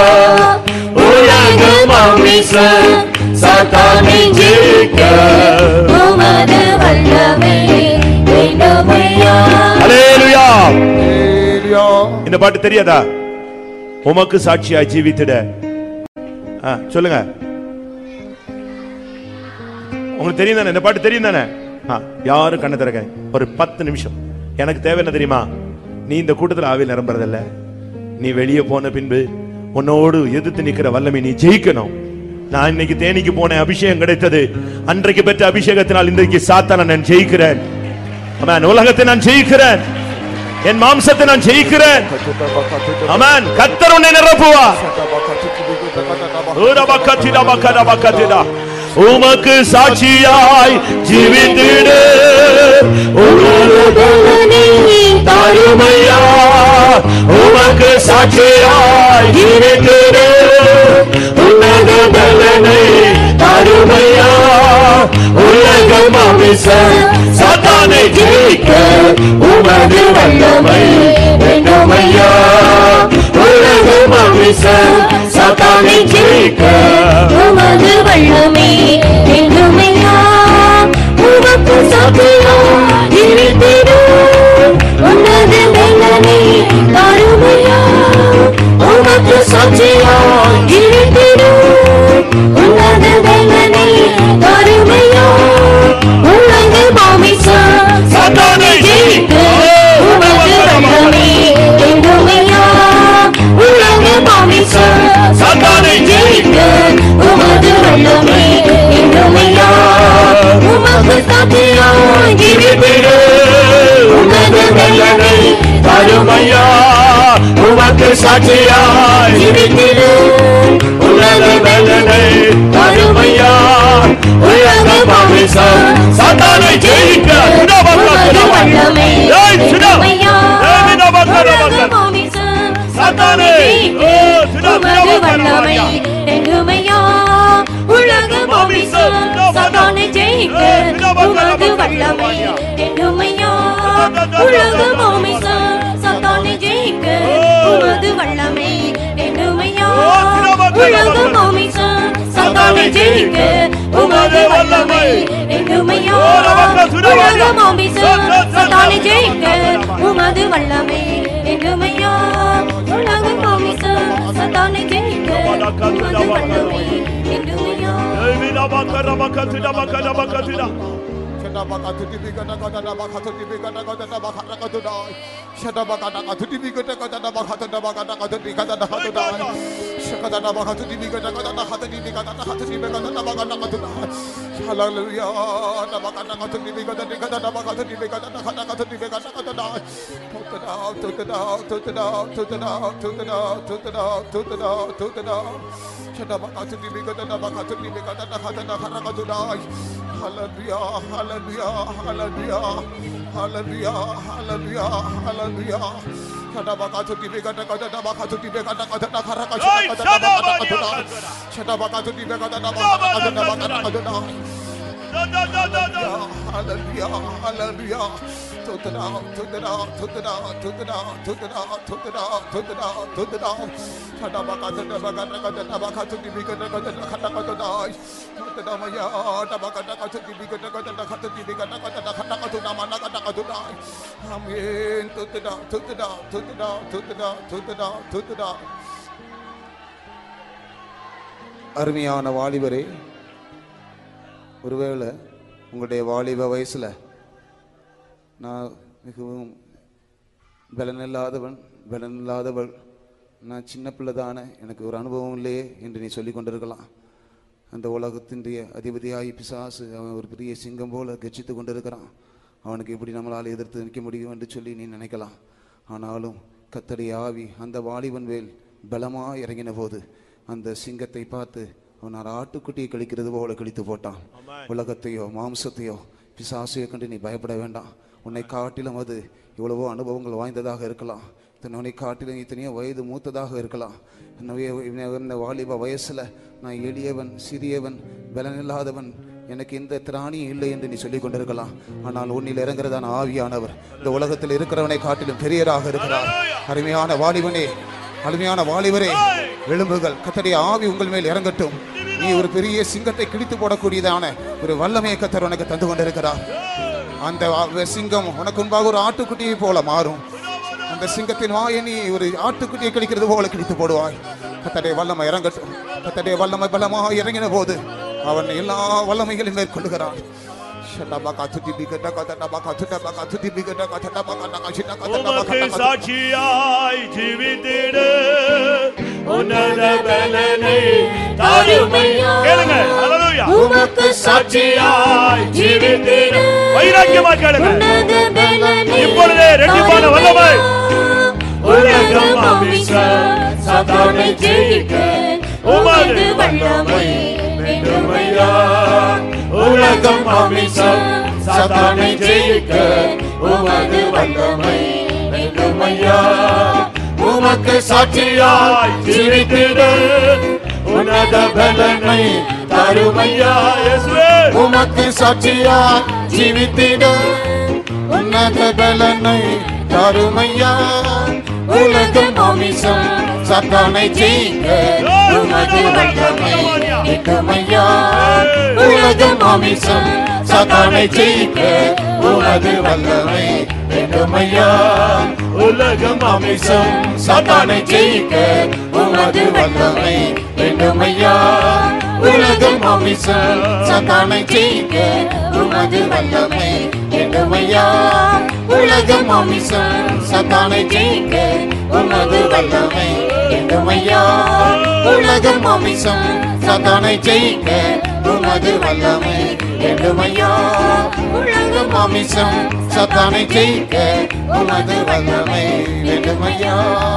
உலகம் அமிசம் சாத்தானை ஜெயிக்க உமது வல்லமை வேண்டுமையா ஹalleluya Hallelujah. இந்த பாட்டு தெரியாதா உமக்கு சாட்சியா ஜீவித்திட ஆ, சொல்லுங்க உங்களுக்கு தெரியும் தானே இந்த பாட்டு தெரியும் தானே ஆ, யாரும் கண்ணை திறக்க ஒரு பத்து நிமிஷம் எனக்கு தேவை என்ன தெரியுமா நீ இந்த கூட்டத்தில் ஆவியில் நிரம்புறதில்ல நீ வெளியே போன பின்பு உன்னோடு எதிர்த்து நிக்கிற வல்லமை நீ ஜெயிக்கணும் நான் இன்னைக்கு தேனிக்கு போனேன் அபிஷேகம் கிடைத்தது அன்றைக்கு பெற்ற அபிஷேகத்தினால் இன்றைக்கு சாத்தான நான் ஜெயிக்கிறேன் ஆமென். உலகத்தை நான் ஜெயிக்கிறேன் என் மாம்சத்தை நான் ஜெயிக்கிறேன் அமேன் கத்தர் உன்னை நிரப்புவா ஊரபக்கத்திடா பக்கடா பக்கத்திடா உமக்கு சாட்சியாய் ஜீவித்திடு உமது பலனை தாருமையா உமக்கு சாட்சியாய் ஜீவித்திடு உன்னத பலனை தாருமையா உலகம் அமிசம் சாத்தானை ஜெயிக்க உமது வல்லமை வேண்டுமையா உலகம் மாமிசம் சாத்தானை ஜெயிக்க உமது வல்லமே என்றுமையா உமக்கு சாத்தியா இருத்திடும் உன்னது வெள்ளமே தாருமையா உமக்கு சாட்சியா இருத்திடும் உன்னது வெள்ளமே தாருமையா உலகு மாமிசம் சாத்தானை ஜெயிக்க உமது வல்லமே என்றுமையா உலகு மாமிசம் சாத்தானை ஜெயிக்க உமது வல்லமே என்றுமையா உமக்கு சாத்தியா இருத்திடும் உமது வெள்ளமே கருமையா உமக்கு சாட்சியாய் இருத்திடும் உலக வேதனை கருமையா உலக மாமிசம் சாத்தானை ஜெயிக்க உமது வல்லமே ஏய், சுடா. என்றுமையா ஏய், விடா, பக்கா, உலகு பக்கா. மாமிசம் சாத்தானே. ஜெயிக்க ஏ, சுடா, சுடா, உமது பக்கா, வல்லமை பக்கா. என்றுமையா உலகு மாமிசம் சாத்தானை ஜெயிக்க உமது வல்லமை என்றுமையா உலகு மாமிசம் சாத்தானை ஜெயிக்க உமது வல்லமை என்றுமையா உலகு மாமிசம் சாத்தானை ஜெயிக்க உமது வல்லமை என்றுமையா உலக மாமிசம் சாத்தானை ஜெயிக்க உமது வல்லமை என்றுமையா உலக மாமிசம் சாத்தானை ஜெயிக்க உமது வல்லமை என்றுமையா Hallelujah, hallelujah, hallelujah, hallelujah, hallelujah, hallelujah. Shadabakatu dibigata kata dabakatu dibigata kata nakara kata Hey, kata Shadabani, kata kata. Shadabakatu dibigata dabakata kata dabakata kata. Hallelujah, hallelujah. Took it out, took it out, took it out, took it out, took it out, took it out, took it out, took it out. Shadabakatu dabakata kata dabakatu dibigata kata nakara kata dai. Took it out, maya, dabakata kata dibigata kata nakata dibigata kata nakara kata namana kata kata dai. Amen. Took it out, took it out, took it out, took it out, took it out, took it out. அருமையான வாலிபரே ஒருவேளை உங்களுடைய வாலிப வயசில் நான் மிகவும் பலனில்லாதவன் பலனில்லாதவள் நான் சின்ன பிள்ளை தானே எனக்கு ஒரு அனுபவம் இல்லையே என்று நீ சொல்லி கொண்டிருக்கலாம் அந்த உலகத்தினுடைய அதிபதியாகி பிசாசு அவன் ஒரு பெரிய சிங்கம் போல கெச்சித்து கொண்டிருக்கிறான் அவனுக்கு எப்படி நம்மளால் எதிர்த்து நிற்க முடியும் என்று சொல்லி நீ நினைக்கலாம் ஆனாலும் கத்தடி ஆவி அந்த வாலிபன் வேல் பலமாக இறங்கின போது அந்த சிங்கத்தை பார்த்து அவன் ஒரு ஆட்டுக்குட்டியை கழிக்கிறது போல கழித்து போட்டான் உலகத்தையோ மாம்சத்தையோ பிசாசையோ கண்டு நீ பயப்பட வேண்டாம் உன்னை காட்டிலும் அது எவ்வளவோ அனுபவங்கள் வாய்ந்ததாக இருக்கலாம் உன்னை காட்டிலும் இத்தனையோ வயது மூத்ததாக இருக்கலாம் எனவே இந்த வாலிப வயசுல நான் எளியவன் சிறியவன் பலனில்லாதவன் எனக்கு எந்த திராணியும் இல்லை என்று நீ சொல்லிக் கொண்டிருக்கலாம் ஆனால் உன்னில் இறங்குறதான ஆவியானவர் இந்த உலகத்தில் இருக்கிறவனை காட்டிலும் பெரியராக இருக்கிறார் அருமையான வாலிபனே அருமையான வாலிபரே எலும்புகள் கத்தடைய ஆவி உங்கள் மேல் இறங்கட்டும் நீ ஒரு பெரிய சிங்கத்தை கிழித்து போடக்கூடியதான ஒரு வல்லமையை கத்தர் உனக்கு தந்து கொண்டிருக்கிறார் அந்த வ- சிங்கம் உனக்கு முன்பாக ஒரு ஆட்டுக்குட்டியை போல மாறும் அந்த சிங்கத்தின் வாயை நீ ஒரு ஆட்டுக்குட்டியை கிழிக்கிறது போல கிழித்து போடுவாய் கத்தடைய வல்லமை இறங்கட்டும் கத்தடைய வல்லமை பலமாக இறங்கின போது அவன் எல்லா வல்லமைகளையும் மேற்கொள்ளுகிறான் உமக்கு சாட்சியாய் ஜீவித்திடு உன்னத பலனை தாருமையா கேளுங்க ஹalleluya உமக்கு சாட்சியாய் ஜீவித்திடு வைராக்கியமா கேளுங்க உன்னத பலனை இப்பொழுதே ரெட்டிப்பான வல்லமை உலகம் அவிச சாத்தானை ஜெயிக்க உமது வல்லமை வேண்டுமையா உலகம் அமிசம் சாத்தானை ஜெயிக்க உமது வல்லமை வேண்டுமையா உமக்கு சாட்சியாய் ஜீவித்திடு உன்னத பலனை தருமையா இயேசுவே உமக்கு சாட்சியா ஜீவித்திட உன்னத பலனை தருமையா உலகம் மாமிசம் சாத்தானை ஜெயிக்க உமது வல்லமை வேண்டுமையா உலகம் மாமிசம் சாத்தானை ஜெயிக்க உமது வல்லமை வேண்டுமையா உலகம் மாமிசம் சாத்தானை ஜெயிக்க உமது வல்லமை வேண்டுமையா உலகம் மாமிசம் சாத்தானை ஜெயிக்க உமது வல்லமை வேண்டுமையா உலகம் மாமிசம் சாத்தானை ஜெயிக்க உமது வல்லமை வேண்டுமையா உலகம் மாமிசம் சாத்தானை ஜெயிக்க உமது வல்லமை வேண்டுமையா உலகம் மாமிசம் சாத்தானை ஜெயிக்க உமது வல்லமை வேண்டுமையா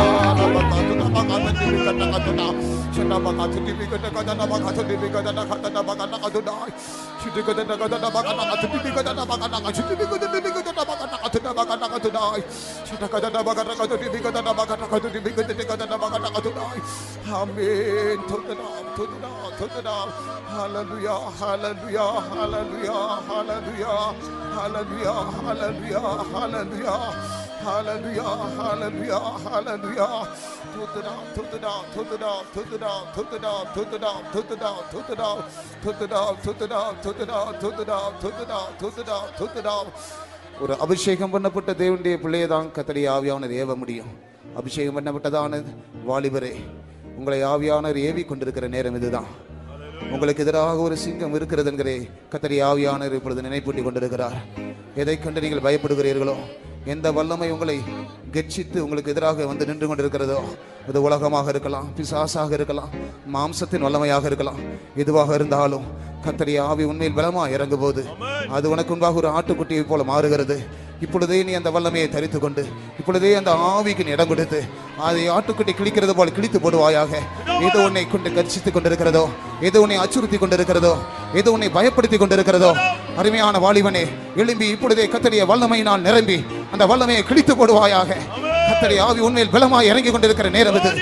Amen. Took it off, took it off, took it off. Hallelujah, hallelujah, hallelujah, hallelujah, hallelujah, hallelujah, hallelujah. Hallelujah, hallelujah, hallelujah. Took it off, took it off, took it off, took it off, took it off, took it off, took it off, took it off, took it off, took it off, took it off, took it off, took it off, took it off, took it off. ஒரு அபிஷேகம் பண்ணப்பட்ட தேவனுடைய பிள்ளையை தான் கத்தடி ஆவியானவர் ஏவ முடியும் அபிஷேகம் பண்ணப்பட்டதான வாலிபரே உங்களை ஆவியானவர் ஏவி கொண்டிருக்கிற நேரம் இதுதான் உங்களுக்கு எதிராக ஒரு சிங்கம் இருக்கிறது என்கிறே கத்தடி ஆவியானவர் இப்பொழுது நினைப்பூட்டி கொண்டிருக்கிறார் எதை கண்டு நீங்கள் பயப்படுகிறீர்களோ எந்த வல்லமை உங்களை கெச்சித்து உங்களுக்கு எதிராக வந்து நின்று கொண்டிருக்கிறதோ இது உலகமாக இருக்கலாம் பிசாசாக இருக்கலாம் மாம்சத்தின் வல்லமையாக இருக்கலாம் எதுவாக இருந்தாலும் கத்தரி ஆவி உண்மையில் பலமா இறங்கும் போது அது உனக்கு முன்பாக ஒரு ஆட்டுக்குட்டியை போல மாறுகிறது இப்பொழுதே நீ அந்த வல்லமையை தரித்து கொண்டு இப்பொழுதே அந்த ஆவிக்கு நீ இடம் கொடுத்து அதை ஆட்டுக்குட்டி கிழிக்கிறது போல கிழித்து போடுவாயாக எது உன்னை கொண்டு கர்ச்சித்துக் கொண்டிருக்கிறதோ எது உன்னை அச்சுறுத்தி கொண்டிருக்கிறதோ எது உன்னை பயப்படுத்தி கொண்டிருக்கிறதோ அருமையான வாலிபனே எழும்பி இப்பொழுதே கத்தரிய வல்லமையினால் நிரம்பி அந்த வல்லமையை கிழித்து போடுவாயாக கத்தரி ஆவி உண்மையில் பலமாய் இறங்கி கொண்டிருக்கிற நேரம் இது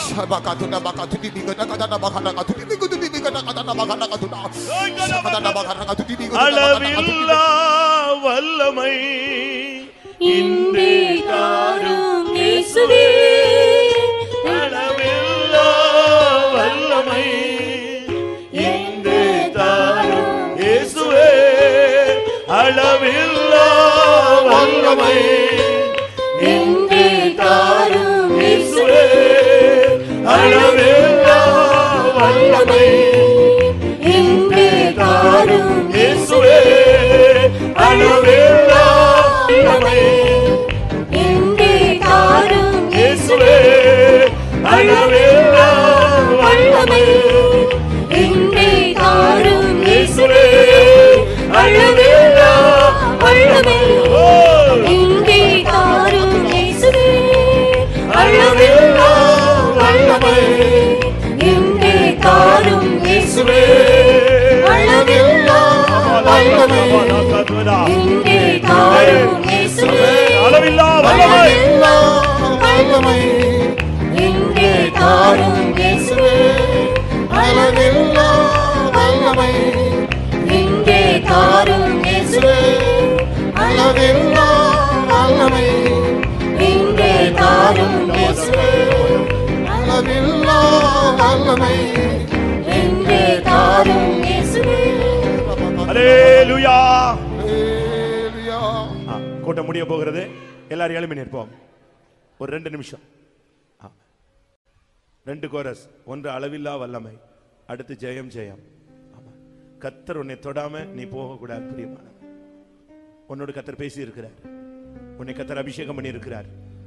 அளவில்லா வல்லமை இன்றே தாரும் இயேசுவே அளவில்லா வல்லமை இன்று தாரும் இயேசுவே அளவில்லா வல்லமை இன்று தாரும் இயேசுவே அளவில்லா வல்லமை இன்று தாரும் இயேசுவே அளவில்லா வல்லமை இன்றே தாரும் இயேசுவே அளவில்லா வல்லமை இன்றே தாரும் இயேசுவே அளவில்லா வல்லமை ஓ இன்றே தாரும் இயேசுவே அளவில்லா வல்லமை இன்றே தாரும் இயேசுவே அளவில்லா வல்லமை இன்றே தாரும் இயேசுவே அளவில்லா வல்லமை வல்லமை இன்றே தாரும் இயேசுவே அளவில்லா வல்லமை இன்றே தாரும் இயேசுவே அளவில்லா வல்லமை இன்றே தாரும் இயேசுவே அளவில்லா வல்லமை இன்றே தாரும் இயேசுவே ஹalleluya Hallelujah. ஆ, கூட்டம் முடிய போகிறது எல்லாரும் எழுப்பி நிற்போம் ஒரு ரெண்டு நிமிஷம் ஆ. ரெண்டு கோரஸ் ஒன்று அளவில்லா வல்லமை அடுத்து ஜெயம் ஜெயம் ஆமா. கத்தர் உன்னை தொடாம நீ போகக்கூடாது பிரியமான உன்னோட கத்தர் பேசி இருக்கிறார் உன்னை கத்தர் அபிஷேகம் பண்ணி இருக்கிறார்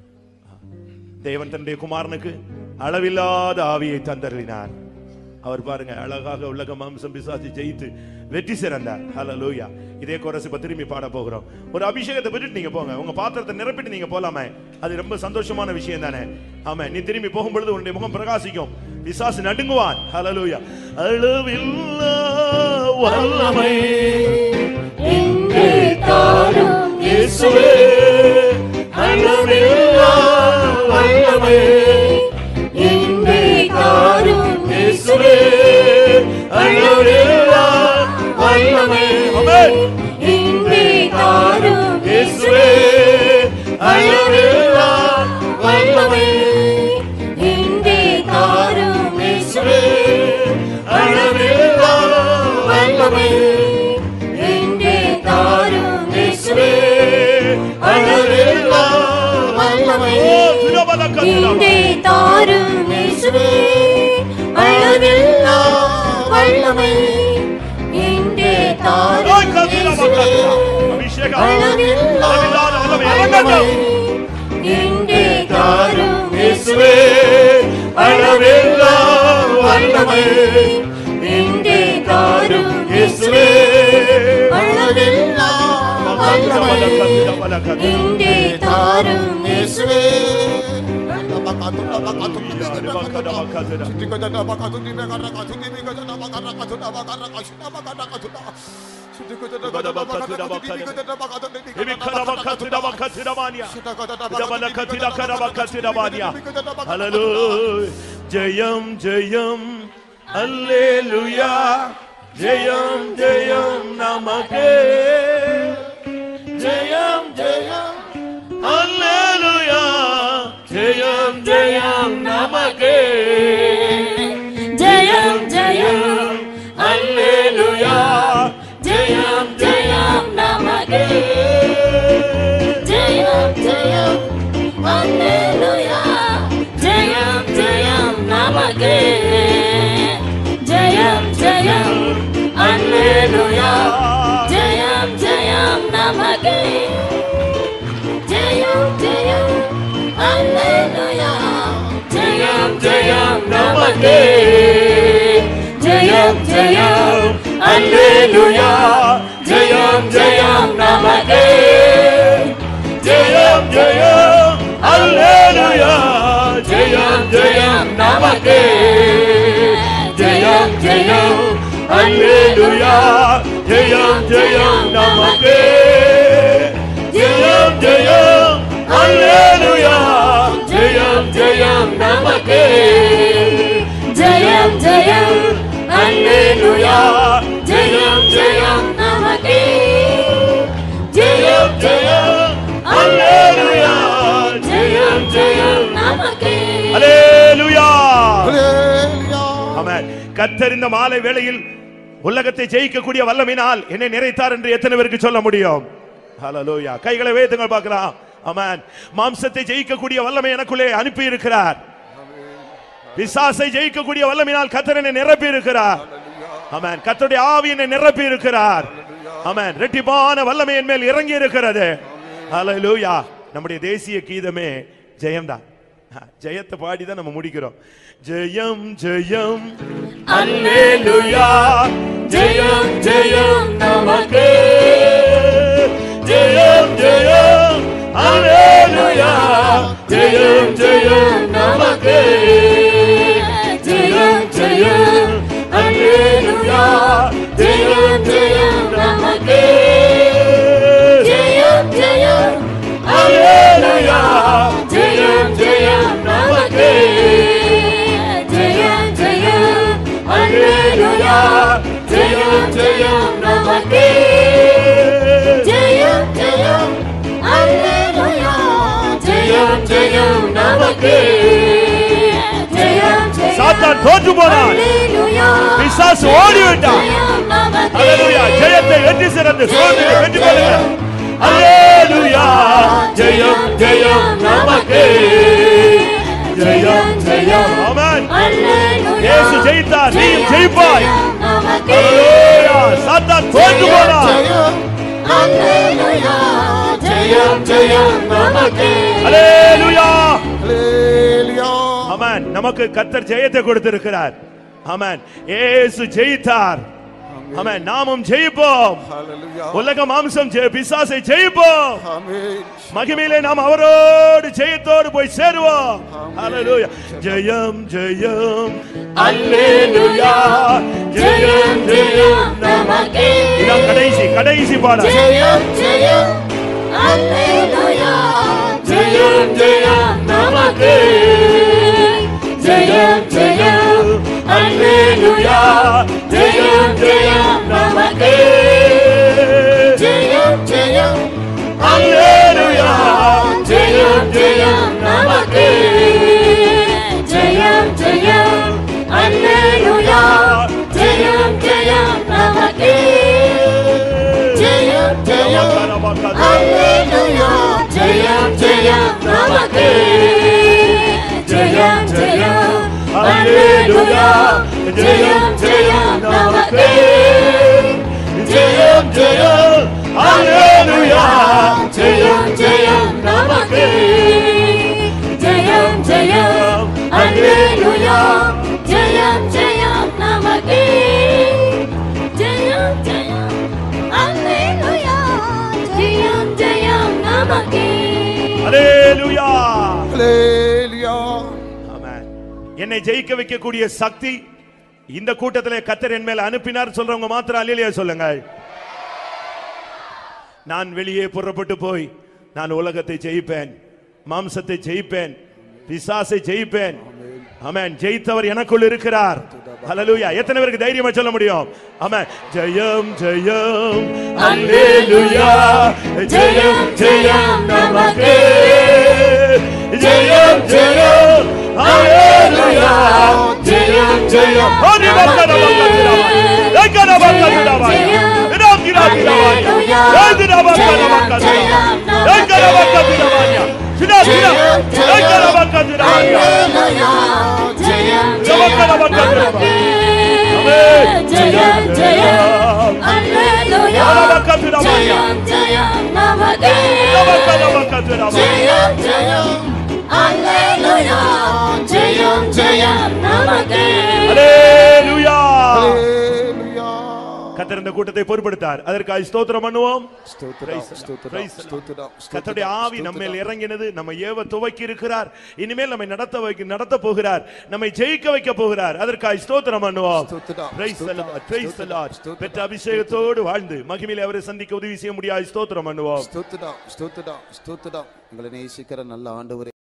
தேவன் தன்னுடைய குமாரனுக்கு அளவில்லாத ஆவியை தந்தருளினார் அவர் பாருங்க அழகாக உலக மாம்சம் பிசாசி ஜெயித்து வெற்றி சிறந்தார் ஹalleluya இதே கோரஸ் இப்ப திரும்பி பாட போகிறோம் ஒரு அபிஷேகத்தை பெற்றுட்டு நீங்க போங்க உங்க பாத்திரத்தை நிரப்பிட்டு நீங்க போலாமே அது ரொம்ப சந்தோஷமான விஷயம் தானே ஆமா நீ திரும்பி போகும் பொழுது உன்னுடைய முகம் பிரகாசிக்கும் பிசாசு நடுங்குவான் ஹalleluya அளவில்லா வல்லமை இன்றே தாரும் இயேசுவே அளவில்லா வல்லமை இன்றே தாரும் இயேசுவே அளவில்லா வல்லமை ஆமென் இன்றே தாரும் இயேசுவே அளவில்லா வல்லமை இன்றே வல்லமை இங்கே தாரும் இயேசுவே அளவில்லா வல்லமை இங்கே தாரும் இயேசுவே அளவில்லா வல்லமை இங்கே தாரும் இயேசுவே ஜெயம் ஜெயம் அல்லேலுயா ஜெயம் ஜெயம் நமக்கே ஜெயம் ஜெயம் அல்லேலுயா ஜெயம் ஜெயம் நமக்கே ஜெயம் ஜெயம் அல்லேலுயா ஜெயம் ஜெயம் நமகே ஜெயம் ஜெயம் அல்லேலூயா ஜெயம் ஜெயம் நமகே ஜெயம் ஜெயம் அல்லேலூயா ஜெயம் ஜெயம் நமகே ஜெயம் ஜெயம் அல்லேலூயா ஜெயம் ஜெயம் நமகே ஜெயம் ஜெயம் அல்லேலூயா ஜெயம் ஜெயம் நமகே ஜெயம் ஜெயம் அல்லேலுயா ஜெயம் ஜெயம் நமக்கே ஜெயம் ஜெயம் அல்லேலுயா ஜெயம் ஜெயம் நமக்கே ஜெயம் ஜெயம் அல்லேலுயா ஜெயம் ஜெயம் நமக்கே ஜெயம் ஜெயம் அல்லேலூயா ஜெயம் ஜெயம் நமகே ஜெயம் ஜெயம் அல்லேலுயா ஜெயம் ஜெயம் நமகே அல்லேலுயா Hallelujah. ஆமென் கர்த்தர் இந்த மாலை வேளையில் உலகத்தை ஜெயிக்கக்கூடிய வல்லமினால் என்னை நிறைத்தார் என்று எத்தனை பேருக்கு சொல்ல முடியும் ஹalleluya கைகளை வைத்துங்கள் பார்க்கலாம் ஆமென் மாம்சத்தை ஜெயிக்கக்கூடிய வல்லமை எனக்குள்ளே அனுப்பி இருக்கிறார் பிசாசை ஜெயிக்கக்கூடிய வல்லமினால் கர்த்தர் என்னை நிரப்பி இருக்கிறார் ஆமென் கர்த்தருடைய ஆவி என்னை நிரப்பி இருக்கிறார் ஆமென் ரெட்டிப்பான வல்லமை என் மேல் இறங்கி இருக்கிறது ஹalleluya நம்முடைய தேசிய கீதமே ஜெயம்தான் ஜெயத்தை பாடி தான் நம்ம முடிக்கிறோம் ஜெயம் ஜெயம் அல்லேலூயா ஜெயம் ஜெயம் நமக்கே ஜெயம் ஜெயம் அல்லேலூயா ஜெயம் ஜெயம் நமக்கே ஜெயம் ஜெயம் அல்லேலூயா ஜெயம் ஜெயம் நமக்கே ஜெயம் ஜெயம் அல்லேலூயா ஜெயம் ஜெயம் நமக்கே ஜெயம் ஜெயம் அல்லேலூயா ஜெயம் ஜெயம் நமகே ஜெயம் ஜெயம் அல்லேலூயா ஜெயம் ஜெயம் நமகே ஜெயம் ஜெயம் சாத்தான் தோற்று போனான் அல்லேலூயா பிசாசு ஓடிவிட்டான் ஜெயம் நமகே அல்லேலூயா ஜெயத்தை வெற்றி சிறந்து சோதனை வெற்றி கொள்ளுங்க அல்லேலூயா ஜெயம் ஜெயம் நமக்கே ஜெயம் ஜெயம் ஆமென் அல்லேலூயா இயேசு ஜெயித்தார் நீயும் ஜெயிப்பாய் ஜெயம் நமகே அல்லேலூயா சாத்தான் தோற்று போனான் ஜெயம் அல்லேலூயா ஜெயம் ஜெயம் நமகே அல்லேலூயா Hallelujah. ஆமென் நமக்கு கர்த்தர் ஜெயத்தை கொடுத்திருக்கிறார் ஆமென் இயேசு ஜெயித்தார் ஆமென் நாமும் ஜெயிப்போம் Hallelujah. உலக மாம்சம் ஜெ- பிசாசை ஜெயிப்போம் Amen. மகிமையிலே நாம் அவரோடு ஜெயத்தோடு போய் சேருவோம் ஹalleluya ஜெயம் ஜெயம் அல்லேலூயா ஜெயம் ஜெயம் நமகே இதான் கடைசி கடைசி பாடல் ஜெயம் ஜெயம் அல்லேலூயா ஜெயம் ஜெயம் நமகே ஜெயம் ஜெயம் அல்லேலூயா ஜெயம் ஜெயம் நமகே ஜெயம் ஜெயம் அல்லேலூயா ஜெயம் ஜெயம் நமகே ஜெயம் ஜெயம் அல்லேலூயா ஜெயம் ஜெயம் நமகே ஜெயம் ஜெயம் அல்லேலூயா ஜெயம் ஜெயம் நமகே ஜெயம் ஜெயம் அல்லேலூயா ஜெயம் ஜெயம் நமகே ஜெயம் ஜெயம் அல்லேலூயா ஜெயம் ஜெயம் நமக்கே ஹalleluya Hallelujah. ஆமென் என்னை ஜெயிக்க வைக்கக்கூடிய சக்தி இந்த கூட்டத்திலே கத்தர் என் மேல அனுப்பினார் சொல்றவங்க மாத்திரம் அல்லையா சொல்லுங்கள் நான் வெளியே புறப்பட்டு போய் நான் உலகத்தை ஜெயிப்பேன் மாம்சத்தை ஜெயிப்பேன் பிசாசை ஜெயிப்பேன் ஆமென் ஜெயித்தவர் எனக்குள் இருக்கிறார் ஹalleluya எத்தனை பேருக்கு தைரியமா சொல்ல முடியும் ஆமென் ஜெயம் ஜெயம் அல்லேலூயா ஜெயம் ஜெயம் நமக்கே ஜெயம் ஜெயம் அல்லேலூயா ஜெயம் ஜெயம் ஹரி பக்கர பக்கர ஏகர பக்கர பக்கர இடம் கிரா கிரா ஏகர பக்கர பக்கர ஏகர பக்கர பக்கர சிடா சிடா ஏகர பக்கர பக்கர ஜபக்கர பக்கர ஆமென் ஜெயம் ஜெயம் அல்லேலூயா பக்கர பக்கர ஜெயம் ஜெயம் நமக்கே ஜபக்கர பக்கர பக்கர ஜெயம் ஜெயம் அல்லேலூயா ஜெயம் ஜெயம் நமக்கே ஹalleluya Hallelujah. கத்தர் இந்த கூட்டத்தை பொறுப்படுத்தார் அதற்காக ஸ்தோத்திரம் பண்ணுவோம் ஸ்தோத்திரம், Praise the Lord. ஸ்தோத்திரம், Praise the Lord. ஸ்தோத்திரம், கர்த்தருடைய ஸ்தோத்திரம், ஆவி நம்ம மேல் ஸ்தோத்திரம். இறங்கினது நம்ம ஏவ துவக்கி இருக்கிறார் இனிமேல் நம்மை நடத்த வைக்க நடத்த போகிறார் நம்மை ஜெயிக்க வைக்க போகிறார் அதற்காக ஸ்தோத்திரம் பண்ணுவோம் ஸ்தோத்திரம், Praise the Lord, ஸ்தோத்திரம், praise the Lord. ஸ்தோத்திரம். பெற்ற அபிஷேகத்தோடு வாழ்ந்து மகிமையிலே அவரை சந்திக்க உதவி செய்ய முடியாது ஸ்தோத்திரம் பண்ணுவோம் ஸ்தோத்திரம், ஸ்தோத்திரம், ஸ்தோத்திரம். எங்களை நேசிக்கிற நல்ல ஆண்டவரே